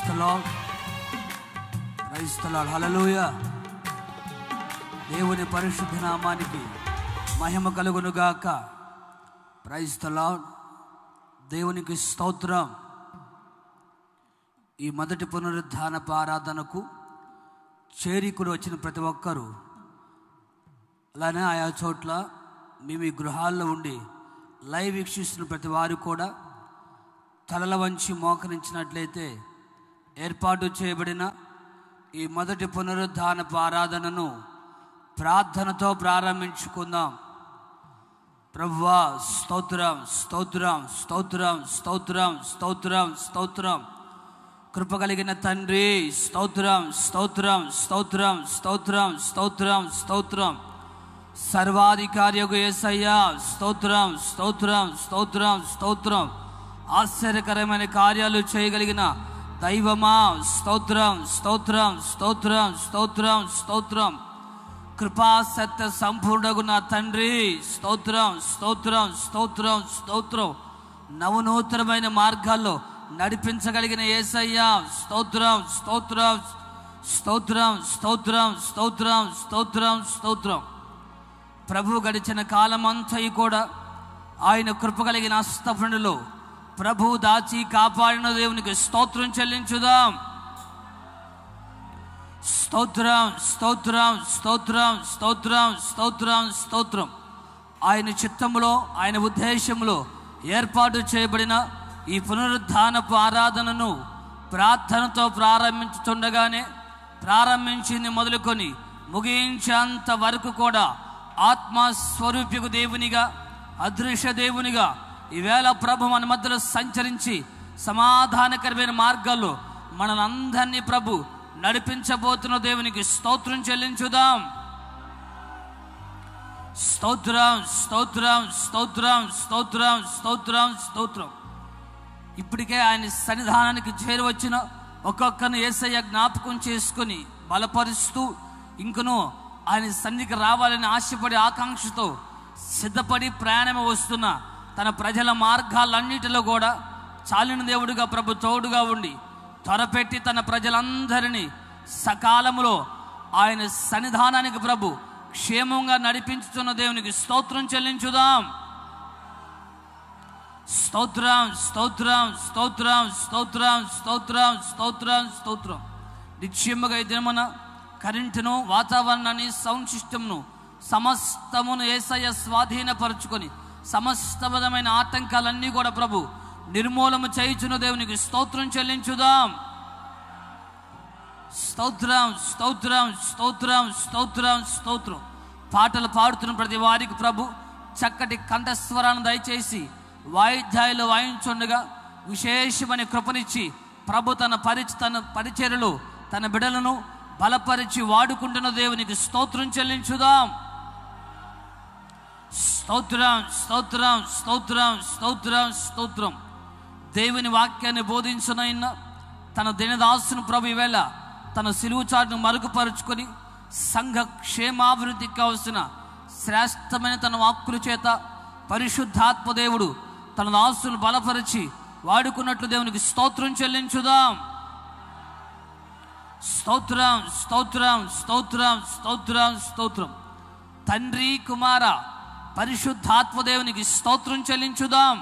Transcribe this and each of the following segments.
క్రైస్తలాడ్ క్రైస్తలాడ్ హలలోయ దేవుని పరిశుద్ధ నామానికి మహిమ కలుగునుగాక క్రైస్తలాడ్ దేవునికి స్తోత్రం ఈ మొదటి పునరుద్ధానపు ఆరాధనకు చేరికుని వచ్చిన ప్రతి ఒక్కరూ అలానే ఆయా చోట్ల మీ మీ గృహాల్లో ఉండి లైవ్ వీక్షిస్తున్న ప్రతి వారు కూడా తలల వంచి మోకరించినట్లయితే ఏర్పాటు చేయబడిన ఈ మొదటి పునరుద్ధానపు ఆరాధనను ప్రార్థనతో ప్రారంభించుకుందాం ప్రభువా స్తోత్రం స్తోత్రం స్తోత్రం స్తోత్రం స్తోత్రం స్తోత్రం కృప కలిగిన తండ్రి స్తోత్రం స్తోత్రం స్తోత్రం స్తోత్రం స్తోత్రం స్తోత్రం సర్వాధికారియకు యేసయ్యా స్తోత్రం స్తోత్రం స్తోత్రం స్తోత్రం ఆశ్చర్యకరమైన కార్యాలు చేయగలిగిన దైవమా స్తోత్రం స్తోత్రం స్తోత్రం స్తోత్రం స్తోత్రం కృపా సత్య సంపూర్ణగు నా తండ్రి స్తోత్రం స్తోత్రం స్తోత్రం స్తోత్రం నవనూతనమైన మార్గాల్లో నడిపించగలిగిన యేసయ్యా స్తోత్రం స్తోత్రం స్తోత్రం స్తోత్రం స్తోత్రం స్తోత్రం స్తోత్రం ప్రభు గడిచిన కాలమంతా కూడా ఆయన కృప కలిగిన అస్తఫణులో ప్రభు దాచి కాపాడిన దేవునికి స్తోత్రం చెల్లించుదాం స్తోత్రం స్తోత్రం స్తోత్రం స్తోత్రం స్తోత్రం స్తోత్రం ఆయన చిత్తములో ఆయన ఉద్దేశంలో ఏర్పాటు చేయబడిన ఈ పునరుద్ధానపు ఆరాధనను ప్రార్థనతో ప్రారంభించుతుండగానే ప్రారంభించింది మొదలుకొని ముగించేంత వరకు కూడా ఆత్మస్వరూపికు దేవునిగా అదృశ్య దేవునిగా ఈవేళ ప్రభు మన మధ్యలో సంచరించి సమాధానకరమైన మార్గాల్లో మనలందరినీ ప్రభు నడిపించబోతున్న దేవునికి స్తోత్రం చెల్లించుదాం స్తోత్రం స్తోత్రం స్తోత్రం స్తోత్రం స్తోత్రం స్తోత్రం ఇప్పటికే ఆయన సన్నిధానానికి చేరువచ్చిన ఒక్కొక్కరిని ఏసయ్య జ్ఞాపకం చేసుకుని బలపరుస్తూ ఇంకను ఆయన సన్నిధికి రావాలని ఆశపడి ఆకాంక్షతో సిద్ధపడి ప్రయాణం వస్తున్న తన ప్రజల మార్గాలన్నిటిలో కూడా చాలిన దేవుడిగా ప్రభు తోడుగా ఉండి త్వరపెట్టి తన ప్రజలందరినీ సకాలములో ఆయన సన్నిధానానికి ప్రభు క్షేమంగా నడిపించుతున్న దేవునికి స్తోత్రం చెల్లించుదాం స్తోత్రం స్తోత్రం స్తోత్రం స్తోత్రం స్తోత్రం స్తోత్రం స్తోత్రం నిశ్చయముగా ఈ దినమున కరెంటును వాతావరణాన్ని సౌండ్ సిస్టమ్ను సమస్తమును ఏసయ్య స్వాధీనపరుచుకొని సమస్త విధమైన ఆటంకాలన్నీ కూడా ప్రభు నిర్మూలము చేయుచున్న దేవునికి స్తోత్రం చెల్లించుదాం స్తోత్రం స్తోత్రం స్తోత్రం స్తోత్రం స్తోత్రం పాటలు పాడుతున్న ప్రతి వారికి ప్రభు చక్కటి కంఠస్వరాన్ని దయచేసి వాయిద్యాయులు వాయించుండగా విశేషమైన కృపనిచ్చి ప్రభు తన పరిచ తన పరిచర్యలు తన బిడలను బలపరిచి వాడుకుంటున్న దేవునికి స్తోత్రం చెల్లించుదాం స్తోత్రం స్తోత్రం స్తోత్రం స్తోత్రం స్తోత్రం దేవుని వాక్యాన్ని బోధించునైనా తన దినదాసును ప్రభు ఈవేళ తన సిలువు చాటును మరుగుపరుచుకొని సంఘ క్షేమాభివృద్ధికి కావలసిన శ్రేష్టమైన తన వాక్కుల చేత పరిశుద్ధాత్మ దేవుడు తన దాసును బలపరిచి వాడుకున్నట్లు దేవునికి స్తోత్రం చెల్లించుదాం స్తోత్రం స్తోత్రం స్తోత్రం స్తోత్రం స్తోత్రం తండ్రి కుమార పరిశుద్ధాత్మ దేవునికి స్తోత్రం చెల్లించుదాం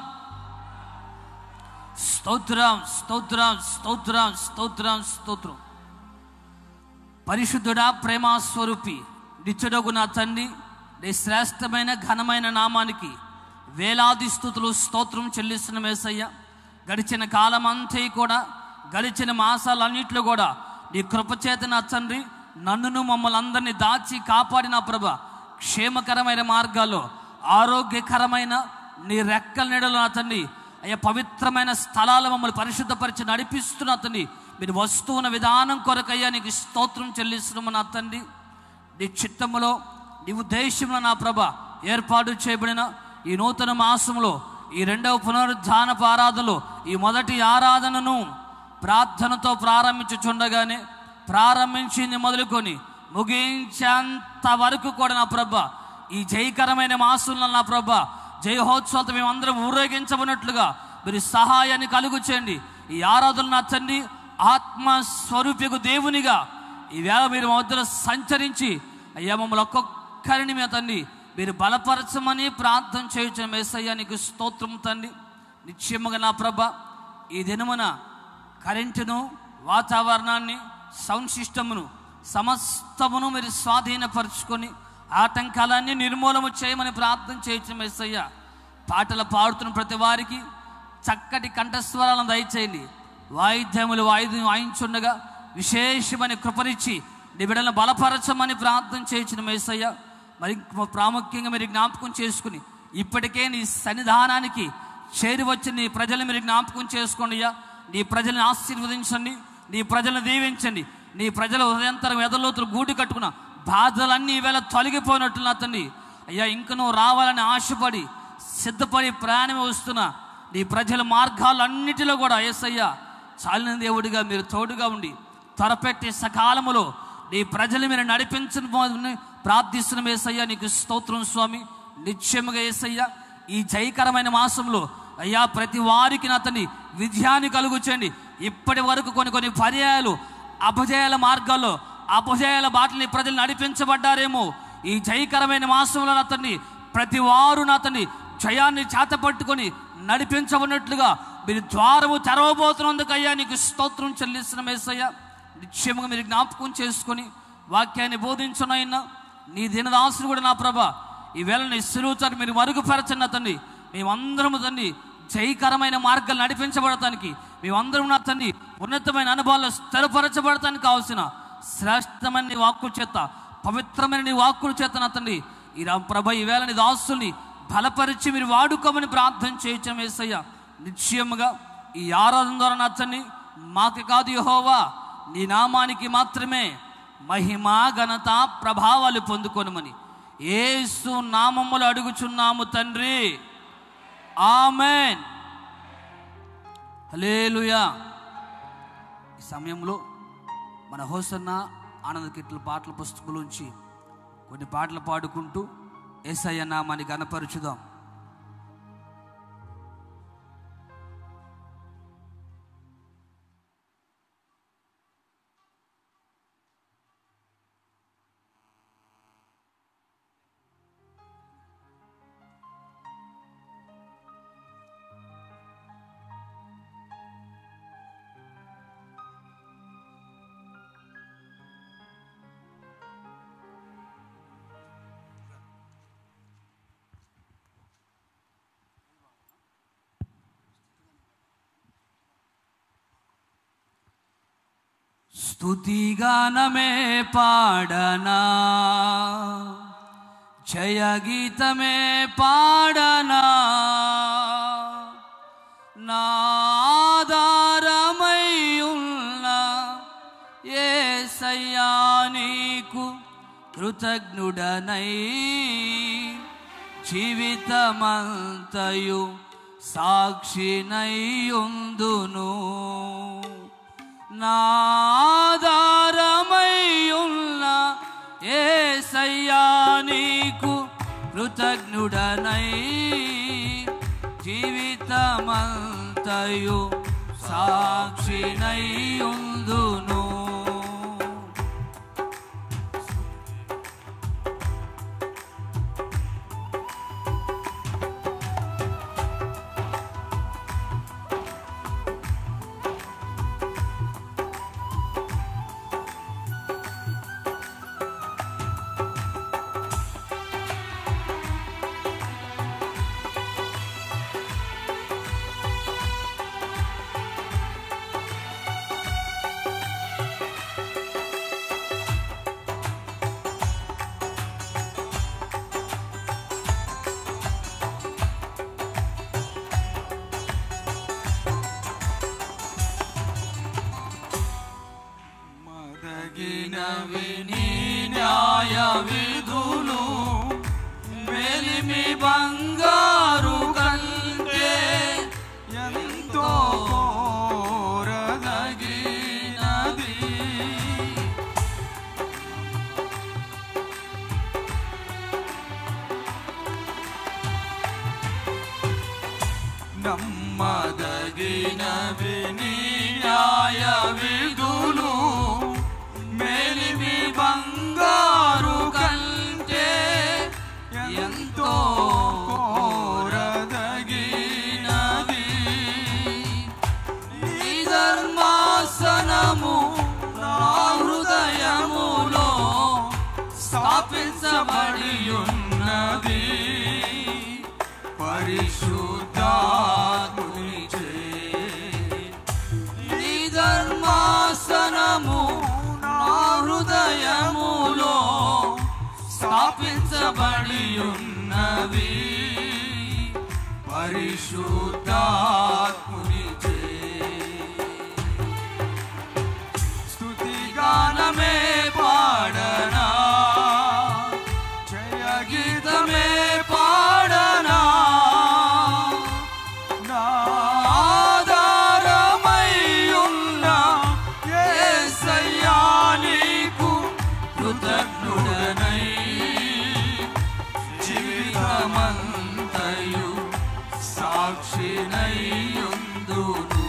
స్తోత్రం స్తోత్రం స్తోత్రం స్తోత్రం స్తోత్రం పరిశుద్ధుడా ప్రేమా స్వరూపి నిత్యుడగు నా తండ్రి నీ శ్రేష్టమైన ఘనమైన నామానికి వేలాది స్థుతులు స్తోత్రం చెల్లిస్తున్న మేసయ్య గడిచిన కాలం అంతా కూడా గడిచిన మాసాలన్నింటిలో కూడా నీ కృపచేత నా తండ్రి నన్నును మమ్మల్ని అందరినీ దాచి కాపాడిన ప్రభ క్షేమకరమైన మార్గాల్లో ఆరోగ్యకరమైన నీ రెక్కల నీడలో నా తండ్రి అయ్యా పవిత్రమైన స్థలాలు మమ్మల్ని పరిశుద్ధపరిచి నడిపిస్తున్న తండ్రి మీరు వస్తున్న విధానం కొరకయ్యా నీకు స్తోత్రం చెల్లిస్తున్నాము నా తండ్రి నీ చిత్తములో నీ ఉద్దేశంలో నా ప్రభ ఏర్పాటు చేయబడిన ఈ నూతన మాసంలో ఈ రెండవ పునరుద్ధానపు ఆరాధనలో ఈ మొదటి ఆరాధనను ప్రార్థనతో ప్రారంభించుచుండగానే ప్రారంభించింది మొదలుకొని ముగించేంత వరకు కూడా నా ప్రభ ఈ జయకరమైన మాసంలో నా ప్రభ జయోత్సవంతో మేమందరం ఊరేగించబడినట్లుగా మీరు సహాయాన్ని కలుగు చేయండి ఈ ఆరాధన నా తండ్రి ఆత్మస్వరూపికు దేవునిగా ఈవేళ మీరు మా వద్దన సంచరించి అయ్యా మమ్మల్ని ఒక్కొక్కరిని మీ తండ్రి మీరు బలపరచమని ప్రార్థన చేయొచ్చు మేసయ్యా నీకు స్తోత్రం తండ్రి నిశ్చయముగా నా ప్రభ ఈ దినమున కరెంటును వాతావరణాన్ని సౌండ్ సిస్టమును సమస్తమును మీరు స్వాధీనపరుచుకొని ఆటంకాలన్నీ నిర్మూలన చేయమని ప్రార్థన చేయొచ్చు మేసయ్య పాటలు పాడుతున్న ప్రతి వారికి చక్కటి కంఠస్వరాలను దయచేయండి వాయిద్యములు వాయిద్యం వాయించుండగా విశేషమైన కృపనిచ్చి నీ బిడ్డలను బలపరచమని ప్రార్థన చేయించిన మేసయ్య మరి ప్రాముఖ్యంగా మీరు జ్ఞాపకం చేసుకుని ఇప్పటికే నీ సన్నిధానానికి చేరి వచ్చి నీ ప్రజలు మీరు జ్ఞాపకం చేసుకోండి అయ్యా నీ ప్రజలను ఆశీర్వదించండి నీ ప్రజలను దీవించండి నీ ప్రజల హృదయంతరం ఎదలోతులు గూడు కట్టుకున్న బాధలన్నీ ఈవేళ తొలగిపోయినట్లు నా తండ్రి అయ్యా ఇంక నువ్వు రావాలని ఆశపడి సిద్ధపడి ప్రయాణమే వస్తున్నా నీ ప్రజల మార్గాలన్నిటిలో కూడా ఏసయ్యా చాలిన దేవుడిగా మీరు తోడుగా ఉండి త్వరపెట్టి సకాలములో నీ ప్రజలు మీరు నడిపించని ప్రార్థిస్తున్న ఏసయ్యా నీకు స్తోత్రం స్వామి నిత్యముగా ఏసయ్యా ఈ జయకరమైన మాసంలో అయ్యా ప్రతి వారికి నా తండ్రి విజయాన్ని కలుగుచండి ఇప్పటి వరకు కొన్ని కొన్ని పర్యాయాలు అపజయాల మార్గాల్లో అపజయాల బాటని ప్రజలు నడిపించబడ్డారేమో ఈ జయకరమైన మాసంలో నా తండ్రి ప్రతి వారు నా తండ్రి జయాన్ని చేతపట్టుకొని నడిపించబడినట్లుగా మీరు ద్వారము తెరవబోతున్నందుకు అయ్యా నీకు స్తోత్రం చెల్లిస్తున్న మేసయ్య నిశ్చయముగా మీరు జ్ఞాపకం చేసుకొని వాక్యాన్ని బోధించునైనా నీ దినదాసులు కూడా నా ప్రభ ఈవేళ నీ సులువుతారు మీరు మరుగుపరచండి నా తండ్రి మేమందరము తండ్రి జయకరమైన మార్గాలు నడిపించబడటానికి మేమందరం నా తండ్రి ఉన్నతమైన అనుభవాల్లో స్థిరపరచబడటానికి కావాల్సిన శ్రేష్టమైన నీ వాక్కుల చేత పవిత్రమైన నీ వాక్కుల చేత నా తండ్రి ఈ రా ప్రభ ఈవేళ నీ దాసుల్ని బలపరిచి మీరు వాడుకోమని ప్రార్థన చేయటం వేసయ్య నిశ్చయముగా ఈ ఆరాధన ద్వారా నా తండ్రి మాకు కాదు యహోవా నీ నామానికి మాత్రమే మహిమ ఘనత ప్రభావాలు పొందుకొనమని ఏసు నామములు అడుగుచున్నాము తండ్రి ఆమెన్ హలేలుయా ఈ సమయంలో మన హోసన్న ఆనంద కిట్ల పాటల పుస్తకంలోంచి కొన్ని పాటలు పాడుకుంటూ ఏసయ్య నామాన్ని గనపరుచుదాం స్తుతిగానమే పాడనా జయగీతమే పాడనా నాదారమై ఉన్న ఏసయ్యా నీకు కృతజ్ఞుడనై జీవితమంతయు సాక్షినయ్యుందును నాదారమయ్యున్న ఏసయ్యా నీకు కృతజ్ఞుడనై జీవితమంతయు సాక్షినయ్యుందును మదగినవిని న్యాయ విధులు వెలిమి బంగారు కంటే ఎంతో కోరదగినది నమ్మదగినవి నీ న్యాయ విధులు మేలిమి బంగారు కంటే ఎంతో కోరదగినది నీ ధర్మాసనము నా హృదయములో స్థాపించబడి ఉన్నది పరిశుద్ధాత్మునిచే నీ ధర్మాసనము నా హృదయములో స్థాపించబడి ఉన్నది పరిశుద్ధాత్మునిచే స్తుతిగానమే పాడనా జయ గీతమే పాడనా నా ఆధారమై ఉన్న యేసయ్యా నీకు కృతజ్ఞుడనై జీవితమంతయు సాక్షినై ఉందును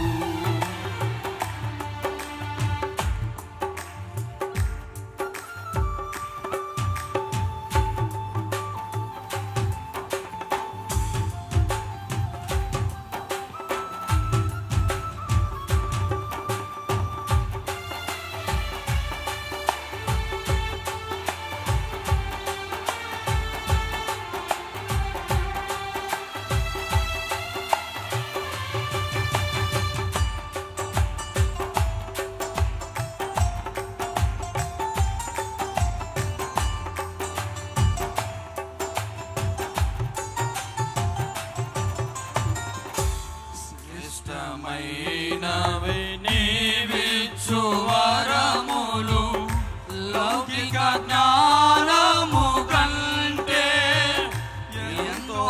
ఇష్టమైనవి నీవిచ్చు వరములు లౌకిక జ్ఞానము కంటే ఎంతో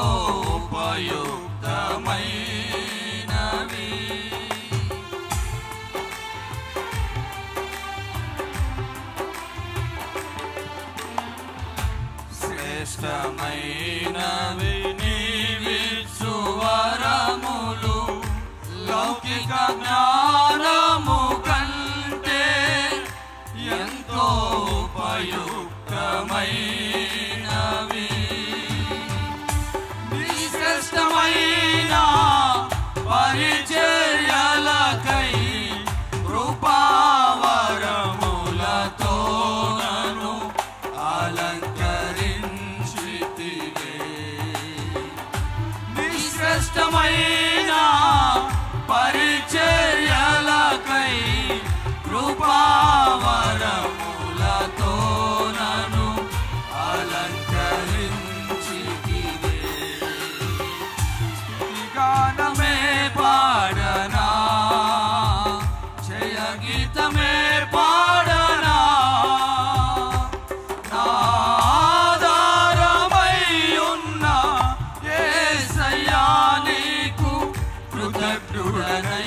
ఉపయుక్తమైనవి శ్రేష్టమైనవి నీవిచ్చు వరములు లౌకిక జ్ఞానము కంటే ఎంతో ఉపయుక్తమైనవి నీ శ్రేష్టమైన పరిచర్యలకై కృపావరములతో నన్ను అలంకరించితివే నీ శ్రేష్టమైన పరిచర్యలకై కృపావరములతో నన్ను అలంకరించితివే గానమే పాడనా జయ గీతమే పాడనా నా ఆధారమై ఉన్న యేసయ్యా నీకు కృతజ్ఞుడనై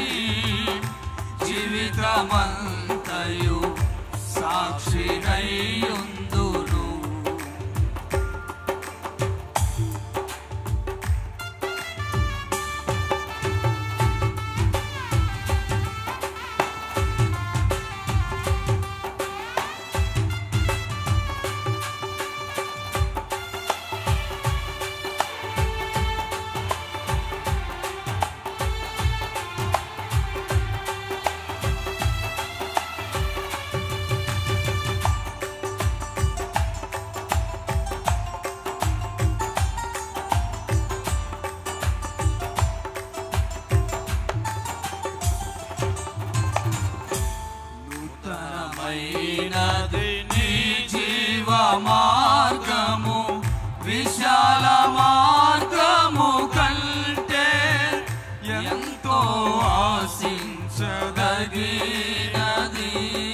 జీవితమంతయు సాక్షినై ఉందును నూతనమైనది నీ జీవ మార్గము విశాల మార్గము కంటే ఎంతో ఆశించదగినది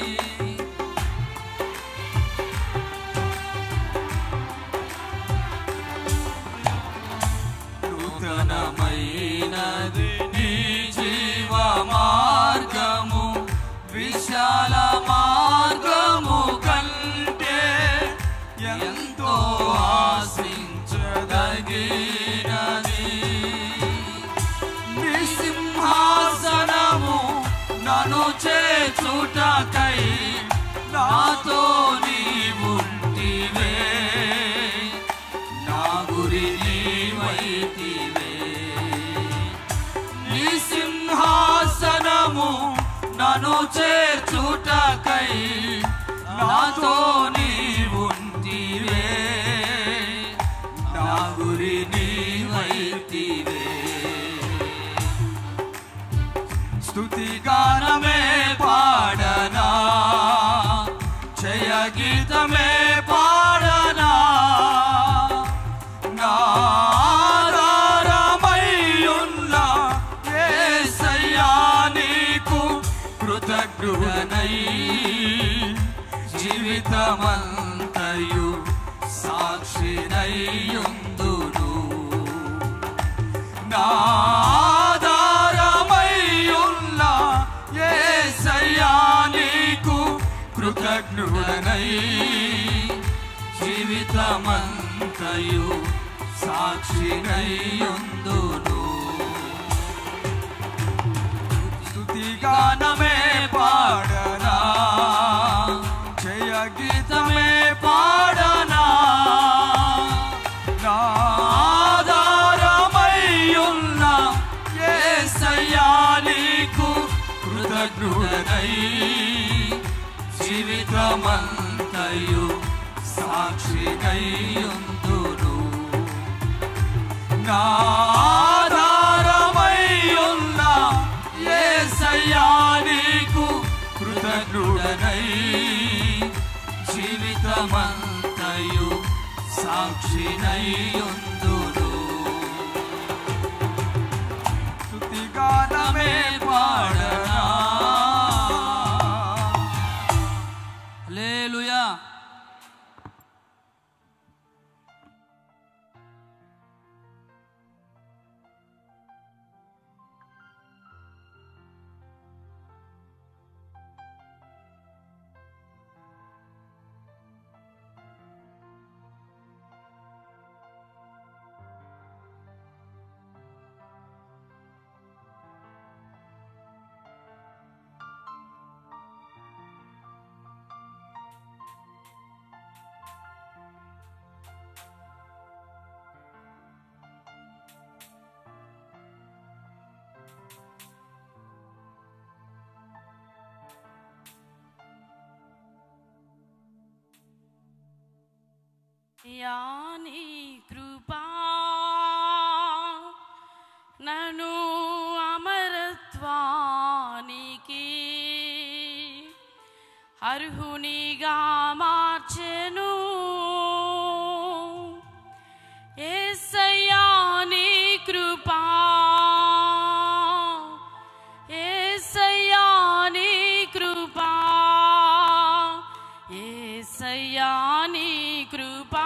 నూతనమైనది నీ జీవ మార్గము విశాల మార్గము కంటే ఎంతో ఆశించదగినది నీ సింహాసనము నీవైతివే నీ సింహాసనము నన్ను చేర్చుటకై నాతో నీవుంటివే నా గురి నీవైతివే స్తుతి గానమే పాడనా జయ గీతమే పాడనా నారారమయ్యున్న యేసయ్యా నీకు కృతజ్ఞుడనై జీవితమంతయు సాక్షినయ్యుందును నాదారమయ్యున్న యేసయ్యా నీకు కృతజ్ఞుడనై జీవితమంతయు సాక్షినయ్యుందును స్తుతిగానమే పాడనా జయ గీతమే పాడనా నాదారమయ్యున్న యేసయ్యా నీకు కృతజ్ఞుడనై జీవితమంతయు సాక్షినయ్యుందును నాదారమయ్యున్న యేసయ్యా నీకు కృతజ్ఞుడనై జీవితమంతయు సాక్షినయ్యుందును స్తుతిగానమే పాడనా హల్లెలూయా యాని కృపా నను అమరత్వానికి అర్హునిగా మార్చెను ఏసయ్యా నీ కృపా ఏసయ్యా నీ కృపా ఏసయ్యా నీ కృపా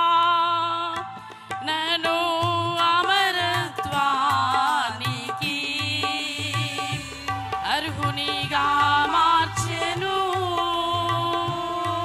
నన్ను అమరత్వానికి అర్హునిగా మార్చెను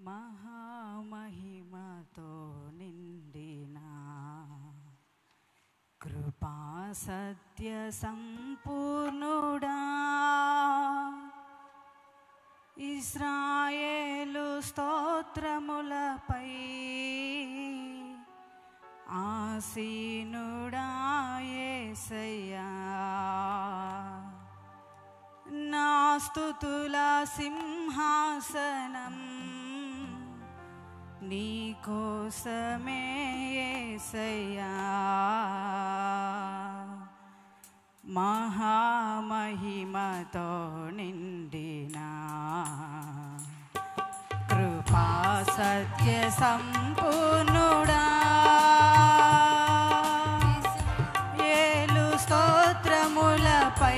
మహామహిమతో నిండిన కృపా సత్య సంపూర్ణుడా ఇస్రాయేలు స్తోత్రములపై ఆసీనుడా యేసయ్యా నా స్తుతుల సింహాసనం నీ కోసమే యేసయ్యా మహామహిమతో నిండిన కృపా సత్య సంపూర్ణుడా ఏలు స్తోత్రములపై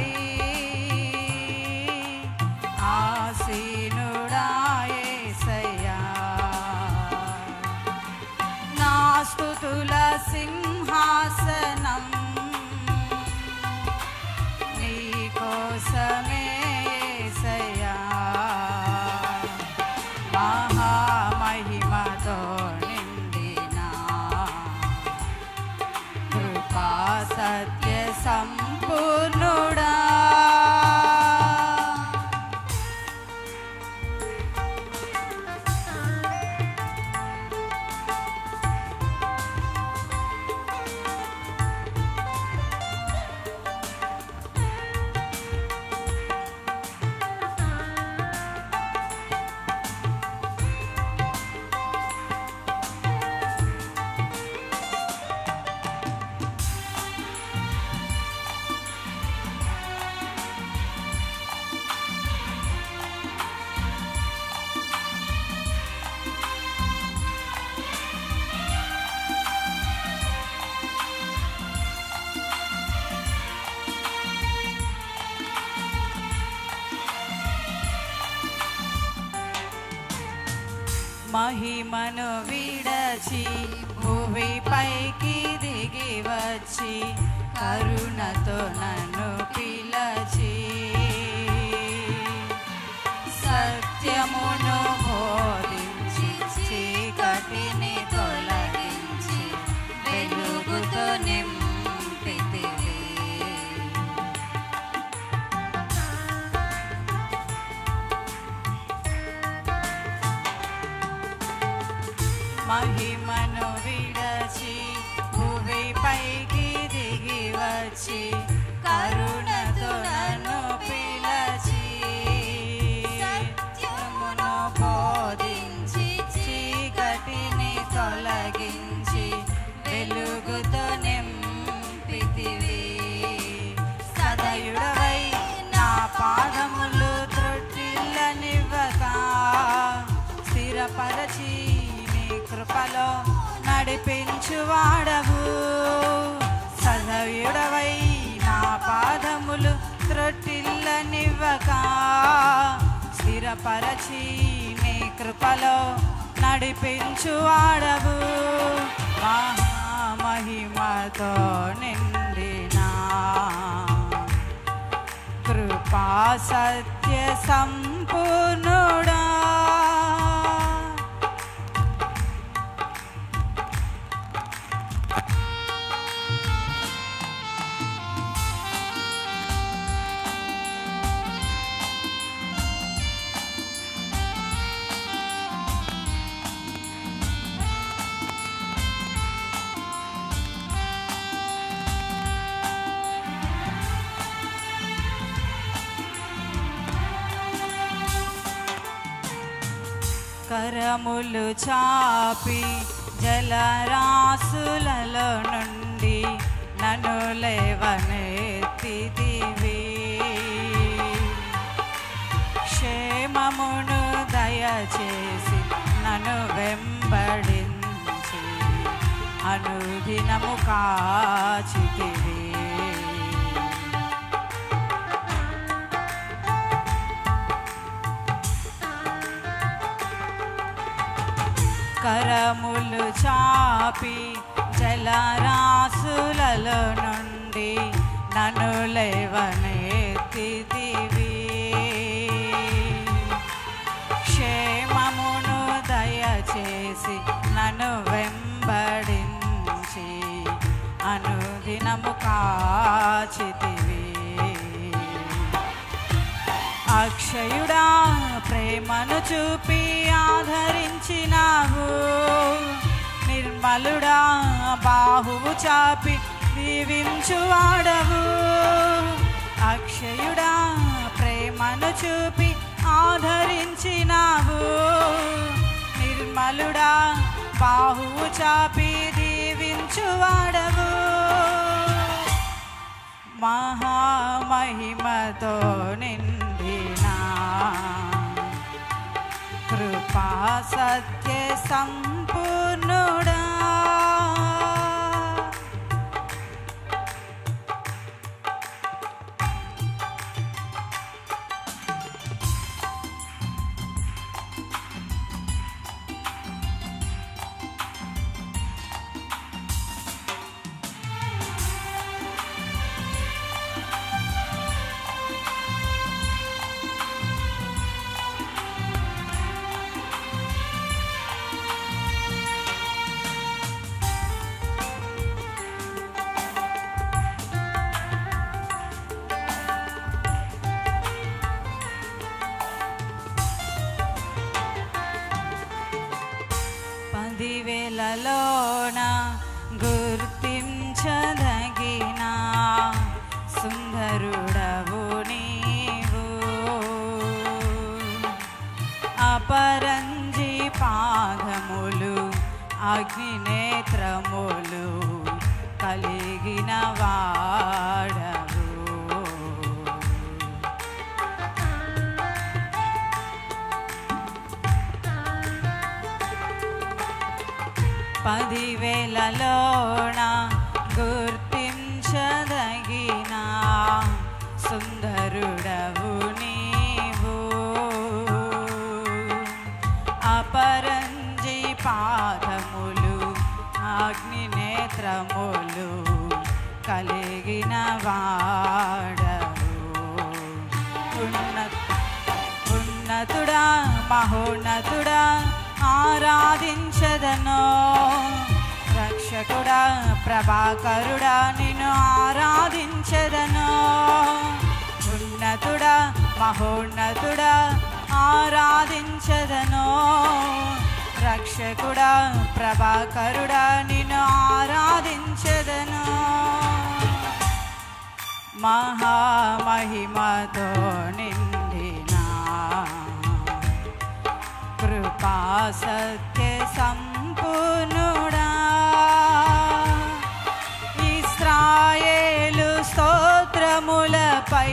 ఆసీనుడా యేసయ్యా నా స్తుతుల సింహాసనం నీ కోసమే యేసయ్యా మహామహిమతో నిండిన కృపా సత్య సంపూర్ణుడా మహిమను విడచి భూమి పైకి దిగి వచ్చి కరుణతో నన్ను పిలచి సత్యమును బోధించి చీకటిని తొలగించి వెలుగుతో నింపితివి మహిమను విడచి భూమి పైకి దిగి వచ్చి కరుణతో నన్ను పిలచి సత్యమును బోధించి చీకటిని తొలగించి వెలుగుతో నింపితివి సదయుడవై నా పాదములు త్రొట్టిల్లనివ్వక స్థిరపరచి నీ కృపలో నడిపించువాడవు సదయుడవై నా పాదములు త్రొట్టిల్లనివ్వక స్థిరపరచి నీ కృపలో నడిపించువాడవు మహామహిమతో నిండినా కృపా సత్య సంపూర్ణుడా కరములు చాపి జలరాసులలో నుండి నన్ను లేవనెత్తిదివి క్షేమమును దయచేసి నన్ను వెంబడించి అనుదినము కాచితివి కరములు చాపి జలరాసులలో నుండి నన్ను లేవనెత్తిదివి క్షేమమును దయ నన్ను వెంబడించి అనుదినము కాచితివి అక్షయుడా ప్రేమను చూపి ఆదరించినావు నిర్మలుడా బాహువు చాపి దీవించువాడవు అక్షయుడా ప్రేమను చూపి ఆదరించినావు నిర్మలుడా బాహువు చాపి దీవించువాడవు మహామహిమతో నిండిన కృపా సత్య సంపూర్ణుడా పదివేలలోన గుర్తించదగిన సుందరుడవు నీవు అపరంజి పాదములు అగ్నినేత్రములు కలిగిన వాడవు పదివేలలోన గుర్తించదగిన సుందరుడవు నీవు అపరంజి పాదములు అగ్నినేత్రములు కలిగిన వాడవు ఉన్నత ఉన్నతుడా మహోన్నతుడా ఆరాధించదను రక్షకుడా ప్రభాకరుడా నిన్ను ఆరాధించదను ఉన్నతుడా మహోన్నతుడా ఆరాధించదను రక్షకుడా ప్రభాకరుడా నిన్ను ఆరాధించదను మహామహిమతో నిండిన కృపా సత్య సంపూర్ణుడా ఇస్రాయేలు స్తోత్రములపై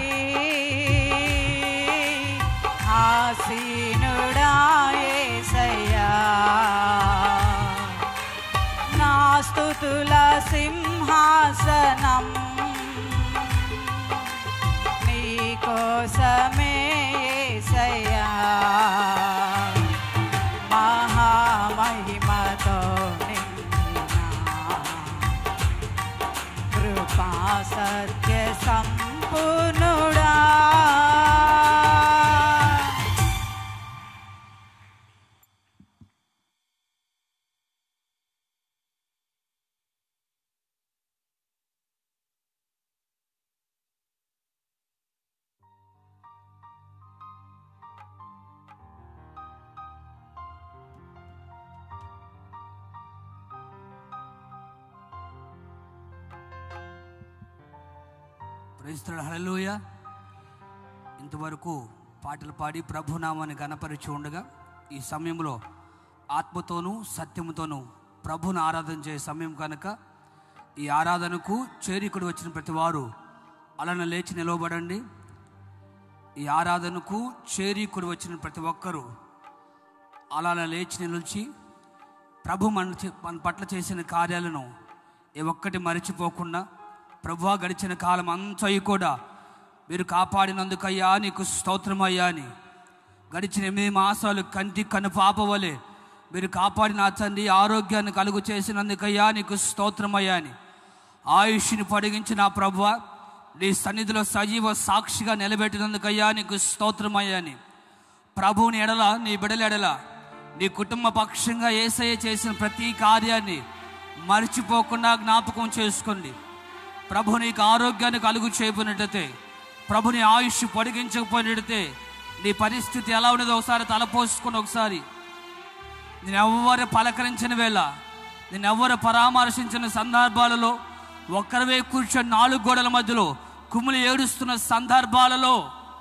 ఆసీనుడా యేసయ్యా నా స్తుతుల సింహాసనం నీ కోసమే యేసయ్యా మహామహిమతో నిండిన కృపా సత్య సంపూర్ణుడా ప్రైస్తుడు హల్లెలూయ ఇంతవరకు పాటలు పాడి ప్రభునామాన్ని గణపరిచి ఉండగా ఈ సమయంలో ఆత్మతోనూ సత్యముతోనూ ప్రభుని ఆరాధన చేసే సమయం కనుక ఈ ఆరాధనకు చేరికుడు వచ్చిన ప్రతి వారు అలానే లేచి నిలవబడండి ఈ ఆరాధనకు చేరికుడు వచ్చిన ప్రతి ఒక్కరూ అలా లేచి నిలిచి ప్రభు మన చే- మన పట్ల చేసిన కార్యాలను ఏ ఒక్కటి మరిచిపోకుండా ప్రభువా గడిచిన కాలం అంతా కూడా మీరు కాపాడినందుకయ్యా నీకు స్తోత్రమయ్యా అని గడిచిన ఎనిమిది మాసాలు కంటి కను పాపవలే మీరు కాపాడిన ఆ తండ్రి ఆరోగ్యాన్ని కలుగు చేసినందుకయ్యా నీకు స్తోత్రమయ్యా అని ఆయుష్ని పొడిగించిన ఆ ప్రభువ నీ సన్నిధిలో సజీవ సాక్షిగా నిలబెట్టినందుకయ్యా నీకు స్తోత్రమయ్యా అని ప్రభువుని ఎడల నీ బిడల ఎడల నీ కుటుంబ పక్షంగా ఏసయ్య చేసిన ప్రతి కార్యాన్ని మర్చిపోకుండా జ్ఞాపకం చేసుకోండి ప్రభు నీకు ఆరోగ్యాన్ని కలుగు చేయబోయినట్టయితే ప్రభుని ఆయుష్ పొడిగించకపోయినట్టయితే నీ పరిస్థితి ఎలా ఉన్నదో ఒకసారి తలపోసుకొని ఒకసారి నేను ఎవ్వరు పలకరించిన వేళ నేను ఎవ్వరు పరామర్శించిన సందర్భాలలో ఒక్కరివే కూర్చొని నాలుగు గోడల మధ్యలో కుమ్ములు ఏడుస్తున్న సందర్భాలలో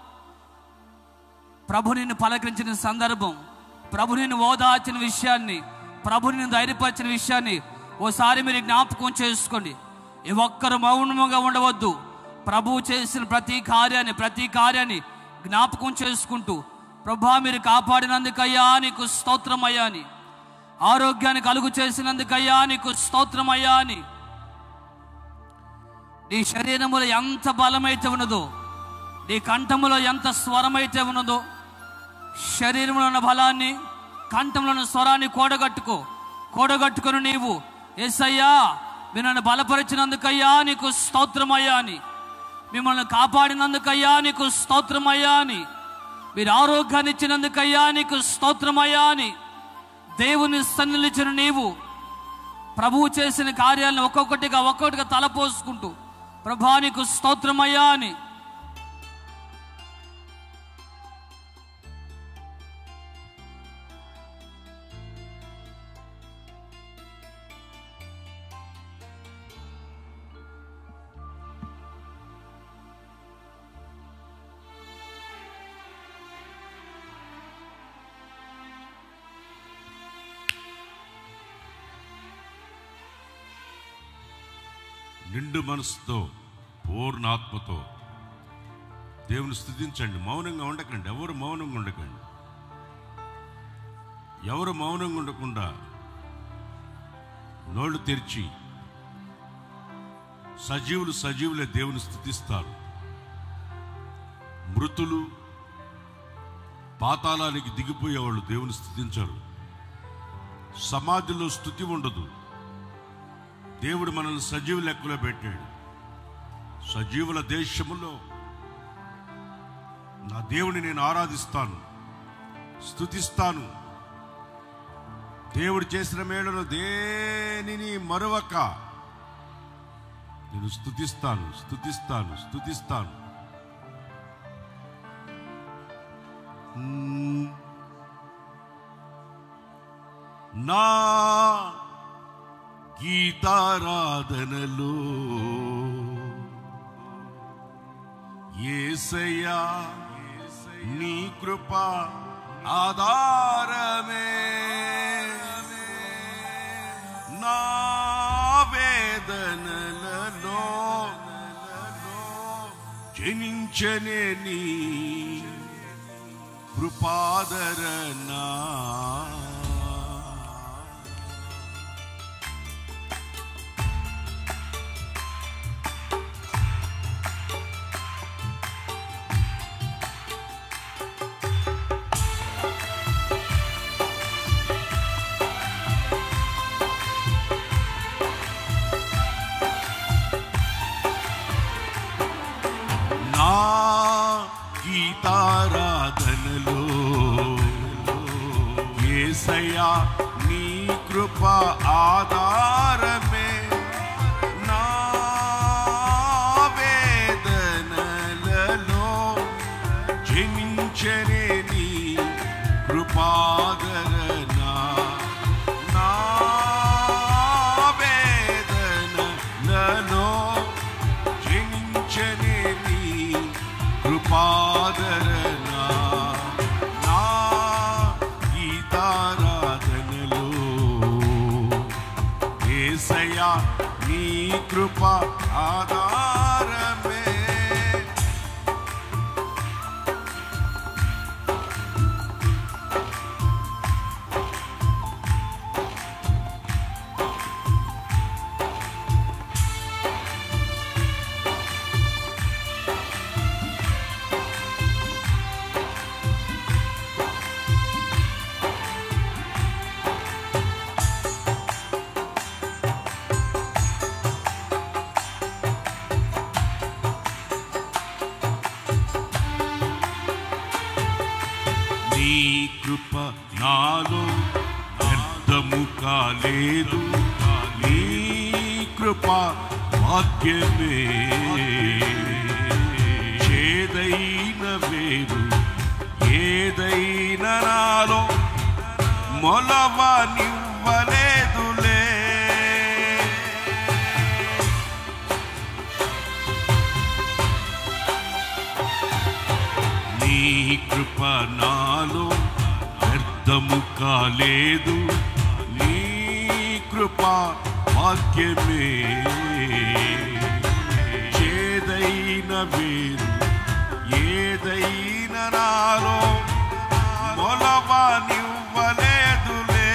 ప్రభు నిన్ను పలకరించిన సందర్భం ప్రభు నిన్ను ఓదార్చిన విషయాన్ని ప్రభు నిన్ను ధైర్యపరిచిన విషయాన్ని ఓసారి మీరు జ్ఞాపకం చేసుకోండి ఈ ఒక్కరు మౌనముగా ఉండవద్దు ప్రభు చేసిన ప్రతి కార్యాన్ని ప్రతి కార్యాన్ని జ్ఞాపకం చేసుకుంటూ ప్రభా మీరు కాపాడినందుకయ్యా నీకు స్తోత్రమయ్యా అని ఆరోగ్యాన్ని కలుగు చేసినందుకయ్యా నీకు స్తోత్రమయ్యా అని నీ శరీరములో ఎంత బలమైతే ఉన్నదో నీ కంఠములో ఎంత స్వరమైతే ఉన్నదో శరీరంలో ఉన్న బలాన్ని కంఠంలో ఉన్న స్వరాన్ని కూడగట్టుకో కూడగట్టుకొని నీవు ఎస్సయ్యా మీరు నన్ను బలపరిచినందుకయ్యా నీకు స్తోత్రమయ్యా అని మిమ్మల్ని కాపాడినందుకయ్యా నీకు స్తోత్రమయ్యా అని మీరు ఆరోగ్యాన్ని ఇచ్చినందుకయ్యా నీకు స్తోత్రమయ్యా అని దేవుని సన్నిలిచిన నీవు ప్రభువు చేసిన కార్యాలను ఒక్కొక్కటిగా ఒక్కొక్కటిగా తలపోసుకుంటూ ప్రభా నీకు స్తోత్రమయ్యా అని నిండు మనసుతో పూర్ణాత్మతో దేవుని స్థుతించండి మౌనంగా ఉండకండి ఎవరు మౌనంగా ఉండకండి ఎవరు మౌనంగా ఉండకుండా నోళ్ళు తెరిచి సజీవులు సజీవులే దేవుని స్థుతిస్తారు మృతులు పాతాళానికి దిగిపోయేవాళ్ళు దేవుని స్థుతించరు సమాధిలో స్థుతి ఉండదు దేవుడు మనల్ని సజీవ లెక్కలో పెట్టాడు సజీవుల దేశములో నా దేవుని నేను ఆరాధిస్తాను స్థుతిస్తాను దేవుడు చేసిన మేడను దేనిని మరొక నేను స్థుతిస్తాను స్థుతిస్తాను స్థుతిస్తాను మ్మ్. నా గీతారాధనలో ఏసయ్యా నీ కృప ఆధారమే నా వేదనలలో జనించనే నీ కృపాదరనా నా గీతారాధనలో ఏసయ్యా నీ కృప ఆధారమే నా వేదనలలో జనించనే నీ కృపాదరనా నా వేదనలలో జనించనే నీ కృపాదరనా నా గీతారాధనలో ఏసయ్యా నీ కృప ఆధారమే కృప నాలో వ్యర్థము కాలేదు నీ కృప వాక్యమే చేదైన వేరు ఏదైనా నాలో మొలవనివ్వలేదులే నీ కృప నాలో వ్యర్థము కాలేదు నీ కృప వాక్యమే చేదైన వేరు ఏదైనా నాలో మొలవనివ్వలేదులే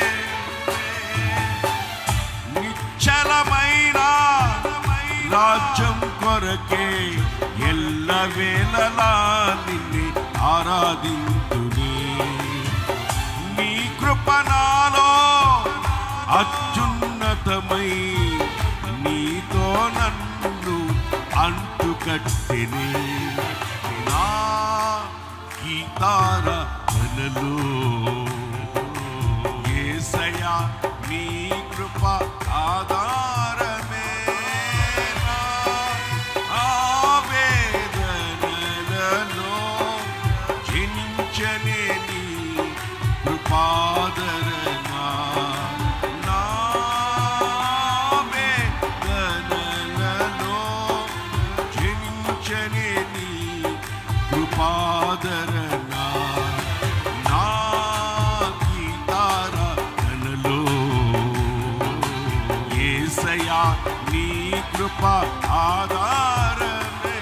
నిశ్చలమైన రాజ్యం కొరకే ఎల్ల వేళలా నిన్ను ఆరాధింతునే నీ కృప నాలో అత్యున్నతమై నీతో నన్ను అంటుకట్టిని నా గీతార మనలో ఏసయా నీ కృప ఆధారమే నా ఆవేదనలలో జనించనే నీ కృపాదరణ నా ఆవేదనలలో జనించనే నీ కృపాదరణ నా గీతారాధనలో యేసయ్యా నీ కృప ఆధారమే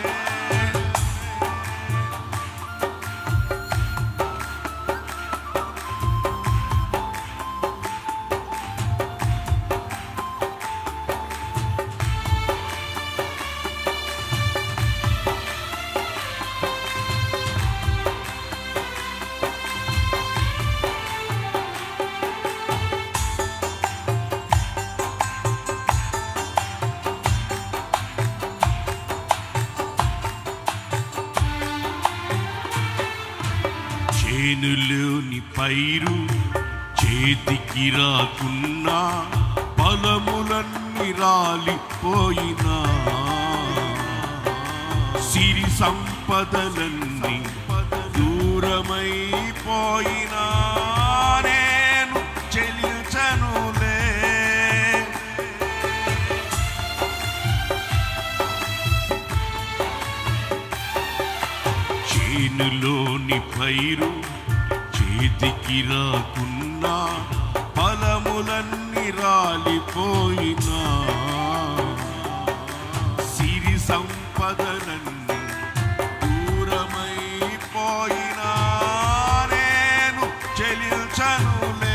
చేనులోని పైరు చేతికి రాకున్నా పొలములన్నీ రాలిపోయినా సిరి సంపదలన్నీ దూరమైపోయినా నేను చెలించనులే చేనులోని పైరు చేతికి రాకున్నా ఫలములన్నీ రాలిపోయినా సిరి సంపదలన్నీ దూరమైపోయినా నేను చెలించనులే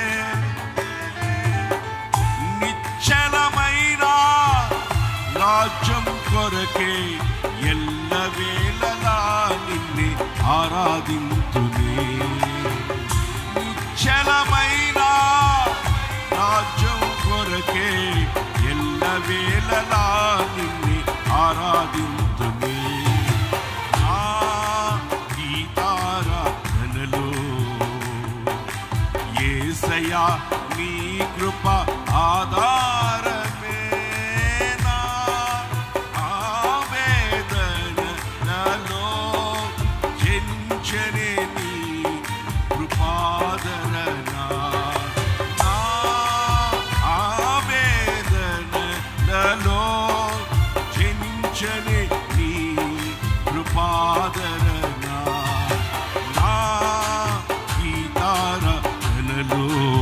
నిశ్చలమైన రాజ్యం కొరకే ఎల్ల వేళలా నిన్నే ఆరాధింతునే నిశ్చలమైన రాజ్యం కొరకే ఎల్ల వేళలా నిన్నే ఆరాధింతునే ఆ గీతారాధనలో ఏసయ్యా నీ కృప ఆధారమే నా ఆవేదనలలో జనించనే నీ కృపాదరణ నా ఆవేదనలలో జనించనే నీ కృపాదరణ నా గీతారనలో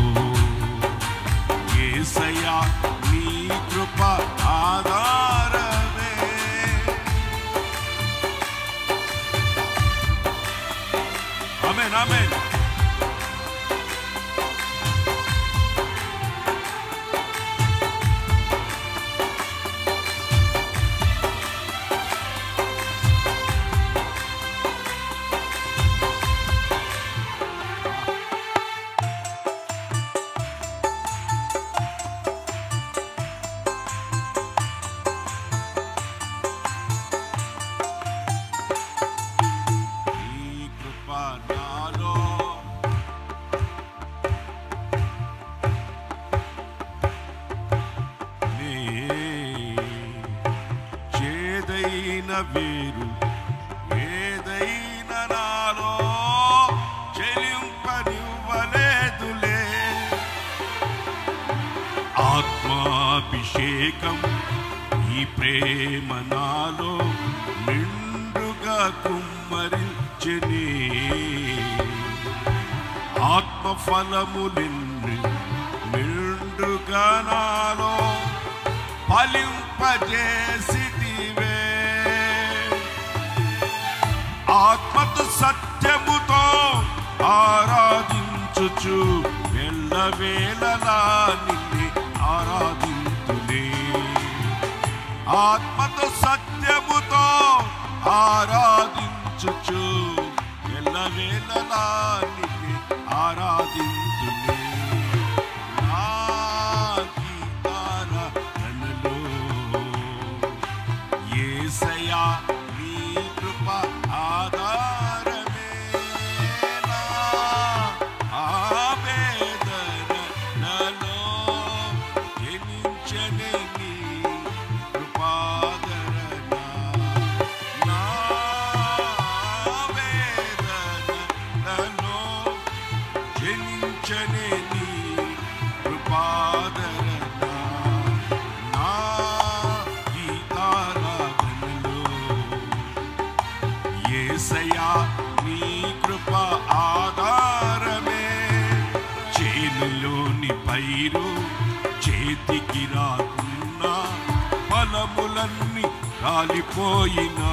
ఏసయ్యా నీ కృప ఆధారమే ఆమేన్ ఆమేన్ నీ కృప నాలో ఏదైనా వేరు ఏదైనా నాలో చెలింపనివ్వలేదులే ఆత్మాభిషేకం ఈ ప్రేమ నాలో నిండుగా కుమ్మరించని ఆత్మఫలములెన్ని నిండుగా నాలో ఫలింపజేసిదివే ఆత్మతో సత్యముతో ఆరాధించుచు ఎల్లవేళలా నిన్ను ఆరాధింతులే ఆత్మతో సత్యముతో ఆరాధించుచు ఎల్లవేళలా నిన్ను ఆరాధింతులే నా గీతారాధనలో యేసయ్యా నీ కృప ఆధారమే నా ఆవేదనలలో జనించని నీ కృపాదరణ నా ఆవేదనలలో జనించని నీ కృపాదరణ నా గీతారాధనలో యేసయ్యా నీ కృప ఆధారమే చేనులోని పైరు చేతికి రాకున్నా ఫలములన్నీ కాలిపోయినా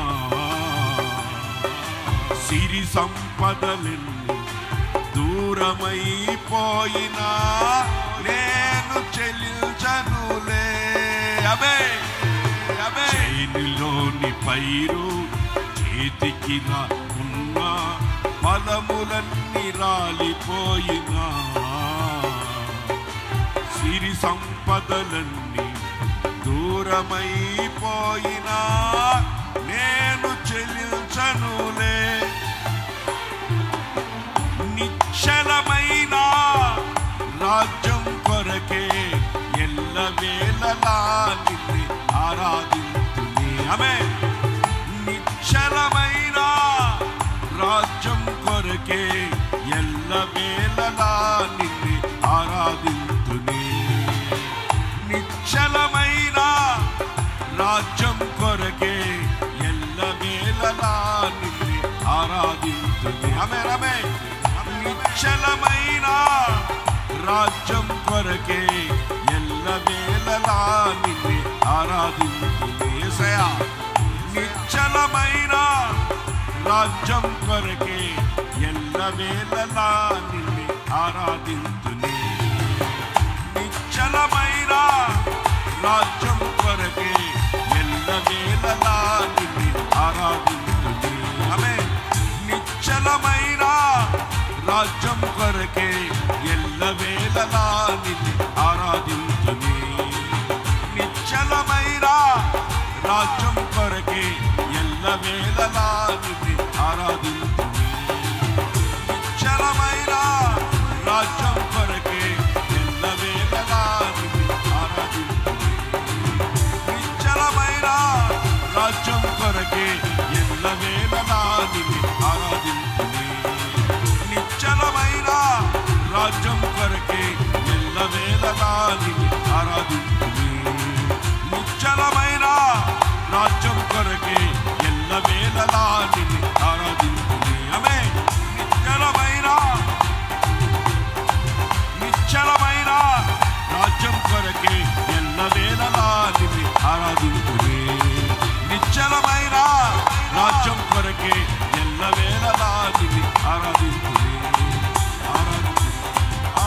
సిరి సంపదలెన్ని దూరమైపోయినా నేను చెల్లించనులే అబే అబే చేనులోని పైరు చేతికి ఉన్న ఫలములన్నీ రాలిపోయినా సిరి సంపదలన్నీ దూరమైపోయినా నేను చెల్లించనులే నిశ్చలమైన రాజ్యం కొరకే ఎల్లవేళలా నిన్ను ఆరాధించుని ఆమె నిశ్చలమైన రాజ్యం కొరకే ఎల్లవేళలా నిన్ను ఆరాధించుని నిశ్చలమైన రాజ్యం కొరకే ఎల్లవేళలా నిన్ను ఆరాధించుని ఆమె రమే నిశ్చలమైన రాజ్యం కొరకే ఎల్లవేళలా నిన్ను ఆరాధించుని యేసయ్యా నిశ్చలమైన రాజ్యం కొరకే ఎల్లవేళలా నిన్ను ఆరాధించుని నిశ్చలమైన రాజ్యం కొరకే ఎల్లవేళలా నిన్ను ఆరాధించుని ఆమె నిశ్చలమైన రాజ్యం కొరకే ఎల్లవేళలా నిన్ను ఆరాధించుని నిశ్చలమైన రాజ్యం కొరకే ఎల్లవేళలా నిన్ను ఆరాధించుని నిశ్చలమైన రాజ్యం కొరకే ఎల్లవేళలా నిన్ను ఆరాధించుని నిశ్చలమైన రాజ్యం కొరకే ఎల్లవేళలా నిన్ను ఆరాధించుని నిశ్చలమైన రాజ్యం కొరకే ఎల్లవేళలా నిన్ను ఆరాధించుని నిశ్చలమైన రాజ్యం కొరకే ఎల్లవేళలా నిన్ను ఆరాధించుని ఆమె నిశ్చలమైన నిశ్చలమైన రాజ్యం కొరకే ఎల్లవేళలా నిన్ను ఆరాధించుని నిశ్చలమైన రాజ్యం కొరకే ఎల్లవేళలా నిన్ను ఆరాధించుని ఆరాధించుని ఆ,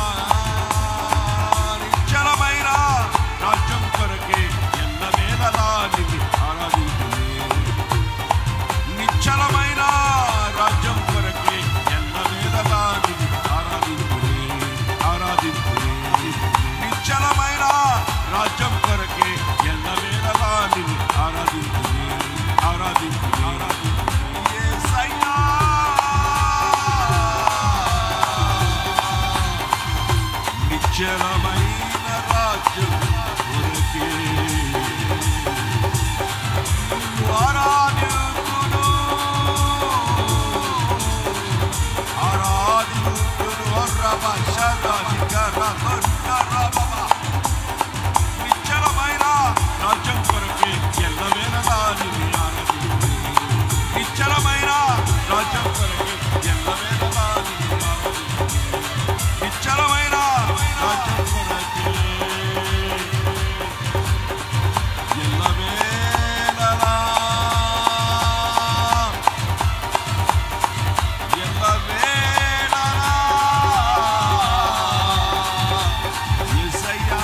నిశ్చలమైన రాజ్యం కొరకే ఎల్లవేళలా నిన్ను ఆరాధించుని నిశ్చలమైన రాజ్యం కొరకే ఎల్లవేళలా నిన్ను ఆరాధించునే. నిశ్చలమైన రాజ్యం కొరకే ఎల్లవేళలా నిన్ను ఆరాధించునే. నిశ్చలమైన రాజ్యం కొరకే ఎల్లవేళలా ఎల్లవేళలా యేసయ్యా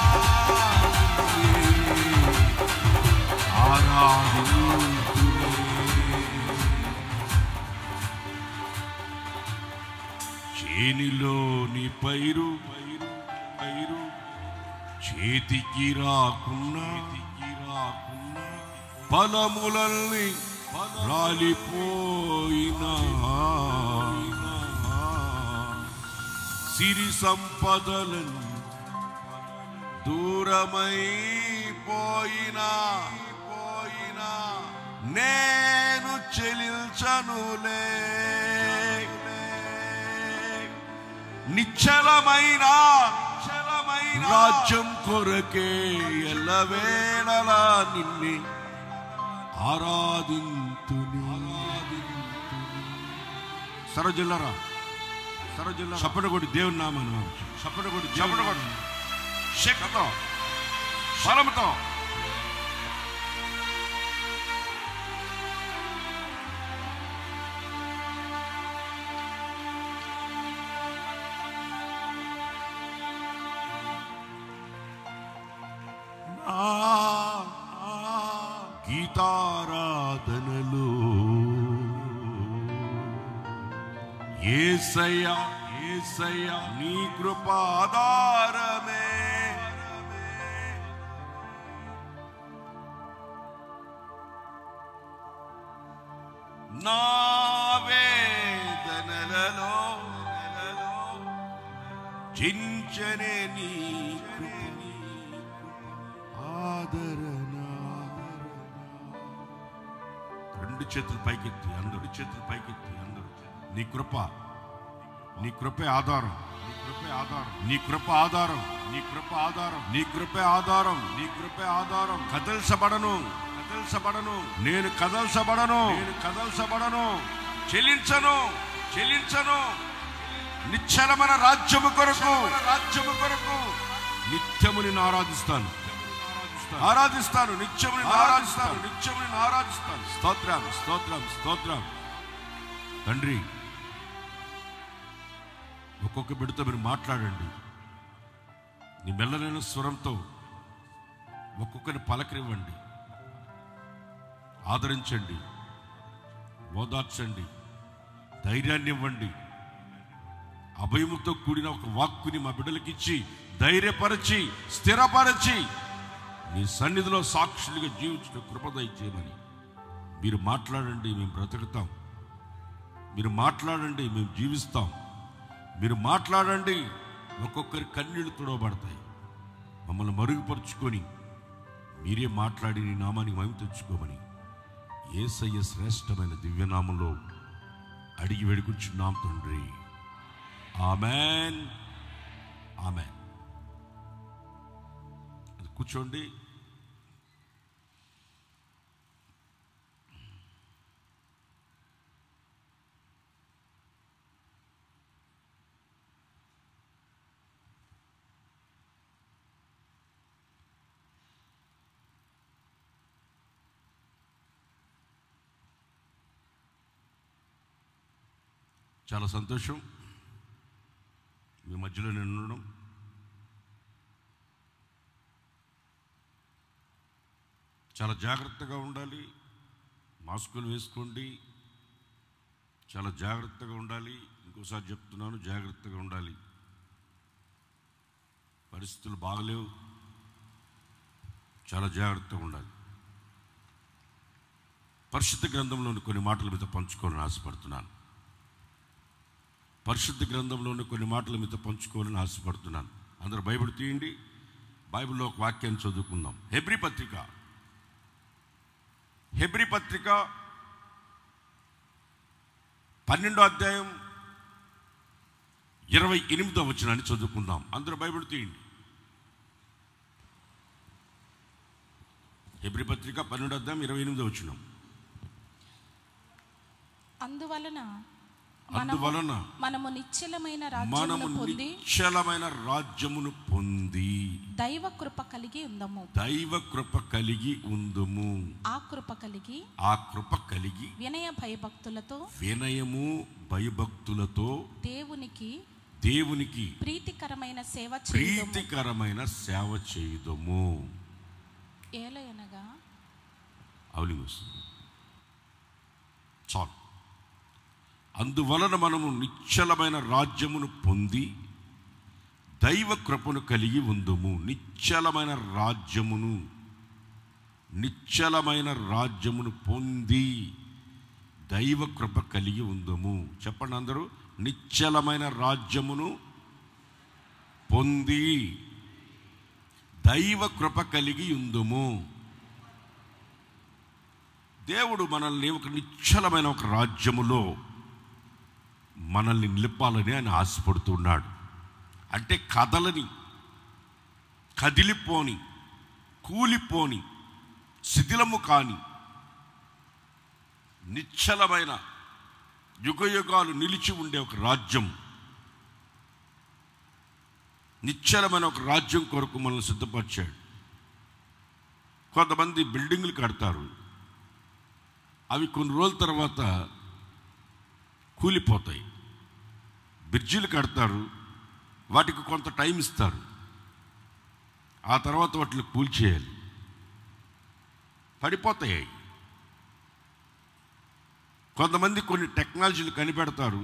చేనిలోని పైరు పైరు పైరు చేతికి రాకున్నా రాకున్నా ఫలములల్ని రాలిపోయినా సిరి సంపదలను దూరమైపోయినా పోయినా నేను చెలించనులే నిశ్చలమైన రాజ్యం కొరకే ఎల్లవేళలా నిన్నే ఆరాధింతుని సరజిల్లరా సరజిల్ల చప్పటగొడి దేవుని నామను చప్పటగొడి చప్పటగొడి శక్తితో బలముతో నా గీతారాధనలు ఏసయ్యా ఏసయ్యా నీ కృపాధారమే నా వేదనలలో చించనే నీ కృపని ఆదరణ రెండు చేతులు పైకెత్తి అందరు చేతులు పైకెత్తి అందరు నీ కృప నీ కృపే ఆధారం నీ కృపే ఆధారం నీ కృప ఆధారం నీ కృప ఆధారం నీ కృపే ఆధారం నీ కృపే ఆధారం కదల్చబడను కదల్చబడను నేను కదల్చబడను నేను కదల్చబడను చెలించను చెలించను నిశ్చలమైన రాజ్యము కొరకు రాజ్యము కొరకు నిత్యము నిన్ను ఆరాధిస్తాను ఆరాధిస్తాను నిత్యము నిన్ను ఆరాధిస్తాను నిత్యము నిన్ను ఆరాధిస్తాను స్తోత్రం స్తోత్రం స్తోత్రం తండ్రి ఒక్కొక్క బిడ్డతో మీరు మాట్లాడండి నీ మెల్లనైన స్వరంతో ఒక్కొక్కరిని పలకరివ్వండి ఆదరించండి ఓదార్చండి ధైర్యాన్ని ఇవ్వండి అభయముతో కూడిన ఒక వాక్కుని మా బిడ్డలకి ఇచ్చి ధైర్యపరచి స్థిరపరచి నీ సన్నిధిలో సాక్షులుగా జీవించిన కృపదయ చేయమని మీరు మాట్లాడండి మేము బ్రతుకుతాం మీరు మాట్లాడండి మేము జీవిస్తాం మీరు మాట్లాడండి ఒక్కొక్కరి కన్నీళ్లు తుడవబడతాయి మమ్మల్ని మరుగుపరుచుకొని మీరే మాట్లాడి నీ నామానికి మహిమ తెచ్చుకోమని ఏసయ్య శ్రేష్టమైన దివ్యనామంలో అడిగి వేడుకుంటున్నాం తండ్రి ఆమెన్ ఆమెన్ కూర్చోండి చాలా సంతోషం మీ మధ్యలో నేను ఉండడం చాలా జాగ్రత్తగా ఉండాలి మాస్కులు వేసుకోండి చాలా జాగ్రత్తగా ఉండాలి ఇంకోసారి చెప్తున్నాను జాగ్రత్తగా ఉండాలి పరిస్థితులు బాగలేవు చాలా జాగ్రత్తగా ఉండాలి పరిశుద్ధ గ్రంథంలోని కొన్ని మాటల మీద పంచుకోవాలని ఆశపడుతున్నాను పరిశుద్ధ గ్రంథంలోని కొన్ని మాటల మీద పంచుకోవాలని ఆశపడుతున్నాను అందరూ బైబిల్ తీయండి బైబిల్లో ఒక వాక్యాన్ని చదువుకుందాం హెబ్రి పత్రిక హెబ్రి పత్రిక పన్నెండో అధ్యాయం ఇరవై ఎనిమిదో వచనాన్ని చదువుకుందాం అందరూ బైబిల్ తీయండి హెబ్రి పత్రిక పన్నెండు అద్దాం ఇరవై ఎనిమిదో వచ్చినాం అందువలన మనము అందువలన మనము నిశ్చలమైన మనము రాజ్యమును పొంది నిశ్చలమైన రాజ్యమును పొంది దైవ కృప కలిగి ఉందము దైవ కృప కలిగి ఉందుము ఆ కృప కలిగి ఆ కృప కలిగి వినయ భయభక్తులతో వినయము భయభక్తులతో దేవునికి దేవునికి ప్రీతికరమైన సేవ చేయదము ప్రీతికరమైన సేవ చేయుదము ఏలయనగా అవలింగ్ వస్తుంది చాలు అందువలన మనము నిశ్చలమైన రాజ్యమును పొంది దైవ కృపను కలిగి ఉందుము నిశ్చలమైన రాజ్యమును నిశ్చలమైన రాజ్యమును పొంది దైవ కృప కలిగి ఉందము చెప్పండి అందరూ నిశ్చలమైన రాజ్యమును పొంది దైవ కృప కలిగి ఉందుము దేవుడు మనల్ని ఒక నిశ్చలమైన ఒక రాజ్యములో మనల్ని నిలపాలని ఆయన ఆశపడుతున్నాడు అంటే కదలని కదిలిపోని కూలిపోని శిథిలము కాని నిశ్చలమైన యుగయుగాలు నిలిచి ఉండే ఒక రాజ్యం నిశ్చలమైన ఒక రాజ్యం కొరకు మనల్ని సిద్ధపరిచాడు కొంతమంది బిల్డింగ్లు కడతారు అవి కొన్ని రోజుల తర్వాత కూలిపోతాయి బ్రిడ్జిలు కడతారు వాటికి కొంత టైం ఇస్తారు ఆ తర్వాత వాటిని కూల్చేయాలి పడిపోతాయి అవి. కొంతమంది కొన్ని టెక్నాలజీలు కనిపెడతారు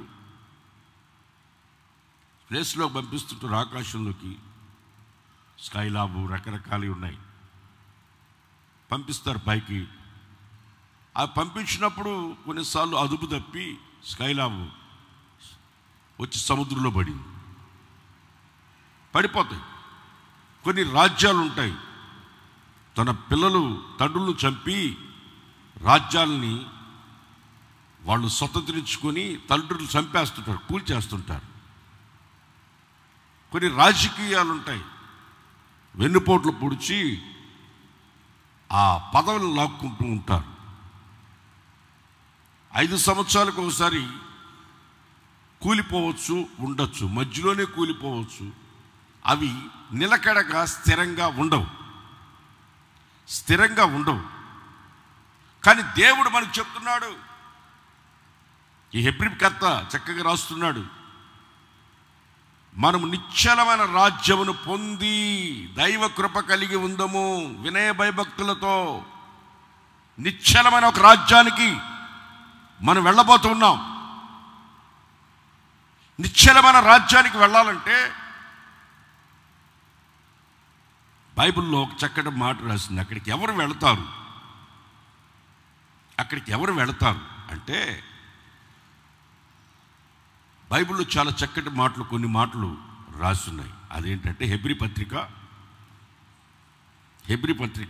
స్పేస్లో పంపిస్తుంటారు ఆకాశంలోకి స్కైలాబు రకరకాలు ఉన్నాయి పంపిస్తారు పైకి ఆ పంపించినప్పుడు కొన్నిసార్లు అదుపు తప్పి స్కైలాబు వచ్చి సముద్రంలో పడింది పడిపోతాయి కొన్ని రాజ్యాలు ఉంటాయి తన పిల్లలు తండ్రులను చంపి రాజ్యాలని వాళ్ళు స్వతంత్రించుకొని తండ్రులు చంపేస్తుంటారు కూల్చేస్తుంటారు కొన్ని రాజకీయాలు ఉంటాయి వెన్నుపోట్లు పొడిచి ఆ పదవులు లాక్కుంటూ ఉంటారు ఐదు సంవత్సరాలకు ఒకసారి కూలిపోవచ్చు ఉండొచ్చు మధ్యలోనే కూలిపోవచ్చు అవి నిలకడగా స్థిరంగా ఉండవు స్థిరంగా ఉండవు కానీ దేవుడు మనకు చెప్తున్నాడు ఈ హెబ్రి కర్త చక్కగా రాస్తున్నాడు మనము నిశ్చలమైన రాజ్యమును పొంది దైవ కృప కలిగి ఉందము వినయ భయభక్తులతో నిశ్చలమైన ఒక రాజ్యానికి మనం వెళ్ళబోతున్నాం నిశ్చలమైన రాజ్యానికి వెళ్ళాలంటే బైబిల్లో ఒక చక్కటి మాట రాసింది అక్కడికి ఎవరు వెళతారు అక్కడికి ఎవరు వెళతారు అంటే బైబిల్లో చాలా చక్కటి మాటలు కొన్ని మాటలు రాస్తున్నాయి అదేంటంటే హెబ్రి పత్రిక హెబ్రి పత్రిక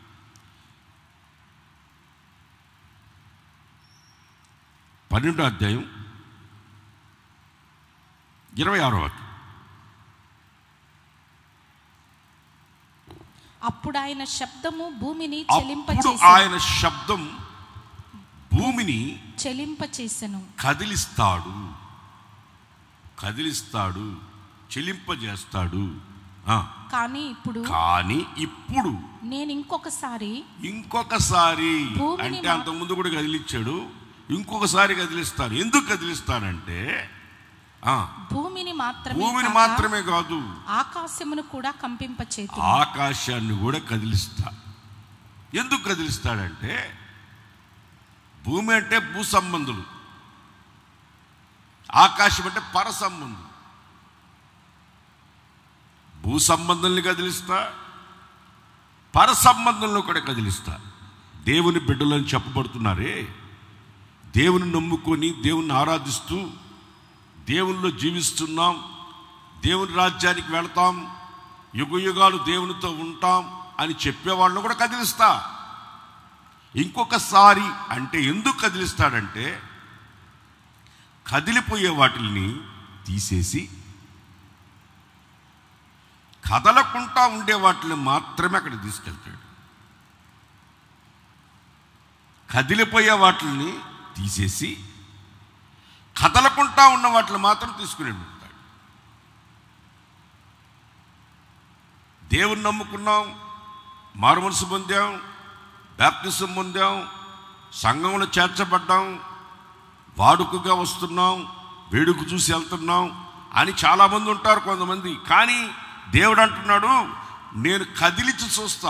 పన్నెండో అధ్యాయం ఇరవై ఆరో వాక్యం అప్పుడు ఆయన శబ్దము భూమిని అప్పుడు చెలింపచేసి ఆయన శబ్దం భూమిని చెలింపచేసెను కదిలిస్తాడు కదిలిస్తాడు చెలింపజేస్తాడు ఆ, కానీ ఇప్పుడు కానీ ఇప్పుడు నేను ఇంకొకసారి ఇంకొకసారి భూమిని అంటే మా- అంతకుముందు కూడా కదిలిచ్చాడు ఇంకొకసారి కదిలిస్తాను ఎందుకు కదిలిస్తానంటే ఆ, భూమిని మాత్రమే భూమిని కాక మాత్రమే కాదు ఆకాశమును కూడా కంపింపచేతి ఆకాశాన్ని కూడా కదిలిస్తా ఎందుకు కదిలిస్తాడంటే భూమి అంటే భూ సంబంధులు ఆకాశం అంటే పర సంబంధులు భూ సంబంధుల్ని కదిలిస్తా పర సంబంధంలో కూడా కదిలిస్తా దేవుని బిడ్డలని చెప్పబడుతున్నారే దేవుని నమ్ముకొని దేవుని ఆరాధిస్తూ దేవునిలో జీవిస్తున్నాం దేవుని రాజ్యానికి వెళతాం యుగ యుగాలు దేవునితో ఉంటాం అని చెప్పేవాళ్ళని కూడా కదిలిస్తా ఇంకొకసారి అంటే ఎందుకు కదిలిస్తాడంటే కదిలిపోయే వాటిని తీసేసి కదలకుండా ఉండే వాటిని మాత్రమే అక్కడ తీసుకెళ్తాడు కదిలిపోయే వాటిని తీసేసి కదలకుండా ఉన్న వాటిని మాత్రం తీసుకుని ఉంటాడు దేవుని నమ్ముకున్నాం మారు మనసు పొందాం బ్యాప్టిజం పొందాం సంఘంలో చేర్చబడ్డాం వాడుకగా వస్తున్నాం వేడుక చూసి వెళ్తున్నాం అని చాలామంది ఉంటారు కొంతమంది కానీ దేవుడు అంటున్నాడు నేను కదిలిచి చూస్తా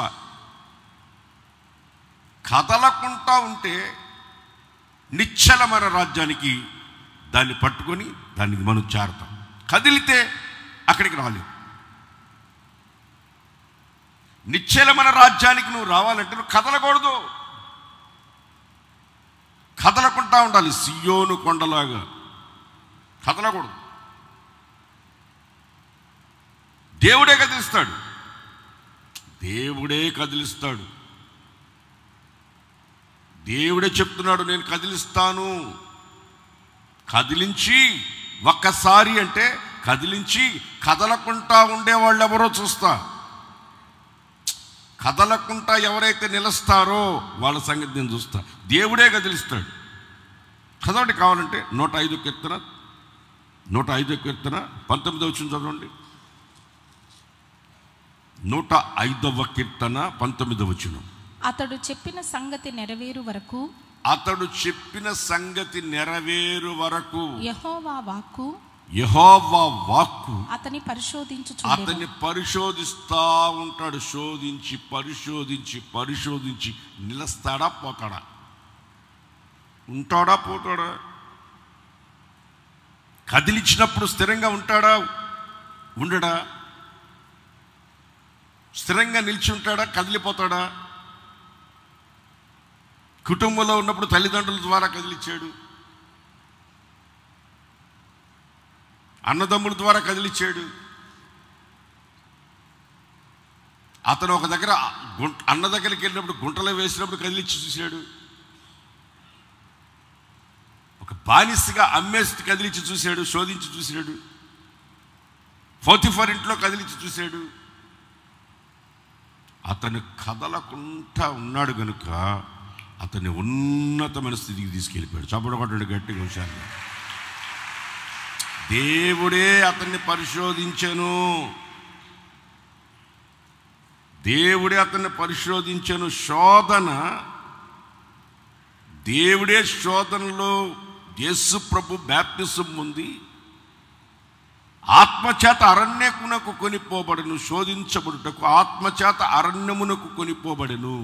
కదలకుండా ఉంటే నిశ్చలమైన రాజ్యానికి దాన్ని పట్టుకొని దానికి మనం చేరతాం కదిలితే అక్కడికి రాలేవు నిశ్చలమైన రాజ్యానికి నువ్వు రావాలంటే నువ్వు కదలకూడదు కదలకుండా ఉండాలి సియోను కొండలాగా కదలకూడదు దేవుడే కదిలిస్తాడు దేవుడే కదిలిస్తాడు దేవుడే చెప్తున్నాడు నేను కదిలిస్తాను కదిలించి ఒక్కసారి అంటే కదిలించి కదలకుండా ఉండేవాళ్ళు ఎవరో చూస్తా కదలకుండా ఎవరైతే నిలుస్తారో వాళ్ళ సంగతి నేను చూస్తా దేవుడే కదిలిస్తాడు చదవండి కావాలంటే నూట ఐదు కీర్తన నూట ఐదు కీర్తన పంతొమ్మిది వచ్చిన చదవండి నూట ఐదవ కీర్తన పంతొమ్మిదవ వచ్చిన అతడు చెప్పిన సంగతి నెరవేరు వరకు అతడు చెప్పిన సంగతి నెరవేరు వరకు యహోవా వాక్కు యహోవా వాక్కు అతని పరిశోధించు అతన్ని పరిశోధిస్తా ఉంటాడు శోధించి పరిశోధించి పరిశోధించి నిలుస్తాడా పోతాడా ఉంటాడా పోతాడా కదిలించినప్పుడు స్థిరంగా ఉంటాడా ఉండడా స్థిరంగా నిలిచి ఉంటాడా కదిలిపోతాడా కుటుంబంలో ఉన్నప్పుడు తల్లిదండ్రుల ద్వారా కదిలిచ్చాడు అన్నదమ్ముల ద్వారా కదిలిచ్చాడు అతను ఒక దగ్గర గుంట అన్న దగ్గరికి వెళ్ళినప్పుడు గుంటలో వేసినప్పుడు కదిలిచ్చి చూశాడు ఒక బానిసగా అమ్మేసి కదిలించి చూశాడు శోధించి చూశాడు ఫోర్తిఫర్ ఇంట్లో కదిలించి చూశాడు అతను కదలకుండా ఉన్నాడు గనుక అతన్ని ఉన్నతమైన స్థితికి తీసుకెళ్ళిపోయాడు చప్పడగొట్టడు గట్టిగా ఉంచాలి దేవుడే అతన్ని పరిశోధించను దేవుడే అతన్ని పరిశోధించను శోధన దేవుడే శోధనలో యేసు ప్రభు బ్యాప్టిజం ఉంది ఆత్మచేత అరణ్యమునకు కొనిపోబడను శోధించబడుటకు ఆత్మచేత అరణ్యమునకు కొనిపోబడెను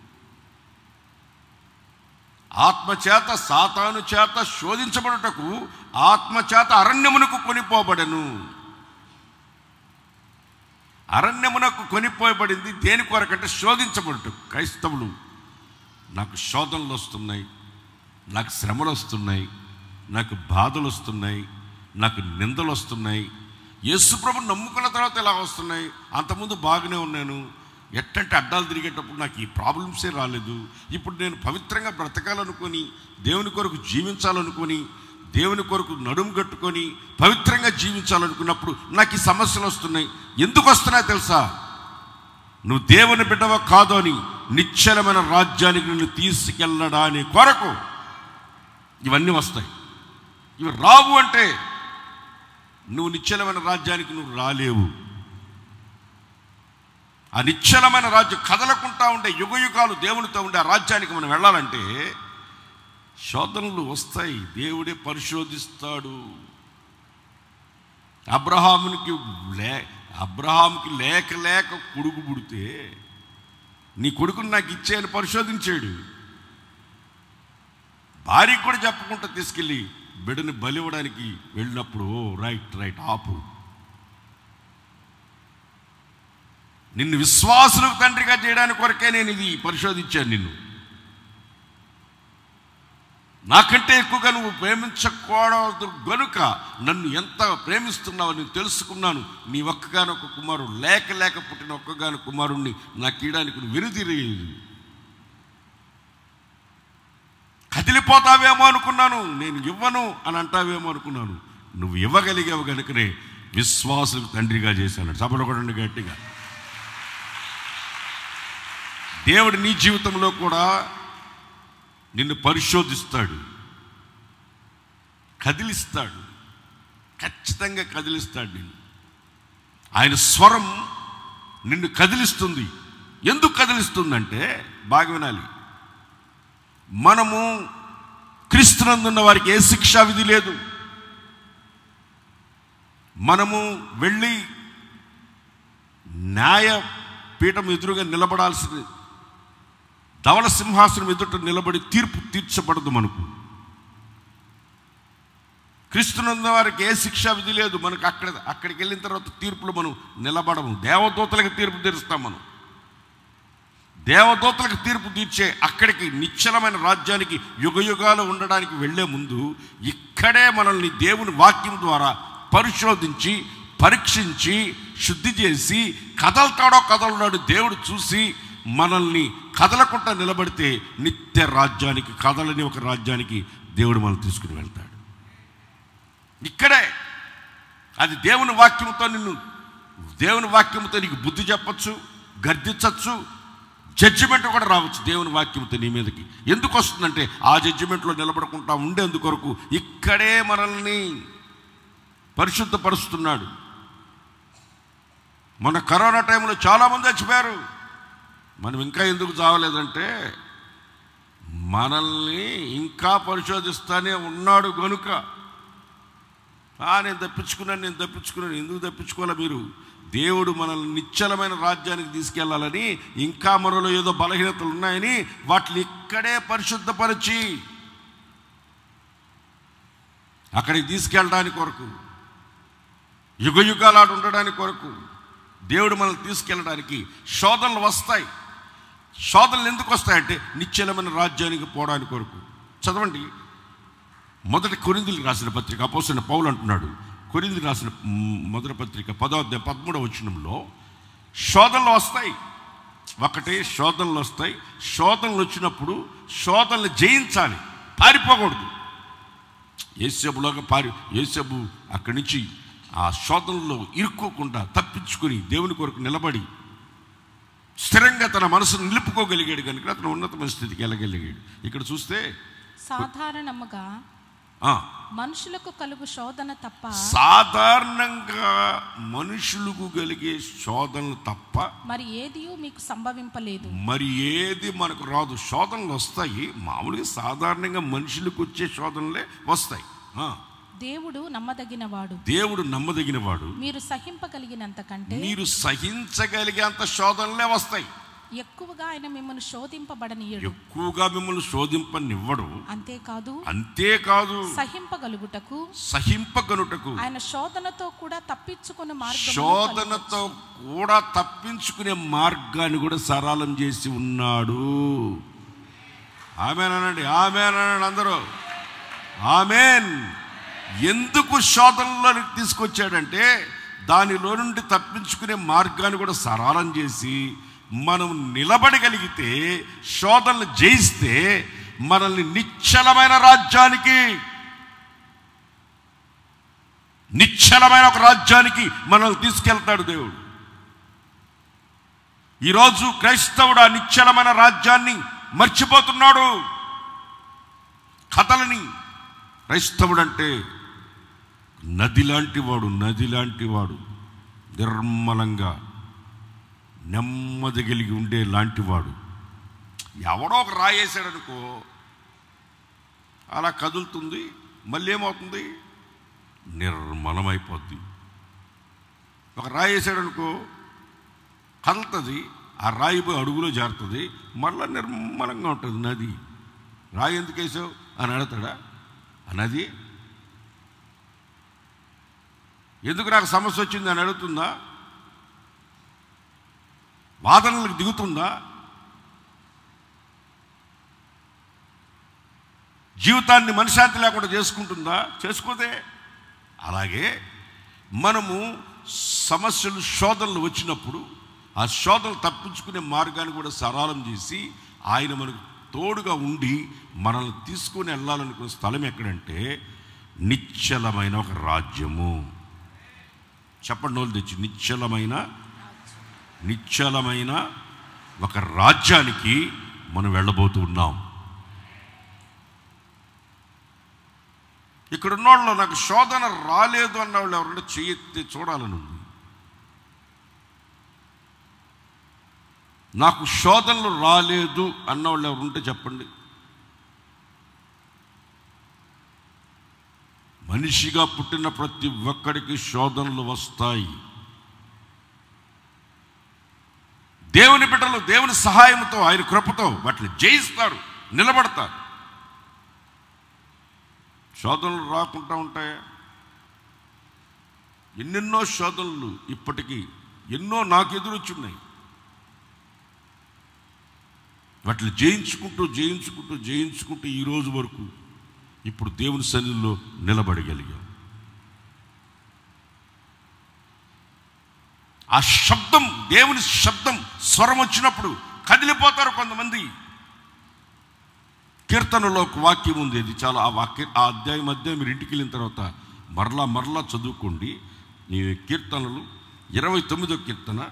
ఆత్మచేత సాతాను చేత శోధించబడుటకు ఆత్మచేత అరణ్యమునకు కొనిపోబడెను అరణ్యమునకు కొనిపోయబడింది దేని కొరకంటే శోధించబడుటకు క్రైస్తవులు నాకు శోధనలు వస్తున్నాయి నాకు శ్రమలు వస్తున్నాయి నాకు బాధలు వస్తున్నాయి నాకు నిందలు వస్తున్నాయి యేసుప్రభు నమ్ముకున్న తర్వాత ఇలా వస్తున్నాయి అంతకుముందు బాగానే ఉన్నాను ఎట్టంటే అడ్డాలు తిరిగేటప్పుడు నాకు ఈ ప్రాబ్లమ్సే రాలేదు ఇప్పుడు నేను పవిత్రంగా బ్రతకాలనుకొని దేవుని కొరకు జీవించాలనుకొని దేవుని కొరకు నడుము కట్టుకొని పవిత్రంగా జీవించాలనుకున్నప్పుడు నాకు ఈ సమస్యలు వస్తున్నాయి ఎందుకు వస్తున్నాయి తెలుసా నువ్వు దేవుని బిడ్డవ కాదు అని నిశ్చలమైన రాజ్యానికి నిన్ను తీసుకెళ్ళడాని కొరకు ఇవన్నీ వస్తాయి ఇవి రావు అంటే నువ్వు నిశ్చలమైన రాజ్యానికి నువ్వు రాలేవు ఆ నిశ్చలమైన రాజ్యం కదలకుండా ఉండే యుగ యుగాలు దేవునితో ఉండే ఆ రాజ్యానికి మనం వెళ్ళాలంటే శోధనలు వస్తాయి దేవుడే పరిశోధిస్తాడు అబ్రహామునికి లే అబ్రహాముకి లేక లేక కొడుకు పుడితే నీ కొడుకుని నాకు ఇచ్చేయని పరిశోధించాడు భార్యకు కూడా చెప్పకుండా తీసుకెళ్ళి బిడ్డని బలివ్వడానికి వెళ్ళినప్పుడు ఓ రైట్ రైట్ ఆపు నిన్ను విశ్వాసులకు తండ్రిగా చేయడానికి కొరకే నేను ఇది పరిశోధించాను నిన్ను నాకంటే ఎక్కువగా నువ్వు ప్రేమించకూడదు గనుక నన్ను ఎంత ప్రేమిస్తున్నావో నేను తెలుసుకున్నాను నీ ఒక్కగానొక్క కుమారుడు లేక లేక పుట్టిన ఒక్కగాను కుమారుణ్ణి నాకు ఇయడానికి నువ్వు వెనుదిరియలేదు కదిలిపోతావేమో అనుకున్నాను నేను ఇవ్వను అని అంటావేమో అనుకున్నాను నువ్వు ఇవ్వగలిగావు కనుకనే విశ్వాసులకు తండ్రిగా చేశాడు సభలో కూడా గట్టిగా దేవుడు నీ జీవితంలో కూడా నిన్ను పరిశోధిస్తాడు కదిలిస్తాడు ఖచ్చితంగా కదిలిస్తాడు నిన్ను ఆయన స్వరం నిన్ను కదిలిస్తుంది ఎందుకు కదిలిస్తుందంటే బాగా వినాలి మనము క్రీస్తునందున్న వారికి ఏ శిక్షా విధి లేదు మనము వెళ్ళి న్యాయ పీఠం ఎదురుగా నిలబడాల్సింది ధవల సింహాసనం ఎదుట నిలబడి తీర్పు తీర్చబడదు మనకు క్రీస్తునందున్న వారికి ఏ శిక్షా విధి లేదు మనకు అక్కడ అక్కడికి వెళ్ళిన తర్వాత తీర్పులు మనం నిలబడము దేవదూతలకు తీర్పు తీరుస్తాం మనం దేవదూతలకు తీర్పు తీర్చే అక్కడికి నిశ్చలమైన రాజ్యానికి యుగయుగాలు ఉండడానికి వెళ్ళే ముందు ఇక్కడే మనల్ని దేవుని వాక్యం ద్వారా పరిశోధించి పరీక్షించి శుద్ధి చేసి కదలతాడో కదలనాడు దేవుడు చూసి మనల్ని కదలకుండా నిలబడితే నిత్య రాజ్యానికి కదలని ఒక రాజ్యానికి దేవుడు మనల్ని తీసుకుని వెళ్తాడు ఇక్కడే అది దేవుని వాక్యంతో నిన్ను దేవుని వాక్యంతో నీకు బుద్ధి చెప్పచ్చు గర్దించచ్చు జడ్జిమెంట్ కూడా రావచ్చు దేవుని వాక్యంతో నీ మీదకి ఎందుకు వస్తుందంటే ఆ జడ్జిమెంట్లో నిలబడకుండా ఉండేందుకొరకు ఇక్కడే మనల్ని పరిశుద్ధపరుస్తున్నాడు మన కరోనా టైంలో చాలామంది చచ్చిపోయారు మనం ఇంకా ఎందుకు చావలేదంటే మనల్ని ఇంకా పరిశోధిస్తానే ఉన్నాడు గనుక ఆ నేను తప్పించుకున్నాను నేను తప్పించుకున్నాను ఎందుకు తప్పించుకోవాలా మీరు దేవుడు మనల్ని నిశ్చలమైన రాజ్యానికి తీసుకెళ్లాలని ఇంకా మనలో ఏదో బలహీనతలు ఉన్నాయని వాటిని ఇక్కడే పరిశుద్ధపరిచి అక్కడికి తీసుకెళ్ళడానికి కొరకు యుగ యుగాలాడు ఉండడానికి కొరకు దేవుడు మనల్ని తీసుకెళ్ళడానికి శోధనలు వస్తాయి శోధనలు ఎందుకు వస్తాయంటే నిశ్చలమైన రాజ్యానికి పోవడానికి కొరకు చదవండి మొదటి కొరిందులు రాసిన పత్రిక అపోసిన పౌలు అంటున్నాడు కొరిందులు రాసిన మ్, మొదటి పత్రిక పదో అధ్యాయం పదమూడవ వచనంలో శోధనలు వస్తాయి ఒకటి శోధనలు వస్తాయి శోధనలు వచ్చినప్పుడు శోధనలు జయించాలి పారిపోకూడదు ఏసేపులోగా పారి ఏసేపు అక్కడి నుంచి ఆ శోధనలో ఇరుక్కోకుండా తప్పించుకుని దేవుని కొరకు నిలబడి స్థిరంగా తన మనసును నిలుపుకోగలిగాడు కనుక అతను ఉన్నతమైన స్థితికి వెళ్ళగలిగాడు ఇక్కడ చూస్తే సాధారణముగా ఆ, మనుషులకు కలుగు శోధన తప్ప సాధారణంగా మనుషులకు కలిగే శోధనలు తప్ప మరి ఏదియూ మీకు సంభవింపలేదు మరి ఏది మనకు రాదు శోధనలు వస్తాయి మామూలుగా సాధారణంగా మనుషులకు వచ్చే శోధనలే వస్తాయి ఆ, దేవుడు నమ్మదగినవాడు దేవుడు నమ్మదగినవాడు మీరు సహింపగలిగినంత కంటే మీరు సహించగలిగేంత శోధనలే వస్తాయి ఎక్కువగా ఆయన మిమ్మల్ని శోధింపబడనీయడు ఎక్కువగా మిమ్మల్ని శోధింపనివ్వడు అంతేకాదు అంతేకాదు సహింపగలుగుటకు సహింపగనుటకు ఆయన శోధనతో కూడా తప్పించుకున్న మార్గం శోధనతో కూడా తప్పించుకునే మార్గాన్ని కూడా సరళం చేసి ఉన్నాడు ఆమెనండి ఆమెనండి అందరూ ఆమెన్ ఎందుకు శోధనలోనికి తీసుకొచ్చాడంటే దానిలో నుండి తప్పించుకునే మార్గాన్ని కూడా సరళం చేసి మనం నిలబడగలిగితే శోధనలు జయిస్తే మనల్ని నిశ్చలమైన రాజ్యానికి నిశ్చలమైన ఒక రాజ్యానికి మనల్ని తీసుకెళ్తాడు దేవుడు ఈరోజు క్రైస్తవుడు ఆ నిశ్చలమైన రాజ్యాన్ని మర్చిపోతున్నాడు కథలని క్రైస్తవుడు అంటే నది లాంటి వాడు నది లాంటి వాడు నిర్మలంగా నెమ్మది కలిగి ఉండే లాంటివాడు ఎవడో ఒక రాయేశాడు అనుకో అలా కదులుతుంది మళ్ళీ ఏమవుతుంది నిర్మలమైపోద్ది ఒక రాయి వేసాడు అనుకో కదులుతుంది ఆ రాయి పోయి అడుగులో జారుతుంది మళ్ళీ నిర్మలంగా ఉంటుంది నది రాయి ఎందుకు వేసావు అని అడుగుతాడా ఆ నది ఎందుకు నాకు సమస్య వచ్చింది అని అడుగుతుందా వాదనలకు దిగుతుందా జీవితాన్ని మనశాంతి లేకుండా చేసుకుంటుందా చేసుకోదే అలాగే మనము సమస్యలు శోధనలు వచ్చినప్పుడు ఆ శోధనలు తప్పించుకునే మార్గాన్ని కూడా సరళం చేసి ఆయన మనకు తోడుగా ఉండి మనల్ని తీసుకొని వెళ్ళాలనుకున్న స్థలం ఎక్కడంటే నిశ్చలమైన ఒక రాజ్యము చెప్పండి నోళ్ళు తెచ్చి నిశ్చలమైన నిశ్చలమైన ఒక రాజ్యానికి మనం వెళ్ళబోతూ ఉన్నాం ఇక్కడ ఉన్నోళ్ళు నాకు శోధన రాలేదు అన్న వాళ్ళు ఎవరంటే చెయ్యెత్తి చూడాలని ఉంది నాకు శోధనలు రాలేదు అన్నవాళ్ళు ఎవరుంటే చెప్పండి మనిషిగా పుట్టిన ప్రతి ఒక్కడికి శోధనలు వస్తాయి దేవుని బిడ్డలు దేవుని సహాయంతో ఆయన కృపతో వాటిని జయిస్తారు నిలబడతారు శోధనలు రాకుండా ఉంటాయా ఎన్నెన్నో శోధనలు ఇప్పటికీ ఎన్నో నాకు ఎదురొచ్చున్నాయి వాటిని జయించుకుంటూ జయించుకుంటూ జయించుకుంటూ ఈ రోజు వరకు ఇప్పుడు దేవుని సన్నిధిలో నిలబడగలిగాం ఆ శబ్దం దేవుని శబ్దం స్వరం వచ్చినప్పుడు కదిలిపోతారు కొంతమంది కీర్తనలో ఒక వాక్యం ఉంది ఇది చాలా ఆ వాక్య ఆ అధ్యాయం మధ్య మీరు ఇంటికి వెళ్ళిన తర్వాత మరలా మరలా చదువుకోండి ఈ కీర్తనలు ఇరవై తొమ్మిదో కీర్తన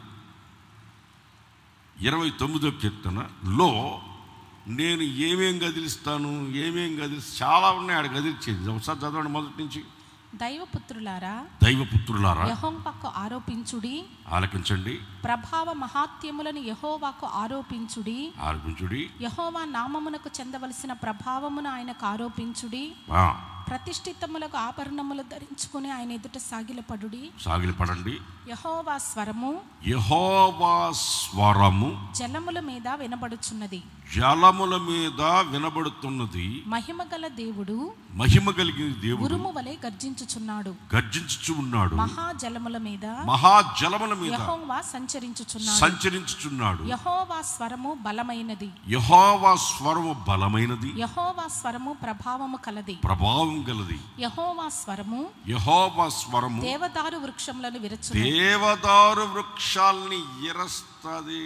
ఇరవై తొమ్మిదో కీర్తనలో నేను ఏమేం గదిలిస్తాను ఏమేం గదిలి చాలా ఉన్నాయి ఆడ గదిలిచేది ఒకసారి చదవండి మొదటి నుంచి దైవపుత్రులారా దైవపుత్రులారా యహోవాకు ఆరోపించుడి ఆలకించండి ప్రభావ మహాత్యములను యహోవాకు ఆరోపించుడి ఆలకించుడి యహోవా నామమునకు చెందవలసిన ప్రభావమును ఆయనకు ఆరోపించుడి ఆ, ప్రతిష్ఠితములకు ఆభరణములు ధరించుకుని ఆయన ఎదుట సాగిలపడుడి సాగిలపడండి యహోవా స్వరము యహోవా స్వరము జలముల మీద వినబడుచున్నది జలముల మీద వినబడుతున్నది మహిమగల దేవుడు మహిమ కలిగిన దేవుడు ఉరుము వలె గర్జించుచున్నాడు గర్జించుచు ఉన్నాడు మహాజలముల మీద మహాజలముల మీద యహోవా సంచరించుచున్నాడు సంచరించుచున్నాడు యహోవా స్వరము బలమైనది యహోవా స్వరము బలమైనది యహోవా స్వరము ప్రభావము కలది ప్రభావం గలది యహోవా స్వరము యహోవా స్వరము దేవదారు వృక్షములను విరచు దేవదారు వృక్షాల్ని ఎరస్తది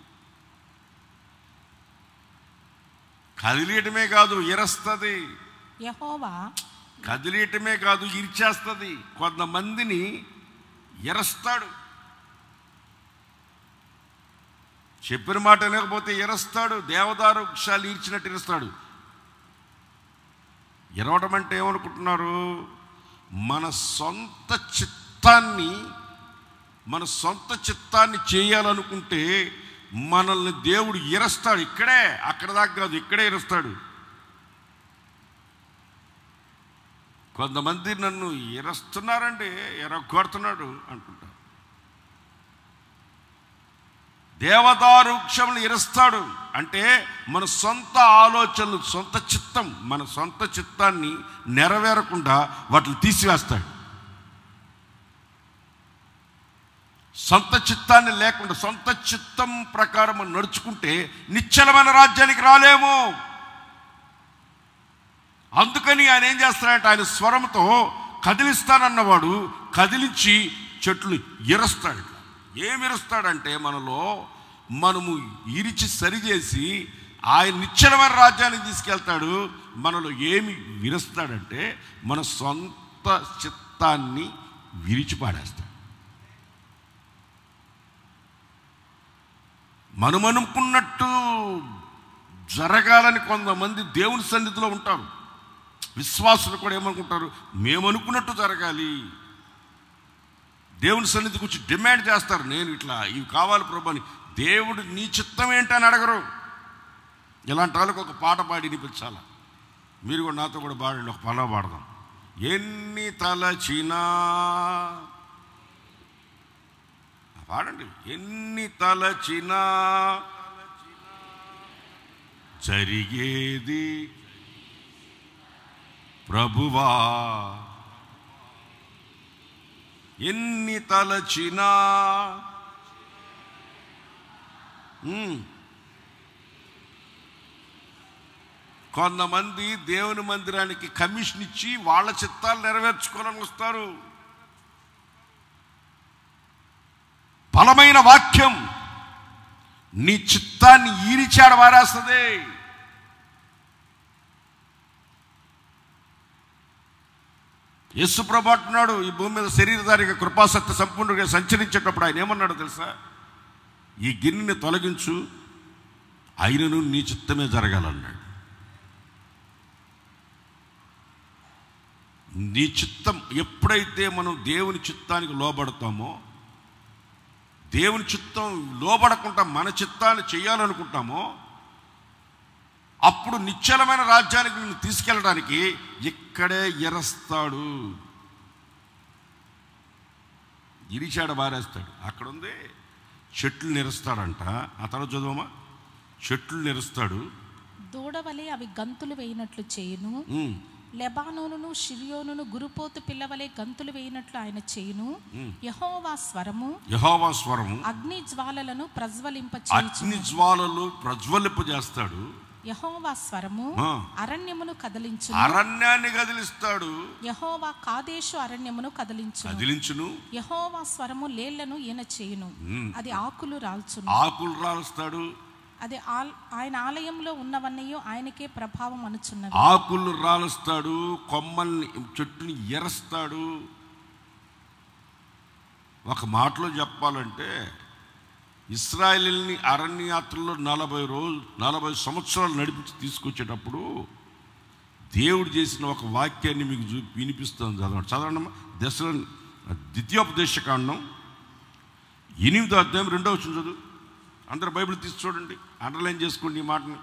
కదిలియటమే కాదు ఎరస్తది యహోవా కదిలియటమే కాదు ఇరిచేస్తుంది కొంతమందిని ఎరస్తాడు చెప్పిన మాట వినకపోతే ఎరస్తాడు దేవదారు వృక్షాలు ఈర్చినట్టు ఎరుస్తాడు ఎరవటం అంటే ఏమనుకుంటున్నారు మన సొంత చిత్తాన్ని మన సొంత చిత్తాన్ని చేయాలనుకుంటే మనల్ని దేవుడు ఎరస్తాడు ఇక్కడే అక్కడ దాకా కాదు ఇక్కడే ఎరుస్తాడు కొంతమంది నన్ను ఎరస్తున్నారండి ఎరగొడుతున్నాడు అంటుంటారు దేవదారు వృక్షములు ఎరుస్తాడు అంటే మన సొంత ఆలోచనలు సొంత చిత్తం మన సొంత చిత్తాన్ని నెరవేరకుండా వాటిని తీసివేస్తాడు సొంత చిత్తాన్ని లేకుండా సొంత చిత్తం ప్రకారం మనం నడుచుకుంటే నిశ్చలమైన రాజ్యానికి రాలేము అందుకని ఆయన ఏం చేస్తాడంటే ఆయన స్వరంతో కదిలిస్తానన్నవాడు కదిలించి చెట్లు ఇరుస్తాడు ఇట్లా. ఏమి ఇరుస్తాడంటే మనలో మనము ఇరిచి సరిచేసి ఆయన నిశ్చలమైన రాజ్యానికి తీసుకెళ్తాడు మనలో ఏమి విరుస్తాడంటే మన సొంత చిత్తాన్ని విరిచి పాడేస్తాడు మనమనుకున్నట్టు జరగాలని కొంతమంది దేవుని సన్నిధిలో ఉంటారు విశ్వాసులు కూడా ఏమనుకుంటారు మేము అనుకున్నట్టు జరగాలి దేవుని సన్నిధికి వచ్చి డిమాండ్ చేస్తారు నేను ఇట్లా ఇవి కావాలి ప్రభు అని దేవుడు నీ చిత్తం ఏంటని అడగరు ఇలాంటి వాళ్ళకి ఒక పాట పాడి వినిపించాల మీరు కూడా నాతో కూడా పాడండి ఒక పలా పాడదాం ఎన్ని తలచినా పాడండి ఎన్ని తలచినా జరిగేది ప్రభువా ఎన్ని తలచినా ఉమ్. కొంతమంది దేవుని మందిరానికి కమిషన్ ఇచ్చి వాళ్ళ చిత్తాలు నెరవేర్చుకోవాలని వస్తారు బలమైన వాక్యం నీ చిత్తాన్ని ఈరిచాడ వారేస్తుంది యేసు ప్రభు అంటున్నాడు ఈ భూమి మీద శరీరధారిగా కృపాసత్య సంపూర్ణంగా సంచరించేటప్పుడు ఆయన ఏమన్నాడు తెలుసా ఈ గిన్నెని తొలగించు అయినను నీ చిత్తమే జరగాలన్నాడు నీ చిత్తం ఎప్పుడైతే మనం దేవుని చిత్తానికి లోబడతామో దేవుని చిత్తం లోబడకుండా మన చిత్తాన్ని చేయాలనుకుంటామో అప్పుడు నిశ్చలమైన రాజ్యానికి నిన్ను తీసుకెళ్ళడానికి ఇక్కడే ఎరస్తాడు ఇరిచాడ బారేస్తాడు అక్కడ ఉంది చెట్లు నెరుస్తాడంట ఆ తర్వాత చదువమా చెట్లు నెరుస్తాడు దూడవలే అవి గంతులు వేయినట్లు చేయును ఉమ్, లెబానోనును షిరియోనును గురుపోతు పిల్లవలే గంతులు వేయినట్లు ఆయన చేయును యహోవా స్వరము యెహోవా స్వరము అగ్ని జ్వాలలను ప్రజ్వలింప అగ్ని జ్వాలలు ప్రజ్వలింపజేస్తాడు యహోవా స్వరము ఆ. అరణ్యమును కదిలించు అరణ్యాన్ని కదిలిస్తాడు యహోవా కాదేశు అరణ్యమును కదిలించు కదిలించును యహోవా స్వరము లేళ్లను ఈయన చేయును అది ఆకులు రాల్చును ఆకులు రాలుస్తాడు అది ఆల్- ఆయన ఆలయంలో ఉన్నవన్నయో ఆయనకే ప్రభావం అనుచున్నది ఆకులు రాలుస్తాడు కొమ్మల్ని చెట్టుని ఎరస్తాడు ఒక మాటలో చెప్పాలంటే ఇస్రాయలీని అరణ్యాత్రలో నలభై రోజు నలభై సంవత్సరాలు నడిపించి తీసుకొచ్చేటప్పుడు దేవుడు చేసిన ఒక వాక్యాన్ని మీకు చూ వినిపిస్తాను చదవండి చదవండి దశ ద్వితీయోపదేశకాండం ఎనిమిదో అధ్యాయం రెండో వచ్చిన చదువు అందరు బైబిల్ తీసి చూడండి అండర్లైన్ చేసుకోండి ఈ మాటని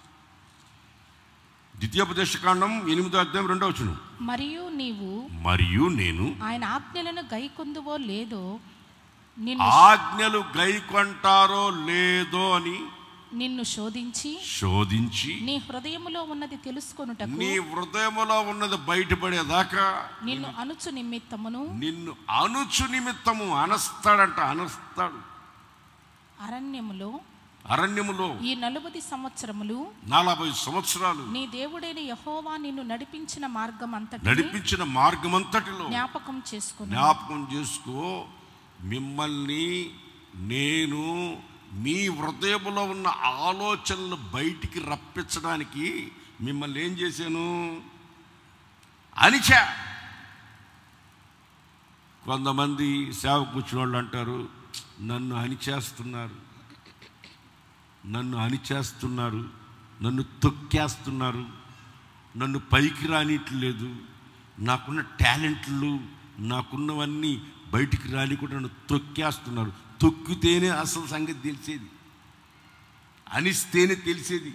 ద్వితీయోపదేశకాండం ఎనిమిదో అధ్యాయం రెండో వచ్చిన మరియు నీవు మరియు నేను ఆయన ఆజ్ఞలను గైకొందువో లేదో నిన్ను ఆజ్ఞలు గైకొంటారో లేదో అని నిన్ను శోధించి శోధించి నీ హృదయములో ఉన్నది తెలుసుకొనుటకు నీ హృదయములో ఉన్నది బయటపడేదాకా నిన్ను అనుచు నిమిత్తమును నిన్ను అనుచు నిమిత్తము అనస్తాడంట అనస్తాడు అరణ్యములో అరణ్యములో ఈ నలుబది సంవత్సరములు నలభై సంవత్సరాలు నీ దేవుడైన యహోవా నిన్ను నడిపించిన మార్గం అంతటి నడిపించిన మార్గమంతటిలో జ్ఞాపకం చేసుకుని జ్ఞాపకం చేసుకో మిమ్మల్ని నేను మీ హృదయంలో ఉన్న ఆలోచనలు బయటికి రప్పించడానికి మిమ్మల్ని ఏం చేశాను అనిచా కొంతమంది సేవ కూర్చున్న వాళ్ళు అంటారు నన్ను అణిచేస్తున్నారు నన్ను అణిచేస్తున్నారు నన్ను తొక్కేస్తున్నారు నన్ను పైకి రానిట్లేదు నాకున్న టాలెంట్లు నాకున్నవన్నీ బయటికి రానికుండా నన్ను తొక్కేస్తున్నారు తొక్కితేనే అసలు సంగతి తెలిసేది అనిస్తేనే తెలిసేది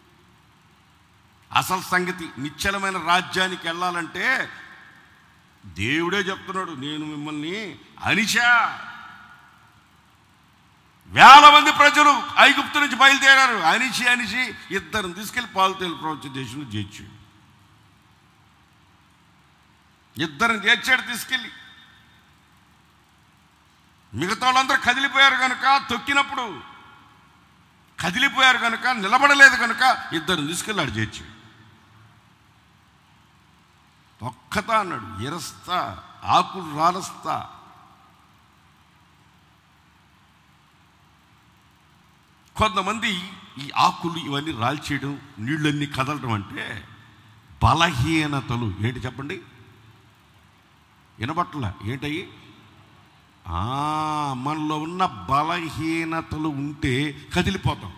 అసలు సంగతి నిశ్చలమైన రాజ్యానికి వెళ్ళాలంటే దేవుడే చెప్తున్నాడు నేను మిమ్మల్ని అనిచా వేల మంది ప్రజలు ఐగుప్తు నుంచి బయలుదేరారు అనిచి అనిచి ఇద్దరిని తీసుకెళ్లి పాలుతేలు ప్రపంచ దేశంలో చేర్చాడు ఇద్దరిని చేర్చాడు తీసుకెళ్ళి మిగతా వాళ్ళందరూ కదిలిపోయారు కనుక తొక్కినప్పుడు కదిలిపోయారు కనుక నిలబడలేదు కనుక ఇద్దరిని తీసుకెళ్ళాడు చేర్చాడు ఒక్కతా అన్నాడు ఎరస్తా ఆకులు రాలస్తా కొంతమంది ఈ ఆకులు ఇవన్నీ రాల్చేయడం నీళ్ళన్నీ కదలడం అంటే బలహీనతలు ఏంటి చెప్పండి వినబట్ల ఏంటయ్యి ఆ, మనలో ఉన్న బలహీనతలు ఉంటే కదిలిపోతాం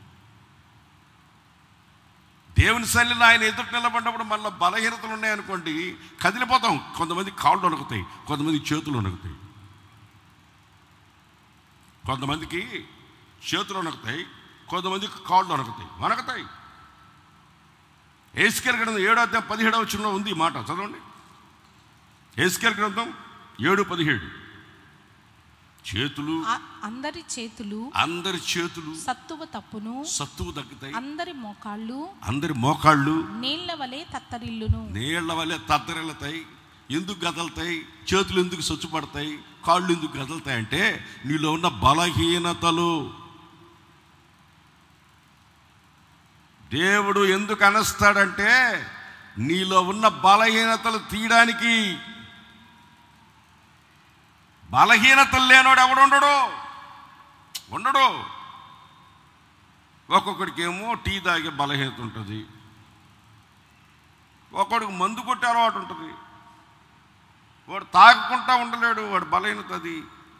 దేవుని శైలిలో ఆయన ఎదుటి నిలబడినప్పుడు మనలో బలహీనతలు ఉన్నాయనుకోండి కదిలిపోతాం కొంతమంది కాళ్ళు వణుకుతాయి కొంతమంది చేతులు వణుకుతాయి కొంతమందికి చేతులు వణుకుతాయి కొంతమందికి కాళ్ళు వణుకుతాయి వణుకుతాయి ఏసుకెల్ గ్రంథం ఏడో అధ్యాయం పదిహేడవ వచనంలో ఉంది ఈ మాట చదవండి ఏసుకెల్ గ్రంథం ఏడు పదిహేడు చేతులు ఆ- అందరి చేతులు అందరి చేతులు సత్తువ తప్పును సత్తువు తగ్గుతాయి అందరి మోకాళ్ళు అందరి మోకాళ్ళు నీళ్ల వలె తత్తరిల్లును నీళ్ల వల్లే తద్దరిల్లుతాయి ఎందుకు గదలుతాయి చేతులు ఎందుకు సొచ్చుపడతాయి కాళ్ళు ఎందుకు గదలుతాయి అంటే నీలో ఉన్న బలహీనతలు దేవుడు ఎందుకు అనస్తాడంటే నీలో ఉన్న బలహీనతలు తీయడానికి బలహీనతలు లేనోడు ఎవడుండడు ఉండడు ఒక్కొక్కడికి ఏమో టీ తాగే బలహీనత ఉంటుంది ఒక్కొక్కడికి మందు కొట్టే అలవాటు ఉంటుంది వాడు తాగకుండా ఉండలేడు వాడు బలహీనత అది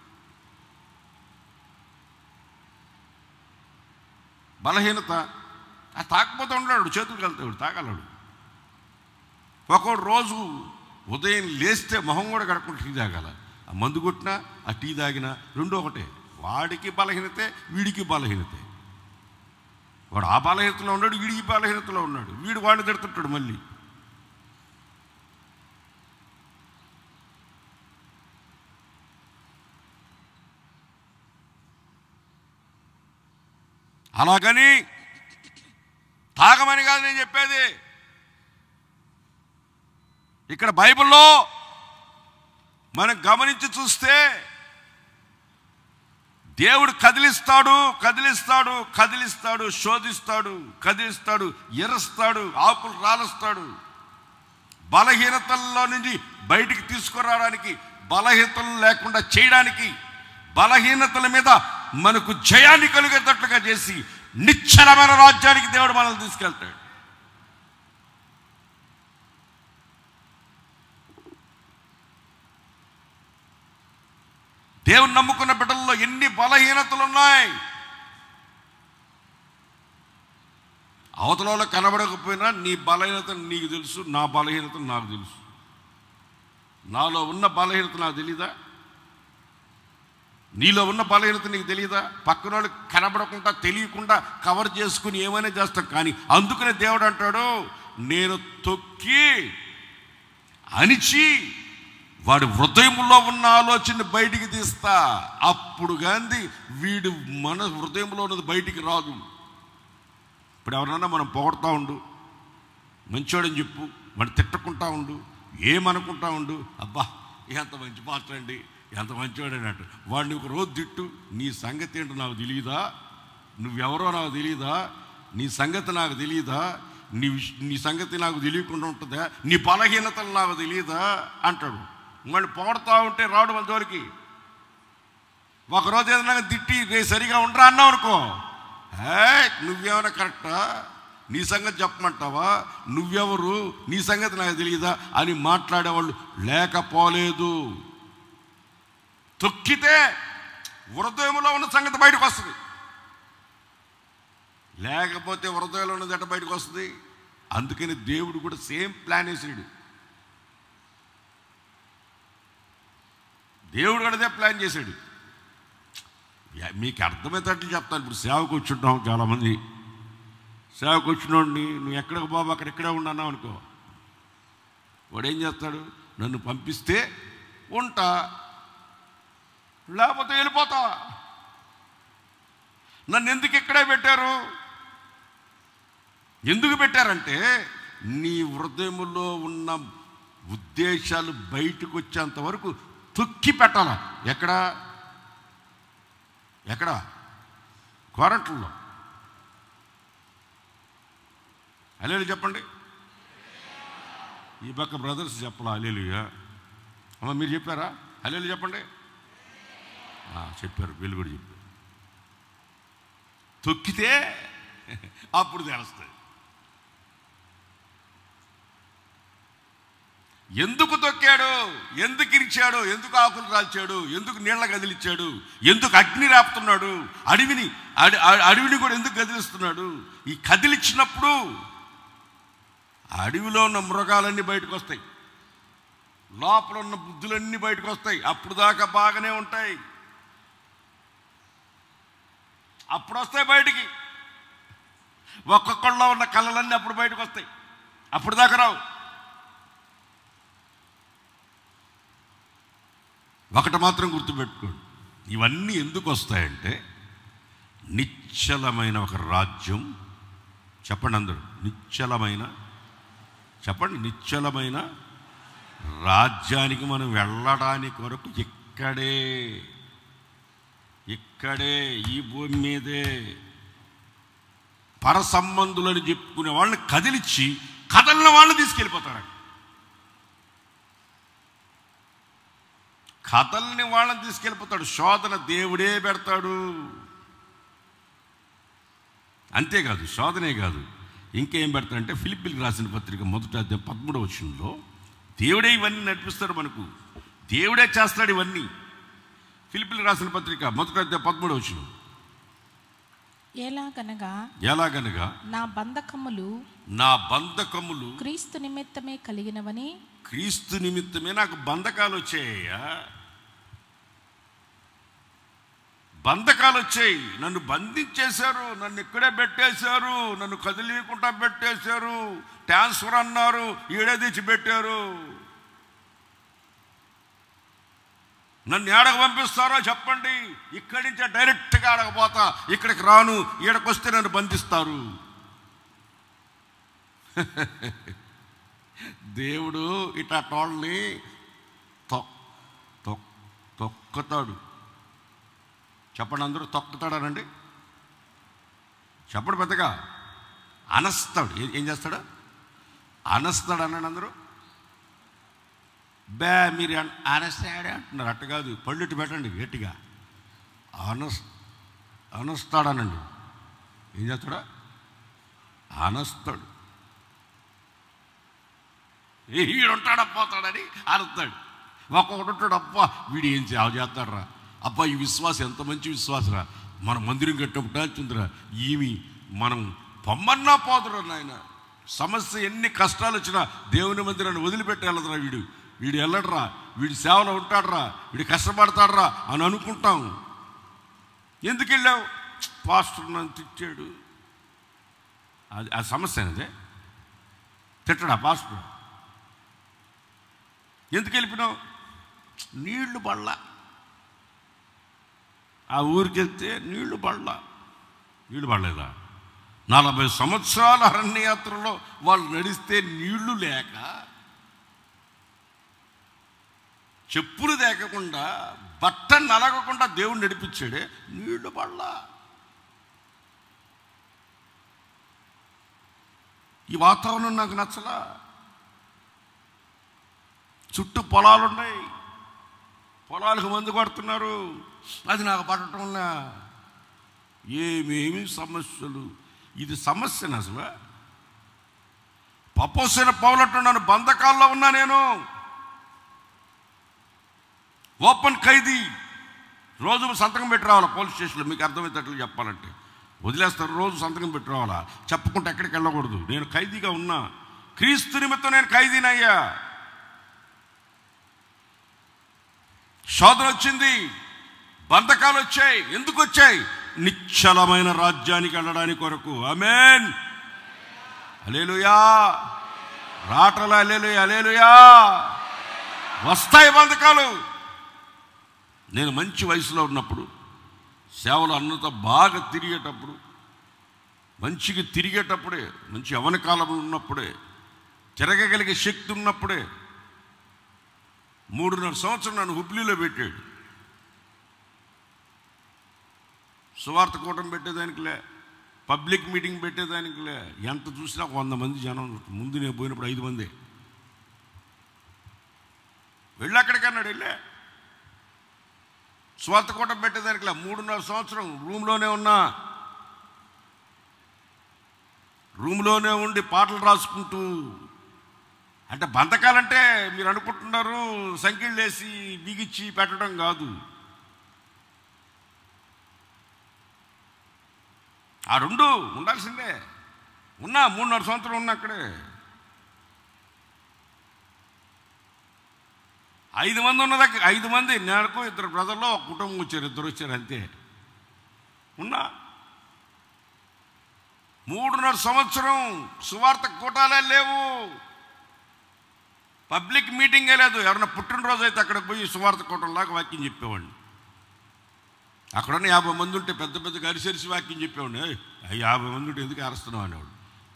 బలహీనత ఆ తాకపోతే ఉండలేడు చేతులు వెళ్తాడు తాగలడు ఒక్కొక్క రోజు ఉదయం లేస్తే మొహం కూడా కడకుండా టీ తాగాల ఆ మందు కొట్టినా ఆ టీ తాగినా రెండో ఒకటే వాడికి బలహీనతే వీడికి బలహీనతే వాడు ఆ బలహీనతలో ఉన్నాడు వీడికి బలహీనతలో ఉన్నాడు వీడు వాడిని తిడుతుంటాడు మళ్ళీ అలాగని తాగమని కాదు నేను చెప్పేది ఇక్కడ బైబిల్లో మనం గమనించి చూస్తే దేవుడు కదిలిస్తాడు కదిలిస్తాడు కదిలిస్తాడు శోధిస్తాడు కదిలిస్తాడు ఎరుస్తాడు ఆకులు రాలుస్తాడు బలహీనతల్లో నుంచి బయటికి తీసుకురావడానికి బలహీనతలు లేకుండా చేయడానికి బలహీనతల మీద మనకు జయాన్ని కలిగేటట్లుగా చేసి నిశ్చలమైన రాజ్యానికి దేవుడు మనల్ని తీసుకెళ్తాడు దేవుని నమ్ముకున్న బిడ్డల్లో ఎన్ని బలహీనతలు ఉన్నాయి అవతలలో కనబడకపోయినా నీ బలహీనత నీకు తెలుసు నా బలహీనత నాకు తెలుసు నాలో ఉన్న బలహీనత నాకు తెలీదా నీలో ఉన్న బలహీనత నీకు తెలియదా పక్కన వాళ్ళకి కనబడకుండా తెలియకుండా కవర్ చేసుకుని ఏమైనా చేస్తాం కానీ అందుకనే దేవుడు అంటాడు నేను తొక్కి అణిచి వాడి హృదయంలో ఉన్న ఆలోచన బయటికి తీస్తా అప్పుడు గాంధీ వీడు మన హృదయంలో ఉన్నది బయటికి రాదు ఇప్పుడు ఎవరన్నా మనం పొగడుతూ ఉండు మంచోడని చెప్పు మనం తిట్టకుంటా ఉండు ఏమనుకుంటా ఉండు అబ్బా ఎంత మంచి పాత్ర అండి ఎంత మంచివాడన్నట్టు వాడిని ఒక రోజు తిట్టు నీ సంగతి ఏంటో నాకు తెలియదా నువ్వెవరో నాకు తెలియదా నీ సంగతి నాకు తెలియదా నీ విష్- నీ సంగతి నాకు తెలియకుండా ఉంటుందా నీ బలహీనతలు నాకు తెలియదా అంటాడు మళ్ళీ పొగడుతూ ఉంటే రావడం వాళ్ళ జోలికి ఒకరోజు ఏదైనా తిట్టి రే సరిగా ఉండరా అన్నావు అనుకో హే నువ్వేమైనా కరెక్టా నీ సంగతి చెప్పమంటావా నువ్వెవరు నీ సంగతి నాకు తెలియదా అని మాట్లాడేవాళ్ళు లేకపోలేదు తొక్కితే హృదయంలో ఉన్న సంగతి బయటకు వస్తుంది లేకపోతే హృదయంలో ఉన్నది ఎట్ట బయటకు వస్తుంది అందుకని దేవుడు కూడా సేమ్ ప్లాన్ వేసాడు దేవుడు కూడా అదే ప్లాన్ చేశాడు యా- మీకు అర్థమయ్యేటట్లు చెప్తాను ఇప్పుడు సేవకు వచ్చుంటాం చాలామంది సేవకు వచ్చినోడిని నువ్వు ఎక్కడికి బాబు అక్కడ ఇక్కడే ఉన్నావు అనుకో వాడు ఏం చేస్తాడు నన్ను పంపిస్తే ఉంటా లేకపోతే వెళ్ళిపోతా నన్ను ఎందుకు ఇక్కడే పెట్టారు ఎందుకు పెట్టారంటే నీ హృదయములో ఉన్న ఉద్దేశాలు బయటకు వచ్చేంత వరకు తొక్కి పెట్టాల ఎక్కడ ఎక్కడ క్వారంటైన్లో అలేలు చెప్పండి ఈ పక్క బ్రదర్స్ చెప్పాలా అలేలుగా అమ్మ మీరు చెప్పారా అలేలు చెప్పండి ఆ, చెప్పారు వీళ్ళు కూడా చెప్పారు తొక్కితే అప్పుడు తెలుస్తుంది ఎందుకు తొక్కాడు ఎందుకు ఇరిచాడు ఎందుకు ఆకులు రాల్చాడు ఎందుకు నీళ్ళ కదిలిచ్చాడు ఎందుకు అగ్ని రాపుతున్నాడు అడవిని అడి- అ- అడవిని కూడా ఎందుకు కదిలిస్తున్నాడు ఈ కదిలిచ్చినప్పుడు ఆ అడవిలో ఉన్న మృగాలన్నీ బయటకు వస్తాయి లోపల ఉన్న బుద్ధులన్నీ బయటకు వస్తాయి అప్పుడు దాకా బాగానే ఉంటాయి అప్పుడు వస్తాయి బయటికి ఒక్కొక్కళ్ళలో ఉన్న కళలన్నీ అప్పుడు బయటకు వస్తాయి అప్పుడు దాకా రావు ఒకటి మాత్రం గుర్తుపెట్టుకోండి ఇవన్నీ ఎందుకు వస్తాయంటే నిశ్చలమైన ఒక రాజ్యం చెప్పండి అందరూ నిశ్చలమైన చెప్పండి నిశ్చలమైన రాజ్యానికి మనం వెళ్ళడానికి కొరకు ఇక్కడే ఇక్కడే ఈ భూమి మీదే పర సంబంధులని చెప్పుకునే వాళ్ళని కదిలిచ్చి కదలిన వాళ్ళని తీసుకెళ్ళిపోతారు కథల్ని వాళ్ళని తీసుకెళ్ళిపోతాడు శోధన దేవుడే పెడతాడు అంతేకాదు శోధనే కాదు ఇంకేం పెడతాడంటే ఫిలిపిన్కి రాసిన పత్రిక మొదట అధ్యాయం పదమూడవ వచనంలో దేవుడే ఇవన్నీ నడిపిస్తాడు మనకు దేవుడే చేస్తాడు ఇవన్నీ ఫిలిపిల్ రాసిన పత్రిక మొదటి అధ్యాయం పదమూడు వచ్చిన ఎలాగనగా ఎలాగనగా నా బంధకములు నా బంధకములు క్రీస్తు నిమిత్తమే కలిగినవని క్రీస్తు నిమిత్తమే నాకు బంధకాలు వచ్చాయ్యా బంధకాలు వచ్చాయి నన్ను బంధించేశారు నన్ను ఇక్కడే పెట్టేశారు నన్ను కదిలీయకుండా పెట్టేశారు ట్రాన్స్ఫర్ అన్నారు ఈడే తెచ్చి పెట్టారు నన్ను ఏడకు పంపిస్తారో చెప్పండి ఇక్కడి నుంచే డైరెక్ట్గా ఆడకపోతా ఇక్కడికి రాను ఈడకొస్తే నన్ను బంధిస్తారు దేవుడు ఇట్లా టోళ్ళని తొ- తొ- తొక్కుతాడు చెప్పండి అందరూ తొక్కుతాడనండి చెప్పండి పెద్దగా అనస్తాడు ఏ- ఏం చేస్తాడు అనస్తాడు అన్నాడు అందరూ బే మీరు అన్- అనస్తాడే అంటున్నారు అట్ట కాదు పళ్ళుట్టు పెట్టండి గట్టిగా అనస్ అనస్తాడనండి ఏం చేస్తాడా అనస్తాడు వీడు ఉంటాడు పోతాడని అరుస్తాడు ఒక్కొక్కడు ఉంటాడు అబ్బా వీడు ఏం సేవ చేస్తాడరా అబ్బా ఈ విశ్వాసం ఎంత మంచి విశ్వాసరా మన మందిరం కట్టినప్పుడు వచ్చిందిరా ఈమె మనం పొమ్మన్నా పోదురా నాయన సమస్య ఎన్ని కష్టాలు వచ్చినా దేవుని మందిరాన్ని వదిలిపెట్టి వెళ్ళదురా వీడు వీడు వెళ్ళడరా వీడి సేవలో ఉంటాడరా వీడు కష్టపడతాడరా అని అనుకుంటాం ఎందుకు వెళ్ళావు పాస్టర్ నన్ను తిట్టాడు అది ఆ సమస్య అదే తిట్టడా పాస్టర్ ఎందుకు వెళ్ళిపోయినావు నీళ్లు పడలా ఆ ఊరికి వెళ్తే నీళ్లు పడలా నీళ్లు పడలేదా నలభై సంవత్సరాల అరణ్యయాత్రలో వాళ్ళు నడిస్తే నీళ్లు లేక చెప్పులు దేకకుండా బట్ట నలగకుండా దేవుడు నడిపించాడే నీళ్లు పడలా ఈ వాతావరణం నాకు నచ్చలా చుట్టూ పొలాలు ఉన్నాయి పొలాలకు మందు కొడుతున్నారు అది నాకు పడటంలా ఏమేమి సమస్యలు ఇది సమస్యను అసలు పపోసిన పౌలట్టున్నాను బంధకాల్లో ఉన్నా నేను ఓపెన్ ఖైదీ రోజు సంతకం పెట్టి రావాలా పోలీస్ స్టేషన్లో మీకు అర్థమయ్యేటట్లు చెప్పాలంటే వదిలేస్తారు రోజు సంతకం పెట్టి రావాలా చెప్పకుండా ఎక్కడికి వెళ్ళకూడదు నేను ఖైదీగా ఉన్నా క్రీస్తు నిమిత్తం నేను ఖైదీనయ్యా శోధన వచ్చింది బంధకాలు వచ్చాయి ఎందుకు వచ్చాయి నిశ్చలమైన రాజ్యానికి వెళ్ళడానికి కొరకు అమేన్ అలేలుయా రాటల అలేలుయా అలేలుయా వస్తాయి బంధకాలు నేను మంచి వయసులో ఉన్నప్పుడు సేవలు అన్నంత బాగా తిరిగేటప్పుడు మంచిగా తిరిగేటప్పుడే మంచి యవన కాలంలో ఉన్నప్పుడే తిరగగలిగే శక్తి ఉన్నప్పుడే మూడున్నర సంవత్సరం నన్ను హుబ్లీలో పెట్టాడు సువార్త కూటం పెట్టేదానికిలే పబ్లిక్ మీటింగ్ పెట్టేదానికిలే ఎంత చూసినా ఒక వంద మంది జనం ముందు నేను పోయినప్పుడు ఐదు మంది వెళ్ళి అక్కడికన్నాడు వెళ్ళే స్వార్థ కూటం పెట్టేదానికిలే మూడున్నర సంవత్సరం రూమ్లోనే ఉన్నా రూమ్లోనే ఉండి పాటలు రాసుకుంటూ అంటే బంధకాలంటే మీరు అనుకుంటున్నారు సంఖ్యలు వేసి బిగిచ్చి పెట్టడం కాదు ఆ రెండు ఉండాల్సిందే ఉన్నా మూడున్నర సంవత్సరం ఉన్నా అక్కడే ఐదు మంది ఉన్న దగ్గర ఐదు మంది నాకు ఇద్దరు బ్రదర్లో ఒక కుటుంబం వచ్చారు ఇద్దరు వచ్చారు అంతే ఉన్నా మూడున్నర సంవత్సరం సువార్త కూటాలే లేవు పబ్లిక్ మీటింగే లేదు ఎవరైనా పుట్టినరోజు అయితే అక్కడికి పోయి సువార్త కూటంలాగా వాక్యం చెప్పేవాడిని అక్కడున్న యాభై మంది ఉంటే పెద్ద పెద్ద అరిసరిసి వాక్యం చెప్పేవాడిని "ఏయ్, ఆ యాభై మంది ఉంటే ఎందుకు అరుస్తున్నావు అనేవాడు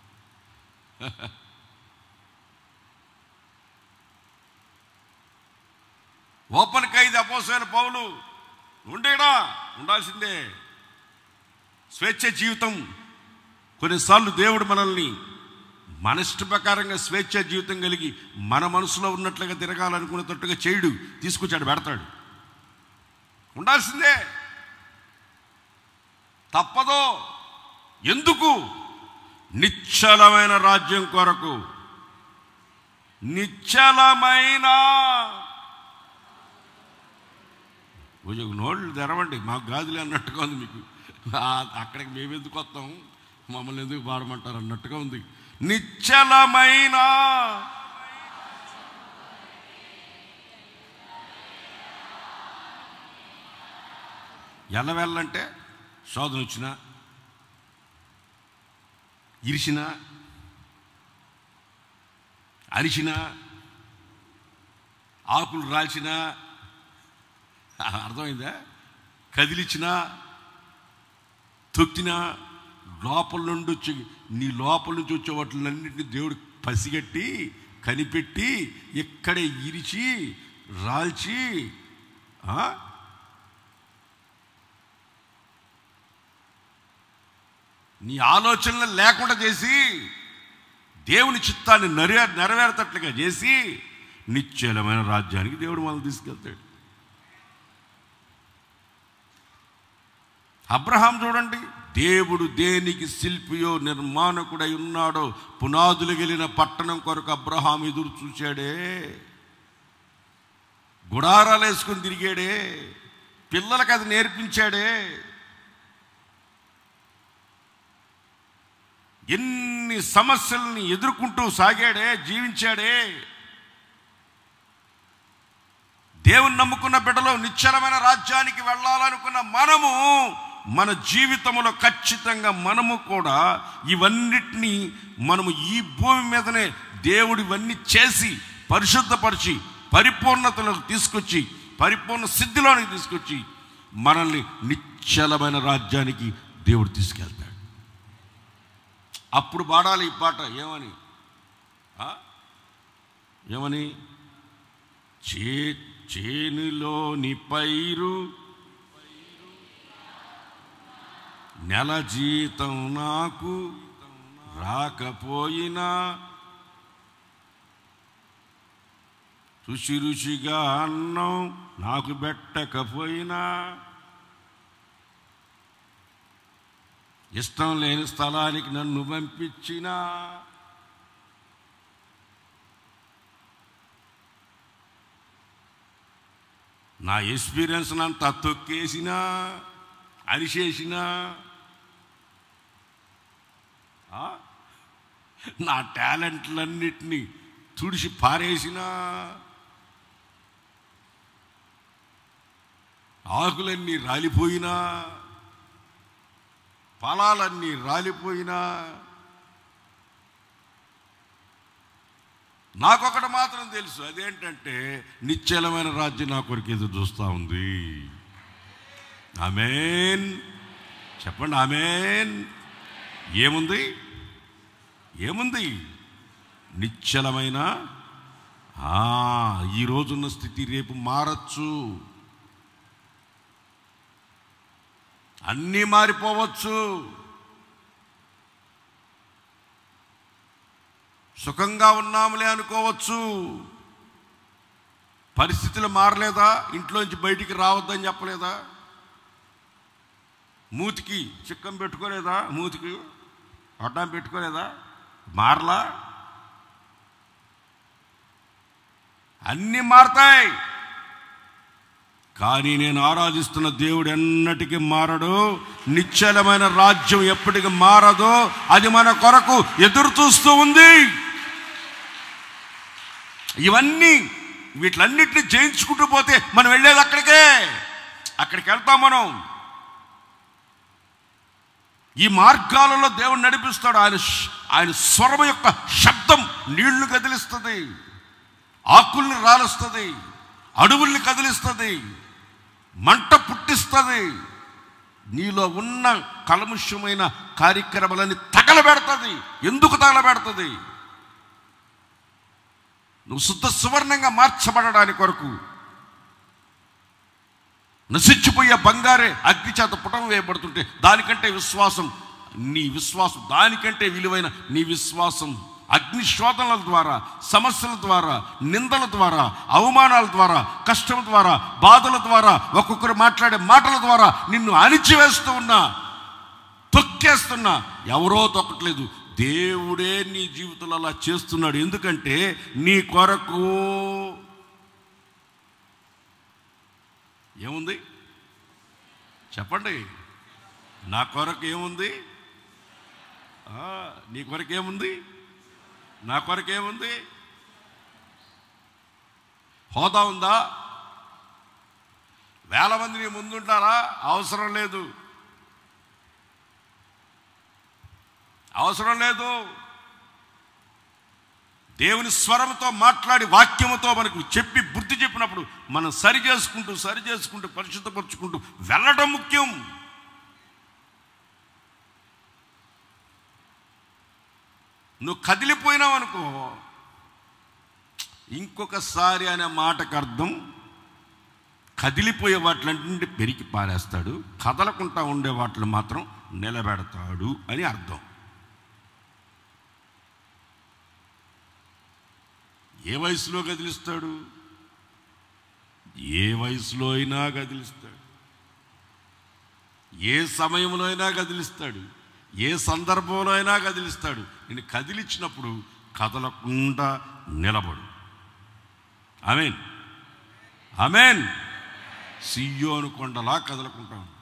ఓపెన్ ఖైదీ అపోసైన పౌలు ఉండేడా ఉండాల్సిందే స్వేచ్ఛ జీవితం కొన్నిసార్లు దేవుడు మనల్ని మన ఇష్ట ప్రకారంగా స్వేచ్ఛ జీవితం కలిగి మన మనసులో ఉన్నట్లుగా తిరగాలనుకునేటట్టుగా చేయడు తీసుకొచ్చాడు పెడతాడు ఉండాల్సిందే తప్పదో ఎందుకు నిశ్చలమైన రాజ్యం కొరకు నిశ్చలమైన కొంచెం నోళ్ళు తెరవండి మాకు గాజులే అన్నట్టుగా ఉంది మీకు ఆ- అక్కడికి మేము ఎందుకు వస్తాం మమ్మల్ని ఎందుకు పాడమంటారు అన్నట్టుగా ఉంది నిశ్చలమైన ఎల్లవెల్లంటే శోధన వచ్చినా ఇరిసిన అరిచిన ఆకులు రాల్చిన అర్థమైందా కదిలిచిన తొక్కిన లోపల నుండి వచ్చి నీ లోపల నుంచి వచ్చే వాటిలన్నింటినీ దేవుడు పసిగట్టి కనిపెట్టి ఇక్కడే ఇరిచి రాల్చి ఆ? నీ ఆలోచనలు లేకుండా చేసి దేవుని చిత్తాన్ని నెరవే నెరవేరతట్లుగా చేసి నిశ్చలమైన రాజ్యానికి దేవుడు మనల్ని తీసుకెళ్తాడు అబ్రహాం చూడండి దేవుడు దేనికి శిల్పియో నిర్మాణకుడై ఉన్నాడో పునాదులు గెలిన పట్టణం కొరకు అబ్రహాం ఎదురు చూశాడే గుడారాలు వేసుకుని తిరిగాడే పిల్లలకు అది నేర్పించాడే ఎన్ని సమస్యల్ని ఎదుర్కొంటూ సాగాడే జీవించాడే దేవుని నమ్ముకున్న బిడ్డలో నిశ్చలమైన రాజ్యానికి వెళ్ళాలనుకున్న మనము మన జీవితంలో ఖచ్చితంగా మనము కూడా ఇవన్నిటినీ మనము ఈ భూమి మీదనే దేవుడు ఇవన్నీ చేసి పరిశుద్ధపరిచి పరిపూర్ణతలోకి తీసుకొచ్చి పరిపూర్ణ సిద్ధిలోనికి తీసుకొచ్చి మనల్ని నిశ్చలమైన రాజ్యానికి దేవుడు తీసుకెళ్తాడు అప్పుడు పాడాలి ఈ పాట ఏమని ఆ? ఏమని చే చేనులోని పైరు నెల జీతం నాకు రాకపోయినా రుచి రుచిగా అన్నం నాకు పెట్టకపోయినా ఇష్టం లేని స్థలానికి నన్ను పంపించినా నా ఎక్స్పీరియన్స్ అంతా తొక్కేసినా అరిచేసినా ఆ? నా టాలెంట్లన్నిటినీ తుడిచి పారేసినా ఆకులన్నీ రాలిపోయినా ఫలాలన్నీ రాలిపోయినా నాకొకటి మాత్రం తెలుసు అదేంటంటే నిశ్చలమైన రాజ్యం నా కొరకు ఎదురు చూస్తూ ఉంది ఆమెన్ చెప్పండి ఆమెన్ ఏముంది ఏముంది నిశ్చలమైన ఆ, ఈ రోజున్న స్థితి రేపు మారచ్చు అన్నీ మారిపోవచ్చు సుఖంగా ఉన్నాములే అనుకోవచ్చు పరిస్థితులు మారలేదా ఇంట్లోంచి బయటికి రావద్దని చెప్పలేదా మూతికి చిక్కం పెట్టుకోలేదా మూతికి అడ్డం పెట్టుకోలేదా మారలా అన్నీ మారతాయి కానీ నేను ఆరాధిస్తున్న దేవుడు ఎన్నటికీ మారడు నిశ్చలమైన రాజ్యం ఎప్పటికీ మారదో అది మన కొరకు ఎదురు చూస్తూ ఉంది ఇవన్నీ వీటిలన్నిటిని జయించుకుంటూ పోతే మనం వెళ్ళేది అక్కడికే అక్కడికి వెళ్తాం మనం ఈ మార్గాలలో దేవుడు నడిపిస్తాడు ఆయన శ్- ఆయన స్వరం యొక్క శబ్దం నీళ్లు కదిలిస్తుంది ఆకుల్ని రాలుస్తుంది అడవుల్ని కదిలిస్తుంది మంట పుట్టిస్తుంది నీలో ఉన్న కలముష్యమైన కార్యక్రమాలని తగలబెడుతుంది ఎందుకు తగలబెడుతుంది నువ్వు శుద్ధ సువర్ణంగా మార్చబడడానికి కొరకు నశించిపోయే బంగారే అగ్ని చేత పుటం వేయబడుతుంటే దానికంటే విశ్వాసం నీ విశ్వాసం దానికంటే విలువైన నీ విశ్వాసం అగ్ని శోధనల ద్వారా సమస్యల ద్వారా నిందల ద్వారా అవమానాల ద్వారా కష్టం ద్వారా బాధల ద్వారా ఒక్కొక్కరు మాట్లాడే మాటల ద్వారా నిన్ను అణిచివేస్తూ ఉన్నా తొక్కేస్తున్నా ఎవరో తొక్కట్లేదు దేవుడే నీ జీవితంలో అలా చేస్తున్నాడు ఎందుకంటే నీ కొరకు ఏముంది చెప్పండి నా కొరకు ఏముంది ఆ, నీ కొరకు ఏముంది నా కొరకు ఏముంది హోదా ఉందా వేల మంది నీ ముందుంటారా అవసరం లేదు అవసరం లేదు దేవుని స్వరంతో మాట్లాడి వాక్యముతో మనకు చెప్పి బుద్ధి చెప్పినప్పుడు మనం సరి చేసుకుంటూ సరి చేసుకుంటూ పరిశుద్ధపరుచుకుంటూ వెళ్ళడం ముఖ్యం నువ్వు కదిలిపోయినావు అనుకో ఇంకొకసారి అనే మాటకు అర్థం కదిలిపోయే వాటిలంటే పెరికి పారేస్తాడు కదలకుండా ఉండే వాటిని మాత్రం నిలబెడతాడు అని అర్థం ఏ వయసులో కదిలిస్తాడు ఏ వయసులో అయినా కదిలిస్తాడు ఏ సమయంలో అయినా కదిలిస్తాడు ఏ సందర్భంలో అయినా కదిలిస్తాడు నేను కదిలిచ్చినప్పుడు కదలకుండా నిలబడు ఆమెన్ ఆమెన్ సియోను కొండలా కదలకుంటా ఉండు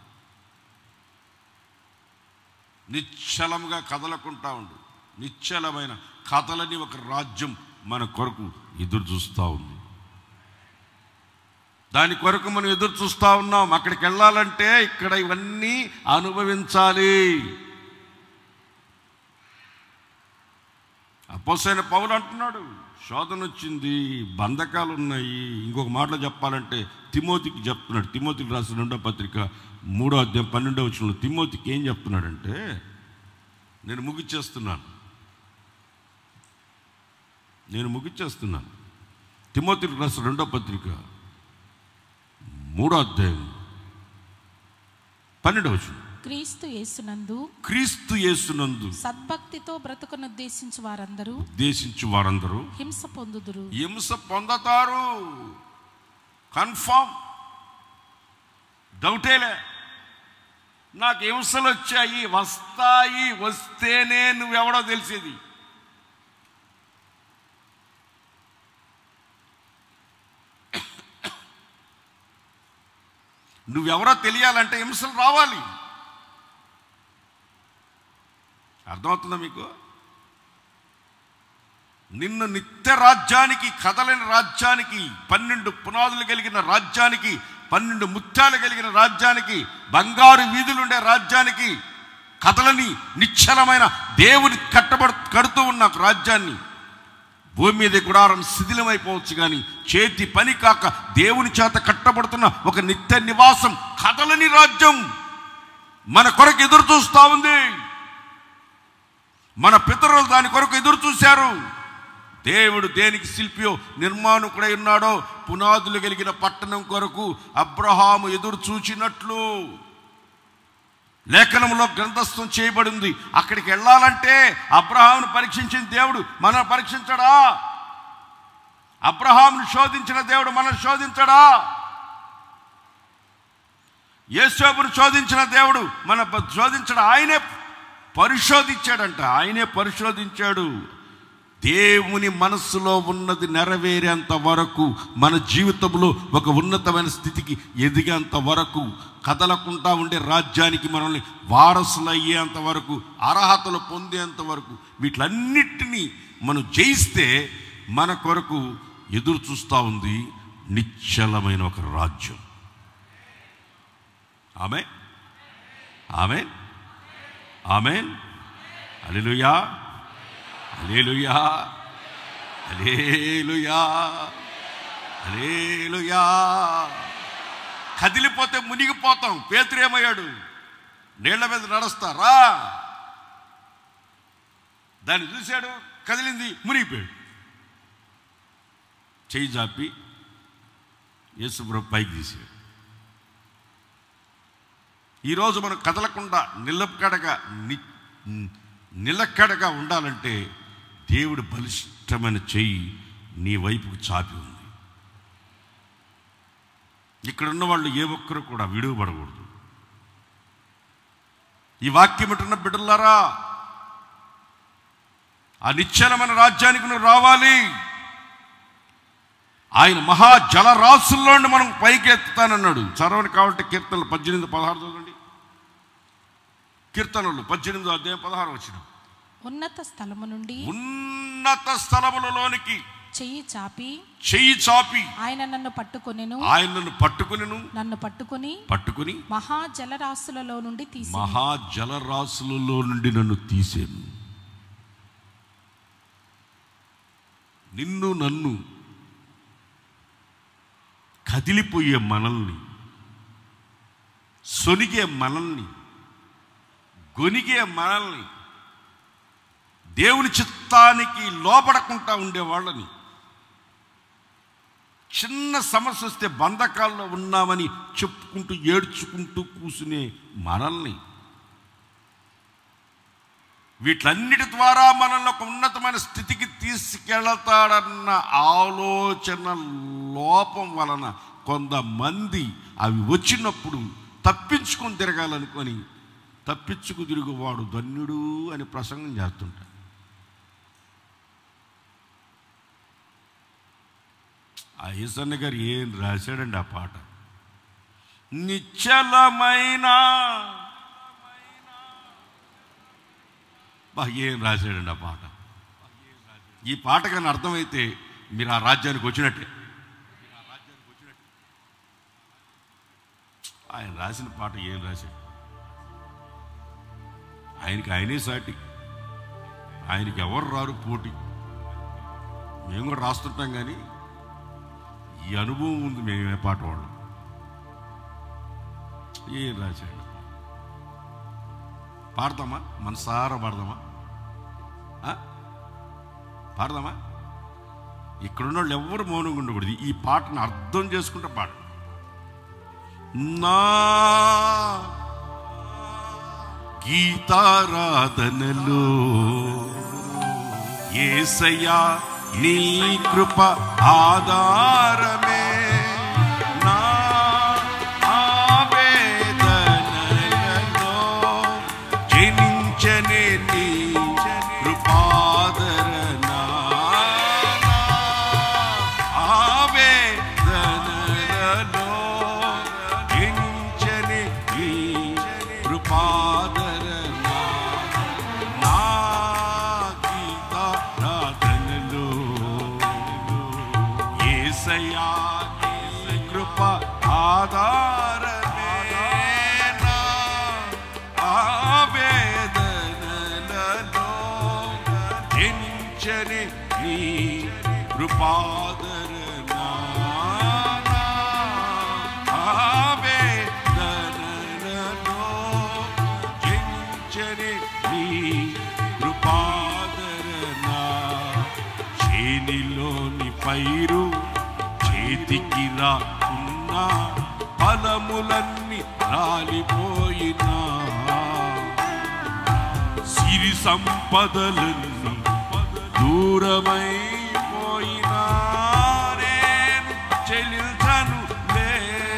నిశ్చలముగా కదలకుంటా ఉండు నిశ్చలమైన కథలని ఒక రాజ్యం మన కొరకు ఎదురు చూస్తూ ఉంది దాని కొరకు మనం ఎదురు చూస్తూ ఉన్నాం అక్కడికి వెళ్ళాలంటే ఇక్కడ ఇవన్నీ అనుభవించాలి అపోసైన పౌలు అంటున్నాడు శోధన వచ్చింది బంధకాలు ఉన్నాయి ఇంకొక మాటలో చెప్పాలంటే తిమోతికి చెప్తున్నాడు తిమోతికి రాసిన రెండో పత్రిక మూడో అధ్యాయం పన్నెండో వచ్చిన తిమోతికి ఏం చెప్తున్నాడంటే నేను ముగిచ్చేస్తున్నాను నేను ముగిచ్చేస్తున్నాను తిమోతికి రాసిన రెండో పత్రిక మూడో అధ్యాయం పన్నెండవ వచ్చిన క్రీస్తు యేసునందు క్రీస్తు యేసునందు సద్భక్తితో బ్రతుకునుద్దేశించి వారందరూ ఉద్దేశించి వారందరూ హింస పొందుదురు హింస పొందతారు కన్ఫామ్ డౌటేలే నాకు హింసలు వచ్చాయి వస్తాయి వస్తేనే నువ్వెవడో తెలిసేది నువ్వెవరో తెలియాలంటే హింసలు రావాలి అర్థమవుతుందా మీకు నిన్ను నిత్య రాజ్యానికి కదలని రాజ్యానికి పన్నెండు పునాదులు కలిగిన రాజ్యానికి పన్నెండు ముత్యాలు కలిగిన రాజ్యానికి బంగారు వీధులుండే రాజ్యానికి కథలని నిశ్చలమైన దేవుని కట్టబడు కడుతూ ఉన్న ఒక రాజ్యాన్ని భూమి మీద గుడారం శిథిలమైపోవచ్చు కానీ చేతి పని కాక దేవుని చేత కట్టబడుతున్న ఒక నిత్య నివాసం కథలని రాజ్యం మన కొరకు ఎదురు చూస్తూ ఉంది మన పితరులు దాని కొరకు ఎదురు చూశారు దేవుడు దేనికి శిల్పియో నిర్మాణకుడై ఉన్నాడో పునాదులు కలిగిన పట్టణం కొరకు అబ్రహాము ఎదురు చూచినట్లు లేఖనంలో గ్రంథస్థం చేయబడింది అక్కడికి వెళ్ళాలంటే అబ్రహామును పరీక్షించిన దేవుడు మనం పరీక్షించడా అబ్రహామును శోధించిన దేవుడు మనం శోధించడా యేసోబును శోధించిన దేవుడు మన ప- శోధించడం ఆయనే పరిశోధించాడంట ఆయనే పరిశోధించాడు దేవుని మనస్సులో ఉన్నది నెరవేరేంత వరకు మన జీవితంలో ఒక ఉన్నతమైన స్థితికి ఎదిగేంత వరకు కదలకుండా ఉండే రాజ్యానికి మనల్ని వారసులు అయ్యేంత వరకు అర్హతలు పొందేంత వరకు వీటిలన్నిటినీ మనం జయిస్తే మన కొరకు ఎదురు చూస్తూ ఉంది నిశ్చలమైన ఒక రాజ్యం ఆమె ఆమె ఆమెన్ అలెలుయా అలేలుయా అలేలుయా అలేలుయా కదిలిపోతే మునిగిపోతాం పేతురేమయ్యాడు నీళ్ల మీద నడుస్తారా దాన్ని చూశాడు కదిలింది మునిగిపోయాడు చెయ్యి జాపి యేసుప్రభు పైకి తీసాడు ఈరోజు మనం కదలకుండా నిలకడగా ని నిలకడగా ఉండాలంటే దేవుడు బలిష్టమైన చెయ్యి నీ వైపుకు చాపి ఉంది ఇక్కడ ఉన్న వాళ్ళు ఏ ఒక్కరు కూడా విడువబడకూడదు ఈ వాక్యం ఉంటున్న బిడ్డలారా ఆ నిశ్చలమైన రాజ్యానికి నువ్వు రావాలి ఆయన మహా జలరాశుల్లో నుండి మనం పైకి ఎత్తుతానన్నాడు చదవని కాబట్టి కీర్తనలు పద్దెనిమిది పదహారు చదవండి కీర్తనలు పద్దెనిమిది అధ్యాయం పదహారు వచ్చిన ఉన్నత స్థలము నుండి ఉన్నత స్థలములలోనికి చెయ్యి చాపి చెయ్యి చాపి ఆయన నన్ను పట్టుకొనెను ఆయన నన్ను పట్టుకునిను నన్ను పట్టుకొని పట్టుకుని మహా జలరాశులలో నుండి తీసి మహా జలరాశులలో నుండి నన్ను తీసేను నిన్ను నన్ను కదిలిపోయే మనల్ని సొనిగే మనల్ని గొనిగే మనల్ని దేవుని చిత్తానికి లోపడకుండా ఉండేవాళ్ళని చిన్న సమస్య వస్తే బంధకాల్లో ఉన్నామని చెప్పుకుంటూ ఏడ్చుకుంటూ కూసునే మనల్ని వీటన్నిటి ద్వారా మనల్ని ఒక ఉన్నతమైన స్థితికి తీసుకెళతాడన్న ఆలోచన లోపం వలన కొంతమంది అవి వచ్చినప్పుడు తప్పించుకొని తిరగాలనుకొని తప్పించుకు తిరుగువాడు ధన్యుడు అని ప్రసంగం చేస్తుంటాడు ఆ ఈసన్న గారు ఏం రాశాడండి ఆ పాట నిశ్చలమైన బా ఏం రాశాడండి ఆ పాట ఈ పాట కానీ అర్థమైతే మీరు ఆ రాజ్యానికి వచ్చినట్టే ఆయన రాసిన పాట ఏం రాశాడు ఆయనకి ఆయనే సాటి ఆయనకి ఎవరు రారు పోటీ మేము కూడా రాస్తుంటాం కానీ ఈ అనుభవం ఉంది మేము ఏ పాట వాళ్ళం ఏం రాశాడు పాడదామా మనసారా పాడదామా ఆ? పాడదామా ఇక్కడున్న వాళ్ళు ఎవరు మౌనంగా ఉండకూడదు ఈ పాటను అర్థం చేసుకుంటే పాడ నా గీతారాధనలో ఏసయ్యా నీ కృప ఆధారమే నా ఆవేదనలలో జనించనే నీ కృపాదరణ ఆవేదనలలో జనించనే నీ కృపాదరణ నా గీతారాధనలో యేసయ్యా నీ కృప ఆధారమే నా ఆవేదనలలో జనించని నీ కృపాదరణ నా ఆవేదనలలో జయించని నీ కృపాదరణ చేనిలోని పైరు చేతికి రాకున్నా ఫలములన్నీ రాలిపోయినా సిరి సంపదలన్నీ దూరమైపోయినా నేను చెల్లించను లే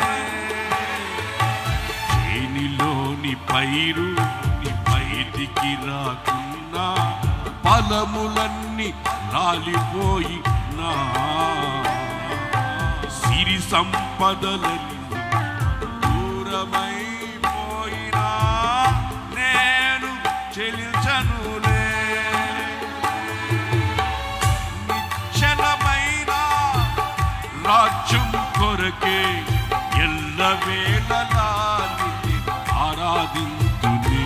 చేనిలోని పైరు నీ బయటికి రాకున్నా ఫలములన్నీ రాలిపోయి నా సిరి సంపదలన్నీ దూరమైపోయినా నేను చెల్లించనులే నిశ్చలమైన రాజ్యం కొరకే ఎల్లవేళలా నిన్ను ఆరాధింతునే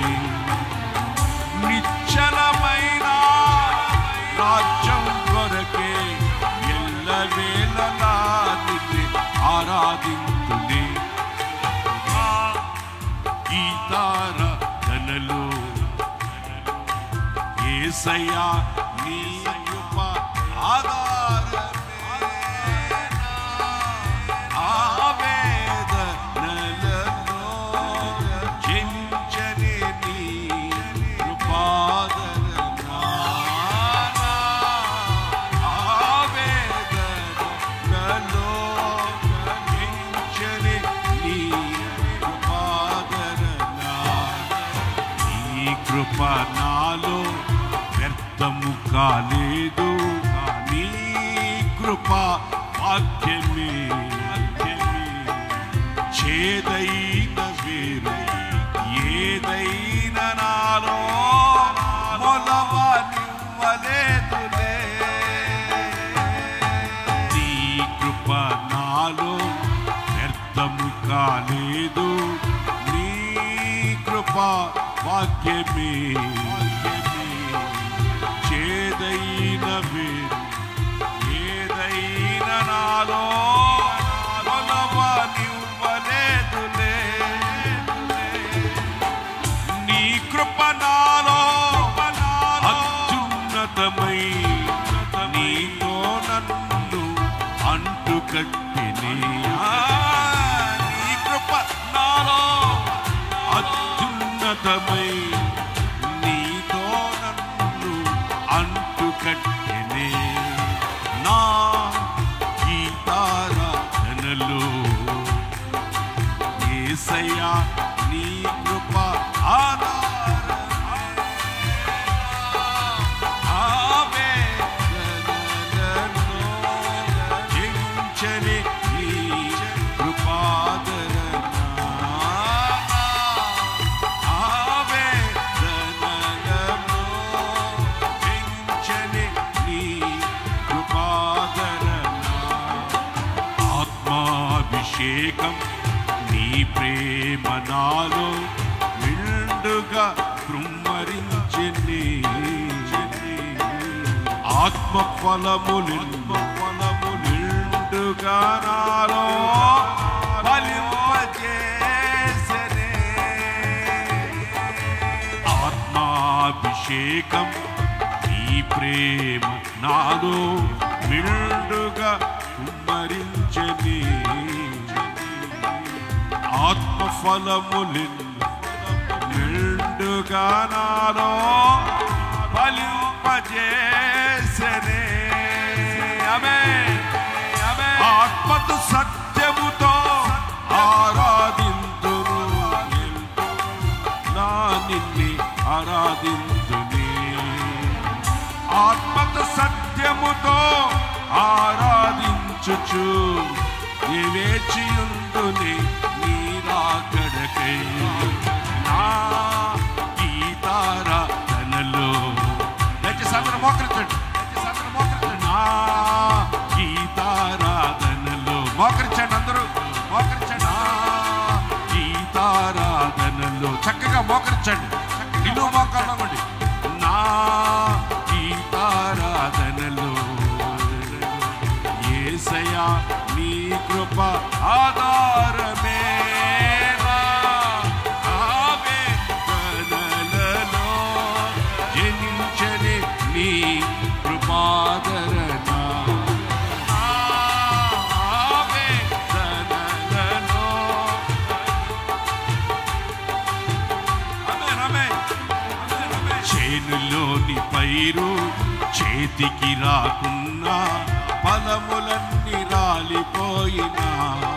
నిశ్చలమైన రాజ్యం కొరకే ఎల్లవేళలా నిన్ను ఆరాధింతునే ఆ గీతార ధనలు ఏసయ్యా నీ కృప ఆధారమే ఆవేదనలలో చించని నీ కృపాదరణ ఆవేదనలలో చించని నీ కృపాదరణ నీ కృప నాలో వ్యర్థము కాలేదు నీ కృప వాక్యమే చేదైన వేరు ఏదైనా నాలో మొలవనివ్వలేదులే నీ కృప నాలో వ్యర్థము కాలేదు నీ కృప వాక్యమే చేదైన వేరు ఏదైనా నాలో మొలవనివ్వలేదులే నీ కృప నాలో అత్యున్నతమై నీతో నన్ను అంటుకట్టిని నీ కృప నాలో అత్యున్నతమై నీతో నన్ను అంటుకట్టిని నా గీతారాధనలో ఏసయ్యా నీ కృప ఆవేదనలను జయించని నీ కృపాదరణ ఆవేదనలను జయించని నీ కృపాదరణ ఆత్మాభిషేకం నీ ప్రేమ నాలో నిండుగా కృమ్మరించింది ఆత్మ ఫలములు ఫలము నిండుగా నాలో ఫలింపజేసనే ఆత్మాభిషేకం నీ ప్రేమ నాలో నిండుగా కుమ్మరించని ఆత్మ ఫలములిన్ నిండుగా నాలో ఫలింపజేసనే ఆమేన్. ఆత్మతో సత్యముతో ఆరాధింతును నా నిన్ని ఆరాధింతుని ఆత్మతో సత్యముతో ఆరాధించుచు నివేచియుందుని నీ రాకడకై నా గీతారాధనలో దయచేసి అందరూ మోకరించండి దయచేసి అందరూ మోకరించండి నా గీతారాధనలో మోకరించండి అందరూ మోకరించండి నా గీతారాధనలో చక్కగా మోకరించండి నిలువు మోకాలండి నా గీతారాధనలో ఏసయా నీ కృప ఆధారమే నా ఆవేదనలలో జనించని నీ కృపాదరణ నా ఆవేదనలలో ఆమేన్, ఆమేన్. చేనులోని పైరు చేతికి రాకున్నా ఫలములన్నీ రాలిపోయినా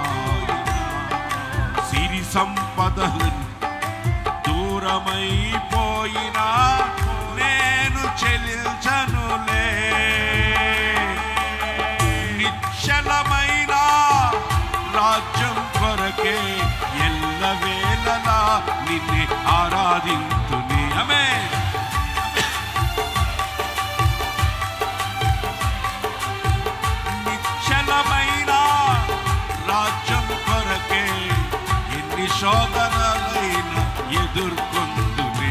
సిరి సంపదలన్నీ దూరమైపోయినా నేను చెల్లించనులే నిశ్చలమైన రాజ్యం కొరకే ఎల్లవేళలా నిన్నే ఆరాధింతుని అమే నిశ్చలమైన రాజ్యం కొరకే ఎన్ని శోధనలైనా ఎదుర్కొందునే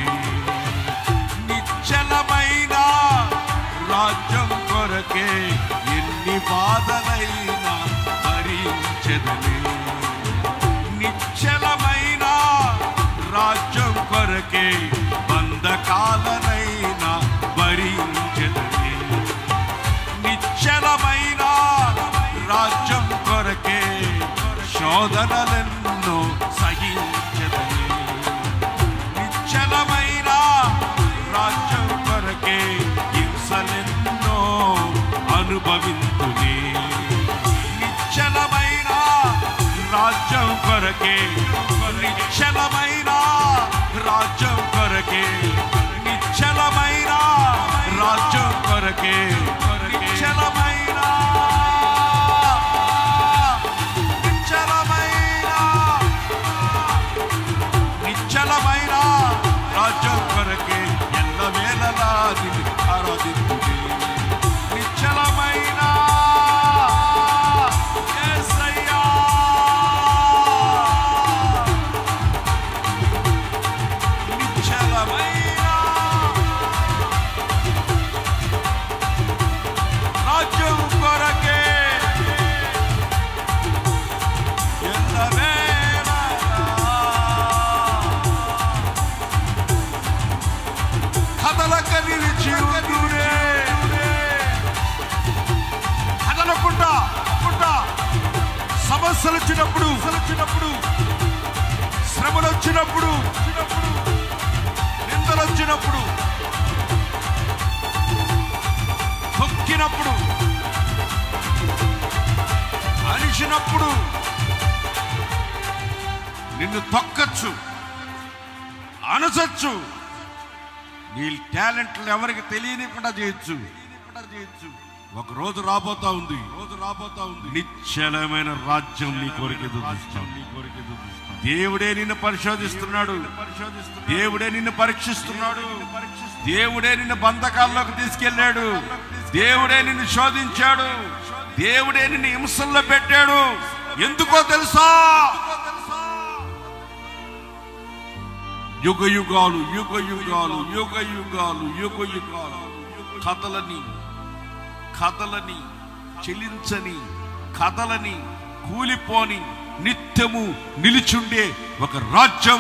నిశ్చలమైన రాజ్యం కొరకే ఎన్ని బాధలైనా భరించదనే నిశ్చలమైన రాజ్యం కొరకే బంధకాలనైనా భరించదనే నిశ్చలమైన రాజ్యం కొరకే శోధనలెన్నో సహించదనే నిశ్చలమైన రాజ్యం కొరకే హింసలెన్నో అనుభవింతునే నిశ్చలమైన రాజ్యం కొరకే నిశ్చలమైన రాజ్యం కొరకే నిశ్చలమైన రాజ్యం కొరకే నిశ్చలమైన సమస్యలు వచ్చినప్పుడు వచ్చినప్పుడు శ్రమలు వచ్చినప్పుడు వచ్చినప్పుడు నిందలు వచ్చినప్పుడు తొక్కినప్పుడు అరిచినప్పుడు నిన్ను తొక్కచ్చు అనసచ్చు నీ టాలెంట్లు ఎవరికి తెలియనికుండా చేయొచ్చు చేయొచ్చు ఒక రోజు రాబోతా ఉంది రోజు రాబోతా ఉంది నిశ్చలమైన రాజ్యం నీ కోరిక నీ కోరిక దేవుడే నిన్ను పరిశోధిస్తున్నాడు దేవుడే నిన్ను పరీక్షిస్తున్నాడు దేవుడే నిన్ను బంధకాల్లోకి తీసుకెళ్ళాడు దేవుడే నిన్ను శోధించాడు దేవుడే నిన్ను హింసల్లో పెట్టాడు ఎందుకో తెలుసా యుగ యుగాలు యుగ యుగాలు యుగ యుగాలు యుగ యుగాలు కథలని కథలని చెలించని కథలని కూలిపోని నిత్యము నిలిచుండే ఒక రాజ్యం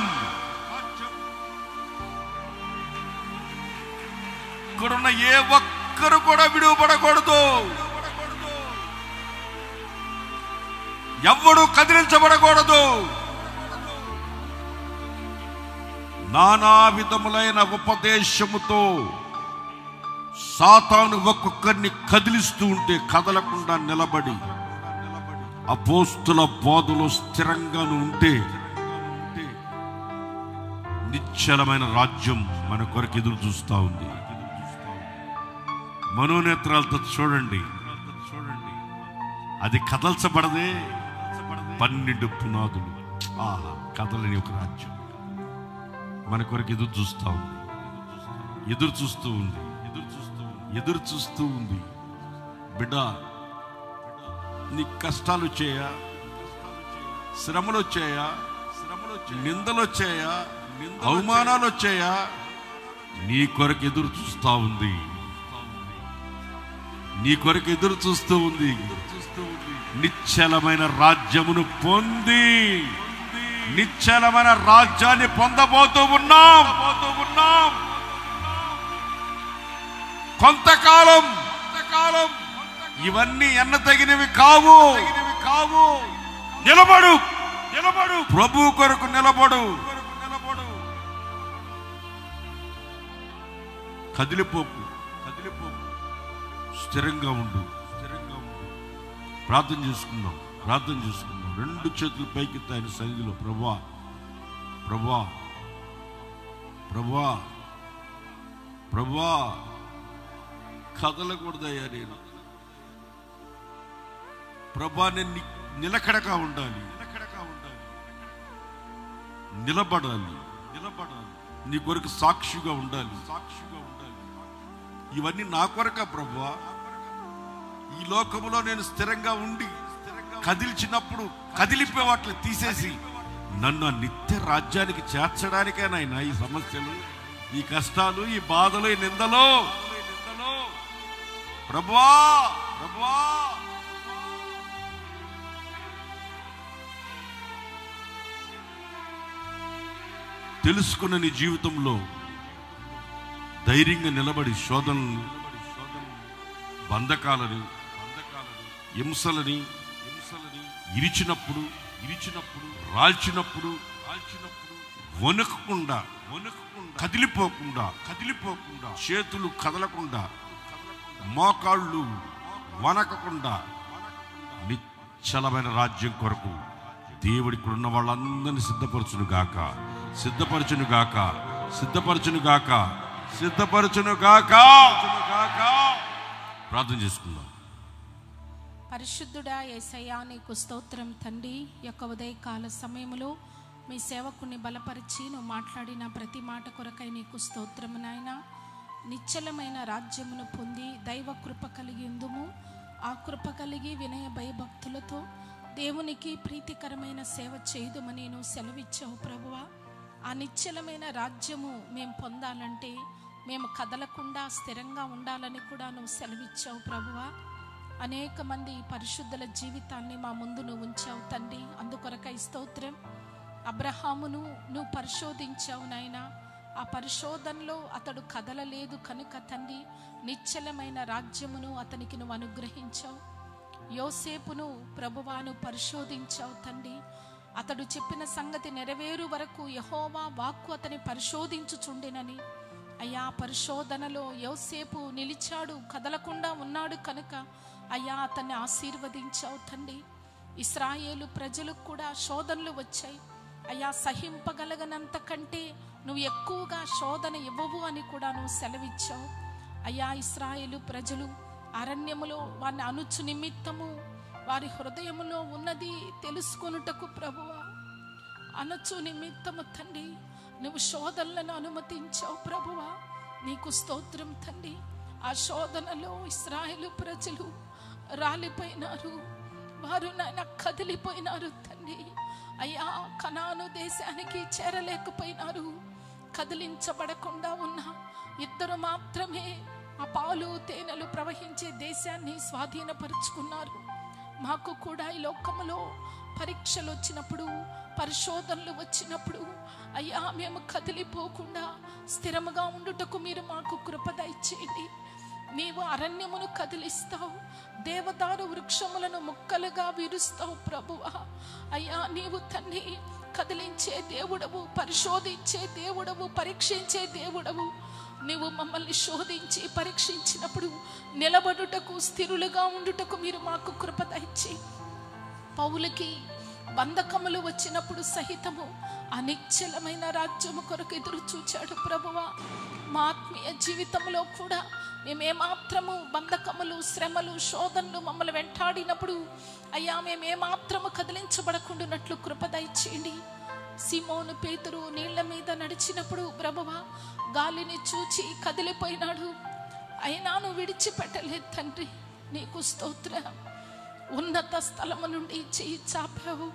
ఇక్కడున్న ఏ ఒక్కరు కూడా విడువబడకూడదు ఎవ్వడు కదిలించబడకూడదు నానా విధములైన ఉపదేశముతో సాతాను ఒక్కొక్కరిని కదిలిస్తూ ఉంటే కదలకుండా నిలబడి అపోస్తుల బోధలో స్థిరంగాను ఉంటే నిశ్చలమైన రాజ్యం మన కొరకు ఎదురు చూస్తా ఉంది మనోనేత్రాలతో చూడండి చూడండి అది కదల్చబడదే పన్నెండు పునాదులు ఆహా కదలని ఒక రాజ్యం మన కొరకు ఎదురు చూస్తా ఉంది ఎదురు చూస్తూ ఉంది ఎదురు చూస్తూ ఎదురు చూస్తూ ఉంది బిడ్డ నీ కష్టాలు వచ్చాయా శ్రమలు వచ్చాయా శ్రమలు నిందలు వచ్చాయా అవమానాలు వచ్చాయా నీ కొరకు ఎదురు చూస్తా ఉంది నీ కొరకు ఎదురు చూస్తూ ఉంది నిశ్చలమైన రాజ్యమును పొంది నిశ్చలమైన రాజ్యాన్ని పొందబోతూ ఉన్నాం పోతూ ఉన్నాం కొంతకాలం కొంతకాలం ఇవన్నీ ఎన్న తగినవి కావు కావు నిలబడు నిలబడు ప్రభు కొరకు నిలబడు నిలబడు కదిలిపోకు కదిలిపోకు స్థిరంగా ఉండు స్థిరంగా ఉండు ప్రార్థన చేసుకుందాం ప్రార్థన చేసుకుందాం రెండు చేతులు పైకి ఆయన సన్నిధిలో ప్రభా ప్రభా ప్రభా ప్రభా కదలకూడదయ్యా నేను ప్రభా నేను ని- నిలకడగా ఉండాలి నిలకడగా ఉండాలి నిలబడాలి నిలబడాలి నీ కొరకు సాక్షిగా ఉండాలి సాక్షిగా ఉండాలి ఇవన్నీ నా కొరక ప్రభా ఈ లోకములో నేను స్థిరంగా ఉండి కదిల్చినప్పుడు కదిలిపోయే వాటిని తీసేసి నన్ను ఆ నిత్య రాజ్యానికి చేర్చడానికేనాయన ఈ సమస్యలు ఈ కష్టాలు ఈ బాధలు ఈ నిందలు ప్రభువా ప్రభువా తెలుసుకున్న నీ జీవితంలో ధైర్యంగా నిలబడి శోధనలు బంధకాలని హింసలని హింసలని ఇరిచినప్పుడు ఇరిచినప్పుడు రాల్చినప్పుడు రాల్చినప్పుడు వణుకకుండా వణుకకుండా కదిలిపోకుండా కదిలిపోకుండా చేతులు కదలకుండా మోకాళ్ళు వనకకుండా నిశ్చలమైన రాజ్యం కొరకు దేవుడికి ఉన్న వాళ్ళందరినీ సిద్ధపరచును గాక సిద్ధపరచును గాక సిద్ధపరచును గాక సిద్ధపరచును గాక గాక ప్రార్థన చేసుకుందాం పరిశుద్ధుడా ఏసయ్యా నీకు స్తోత్రం తండ్రి యొక్క ఉదయకాల సమయంలో మీ సేవకుని బలపరిచి నువ్వు మాట్లాడిన ప్రతి మాట కొరకై నీకు స్తోత్రము నాయన నిశ్చలమైన రాజ్యమును పొంది దైవ కృప కలిగి ఉందుము ఆ కృప కలిగి వినయ భయభక్తులతో దేవునికి ప్రీతికరమైన సేవ చేయుదుమని నువ్వు సెలవిచ్చావు ప్రభువా ఆ నిశ్చలమైన రాజ్యము మేము పొందాలంటే మేము కదలకుండా స్థిరంగా ఉండాలని కూడా నువ్వు సెలవిచ్చావు ప్రభువా అనేక మంది పరిశుద్ధుల జీవితాన్ని మా ముందు నువ్వు ఉంచావు తండ్రి అందుకొరకై స్తోత్రం అబ్రహామును నువ్వు పరిశోధించావు నాయనా ఆ పరిశోధనలో అతడు కదలలేదు కనుక తండ్రి నిశ్చలమైన రాజ్యమును అతనికి నువ్వు అనుగ్రహించావు యోసేపును ప్రభువాను పరిశోధించావు తండ్రి అతడు చెప్పిన సంగతి నెరవేరు వరకు యహోవా వాక్కు అతని పరిశోధించుచుండెనని అయ్యా పరిశోధనలో యోసేపు నిలిచాడు కదలకుండా ఉన్నాడు కనుక అయ్యా అతన్ని ఆశీర్వదించావు తండ్రి ఇస్రాయేలు ప్రజలకు కూడా శోధనలు వచ్చాయి అయ్యా సహింపగలగనంత కంటే నువ్వు ఎక్కువగా శోధన ఇవ్వవు అని కూడా నువ్వు సెలవిచ్చావు అయ్యా ఇస్రాయేలు ప్రజలు అరణ్యములో వారిని అనుచు నిమిత్తము వారి హృదయములో ఉన్నది తెలుసుకొనుటకు ప్రభువా అనచు నిమిత్తము తండ్రి నువ్వు శోధనలను అనుమతించావు ప్రభువా నీకు స్తోత్రం తండ్రి ఆ శోధనలో ఇస్రాయేలు ప్రజలు రాలిపోయినారు వారు నాయన కదిలిపోయినారు తండ్రి అయ్యా కనాను దేశానికి చేరలేకపోయినారు కదిలించబడకుండా ఉన్న ఇద్దరు మాత్రమే ఆ పాలు తేనెలు ప్రవహించే దేశాన్ని స్వాధీనపరుచుకున్నారు మాకు కూడా ఈ లోకములో పరీక్షలు వచ్చినప్పుడు పరిశోధనలు వచ్చినప్పుడు అయ్యా మేము కదిలిపోకుండా స్థిరముగా ఉండుటకు మీరు మాకు కృప దయచేయండి నీవు అరణ్యమును కదిలిస్తావు దేవదారు వృక్షములను ముక్కలుగా విరుస్తావు ప్రభువా అయ్యా నీవు తండ్రి కదిలించే దేవుడవు పరిశోధించే దేవుడవు పరీక్షించే దేవుడవు నీవు మమ్మల్ని శోధించి పరీక్షించినప్పుడు నిలబడుటకు స్థిరులుగా ఉండుటకు మీరు మాకు కృప దయచి పౌలకి బంధకములు వచ్చినప్పుడు సహితము అనిశ్చలమైన రాజ్యము కొరకు ఎదురు చూచాడు ప్రభువా మా ఆత్మీయ జీవితంలో కూడా మేమేమాత్రము బంధకములు శ్రమలు శోధనలు మమ్మల్ని వెంటాడినప్పుడు అయ్యా మేమేమాత్రము కదిలించబడకుండానట్లు కృప దయచేయండి సిమోను పేతురు నీళ్ల మీద నడిచినప్పుడు ప్రభువా గాలిని చూచి కదిలిపోయినాడు అయినాను విడిచిపెట్టలేదు తండ్రి నీకు స్తోత్రం ఉన్నత స్థలము నుండి చేయి చాపావు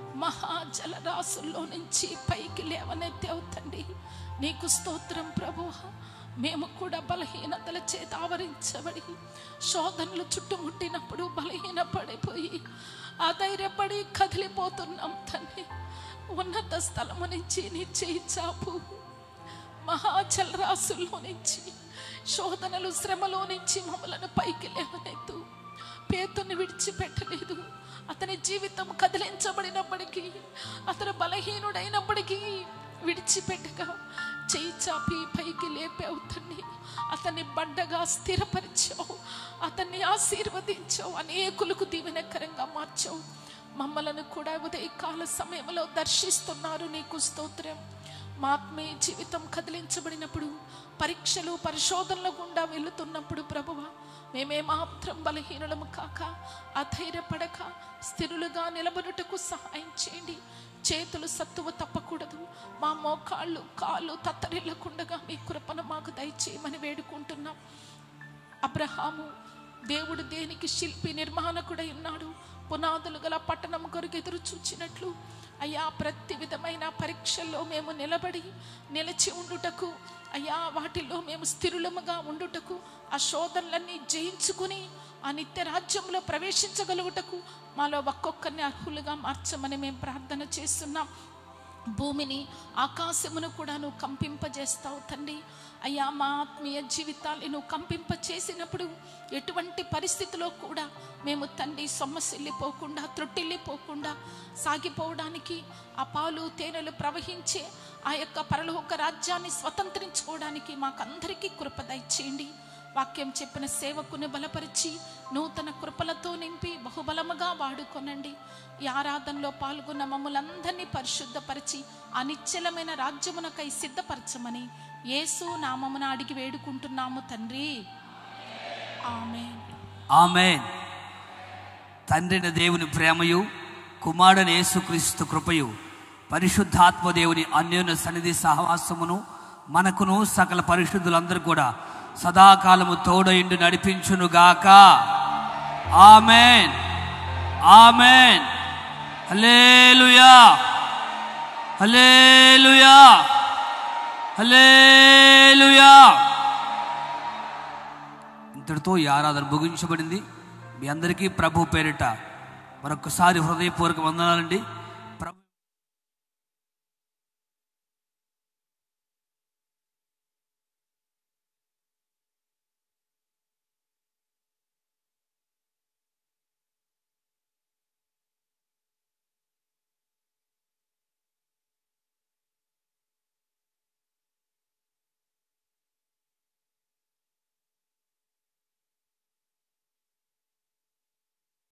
మహాజలరాశుల్లో నుంచి పైకి లేవనెత్తావు తండ్రి నీకు స్తోత్రం ప్రభు మేము కూడా బలహీనతల చేత ఆవరించబడి శోధనలు చుట్టుముట్టినప్పుడు బలహీన పడిపోయి ఆధైర్యపడి కదిలిపోతున్నాం తండ్రి ఉన్నత స్థలము నుంచి నీ చేయి చాపు మహాజలరాశుల్లో నుంచి శోధనలు శ్రమలో నుంచి మమ్మలను పైకి లేవనెత్తు పేతుని విడిచిపెట్టలేదు అతని జీవితం కదిలించబడినప్పటికీ అతను బలహీనుడైనప్పటికీ విడిచిపెట్టగా చేయి చాపి పైకి లేపావు తండ్రి అతన్ని బండగా స్థిరపరిచావు అతన్ని ఆశీర్వదించావు అనేకులకు దీవెనకరంగా మార్చావు మమ్మలను కూడా ఉదయకాల సమయంలో దర్శిస్తున్నారు నీకు స్తోత్రం మా ఆత్మీయ జీవితం కదిలించబడినప్పుడు పరీక్షలు పరిశోధనల గుండా వెళుతున్నప్పుడు ప్రభువ మేమేమాత్రం బలహీనులము కాక అధైర్యపడక స్థిరులుగా నిలబడుటకు సహాయం చేయండి చేతులు సత్తువ తప్పకూడదు మా మోకాళ్ళు కాళ్ళు తత్తరిల్లకుండగా మీ కృపను మాకు దయచేయమని వేడుకుంటున్నాం అబ్రహాము దేవుడు దేనికి శిల్పి నిర్మాణకుడై ఉన్నాడు పునాదులు గల పట్టణం కొరకు ఎదురు చూచినట్లు అయ్యా ప్రతి విధమైన పరీక్షల్లో మేము నిలబడి నిలిచి ఉండుటకు అయ్యా వాటిలో మేము స్థిరులముగా ఉండుటకు ఆ శోధనలన్నీ జయించుకుని ఆ నిత్య రాజ్యంలో ప్రవేశించగలుగుటకు మాలో ఒక్కొక్కరిని అర్హులుగా మార్చమని మేము ప్రార్థన చేస్తున్నాం భూమిని ఆకాశమును కూడా నువ్వు కంపింపజేస్తావు తండ్రి అయ్యా మా ఆత్మీయ జీవితాన్ని నువ్వు కంపింపచేసినప్పుడు ఎటువంటి పరిస్థితిలో కూడా మేము తండ్రి సొమ్మసిల్లిపోకుండా త్రొట్టిల్లిపోకుండా సాగిపోవడానికి ఆ పాలు తేనెలు ప్రవహించే ఆ యొక్క పరలోక రాజ్యాన్ని స్వతంత్రించుకోవడానికి మాకందరికీ కృప దయచేయండి వాక్యం చెప్పిన సేవకుని బలపరిచి నూతన కృపలతో నింపి బహుబలముగా వాడుకొనండి ఈ ఆరాధనలో పాల్గొన్న మమ్మలందరినీ పరిశుద్ధపరిచి ఆ నిశ్చలమైన రాజ్యమునకై సిద్ధపరచమని యేసు నామమున అడిగి వేడుకుంటున్నాము తండ్రి ఆమె ఆమెన్ తండ్రిన దేవుని ప్రేమయు కుమారుని యేసుక్రీస్తు కృపయు పరిశుద్ధాత్మ దేవుని అన్యోన్య సన్నిధి సహవాసమును మనకును సకల పరిశుద్ధులందరూ కూడా సదాకాలము తోడయిండు నడిపించునుగాక ఆమెన్ ఆమెన్ హల్లెలూయా హల్లెలూయా హల్లెలూయా ఇంతటితో ఈ ఆరాధన ముగించబడింది మీ అందరికీ ప్రభు పేరిట మరొకసారి హృదయపూర్వక వందనాలండి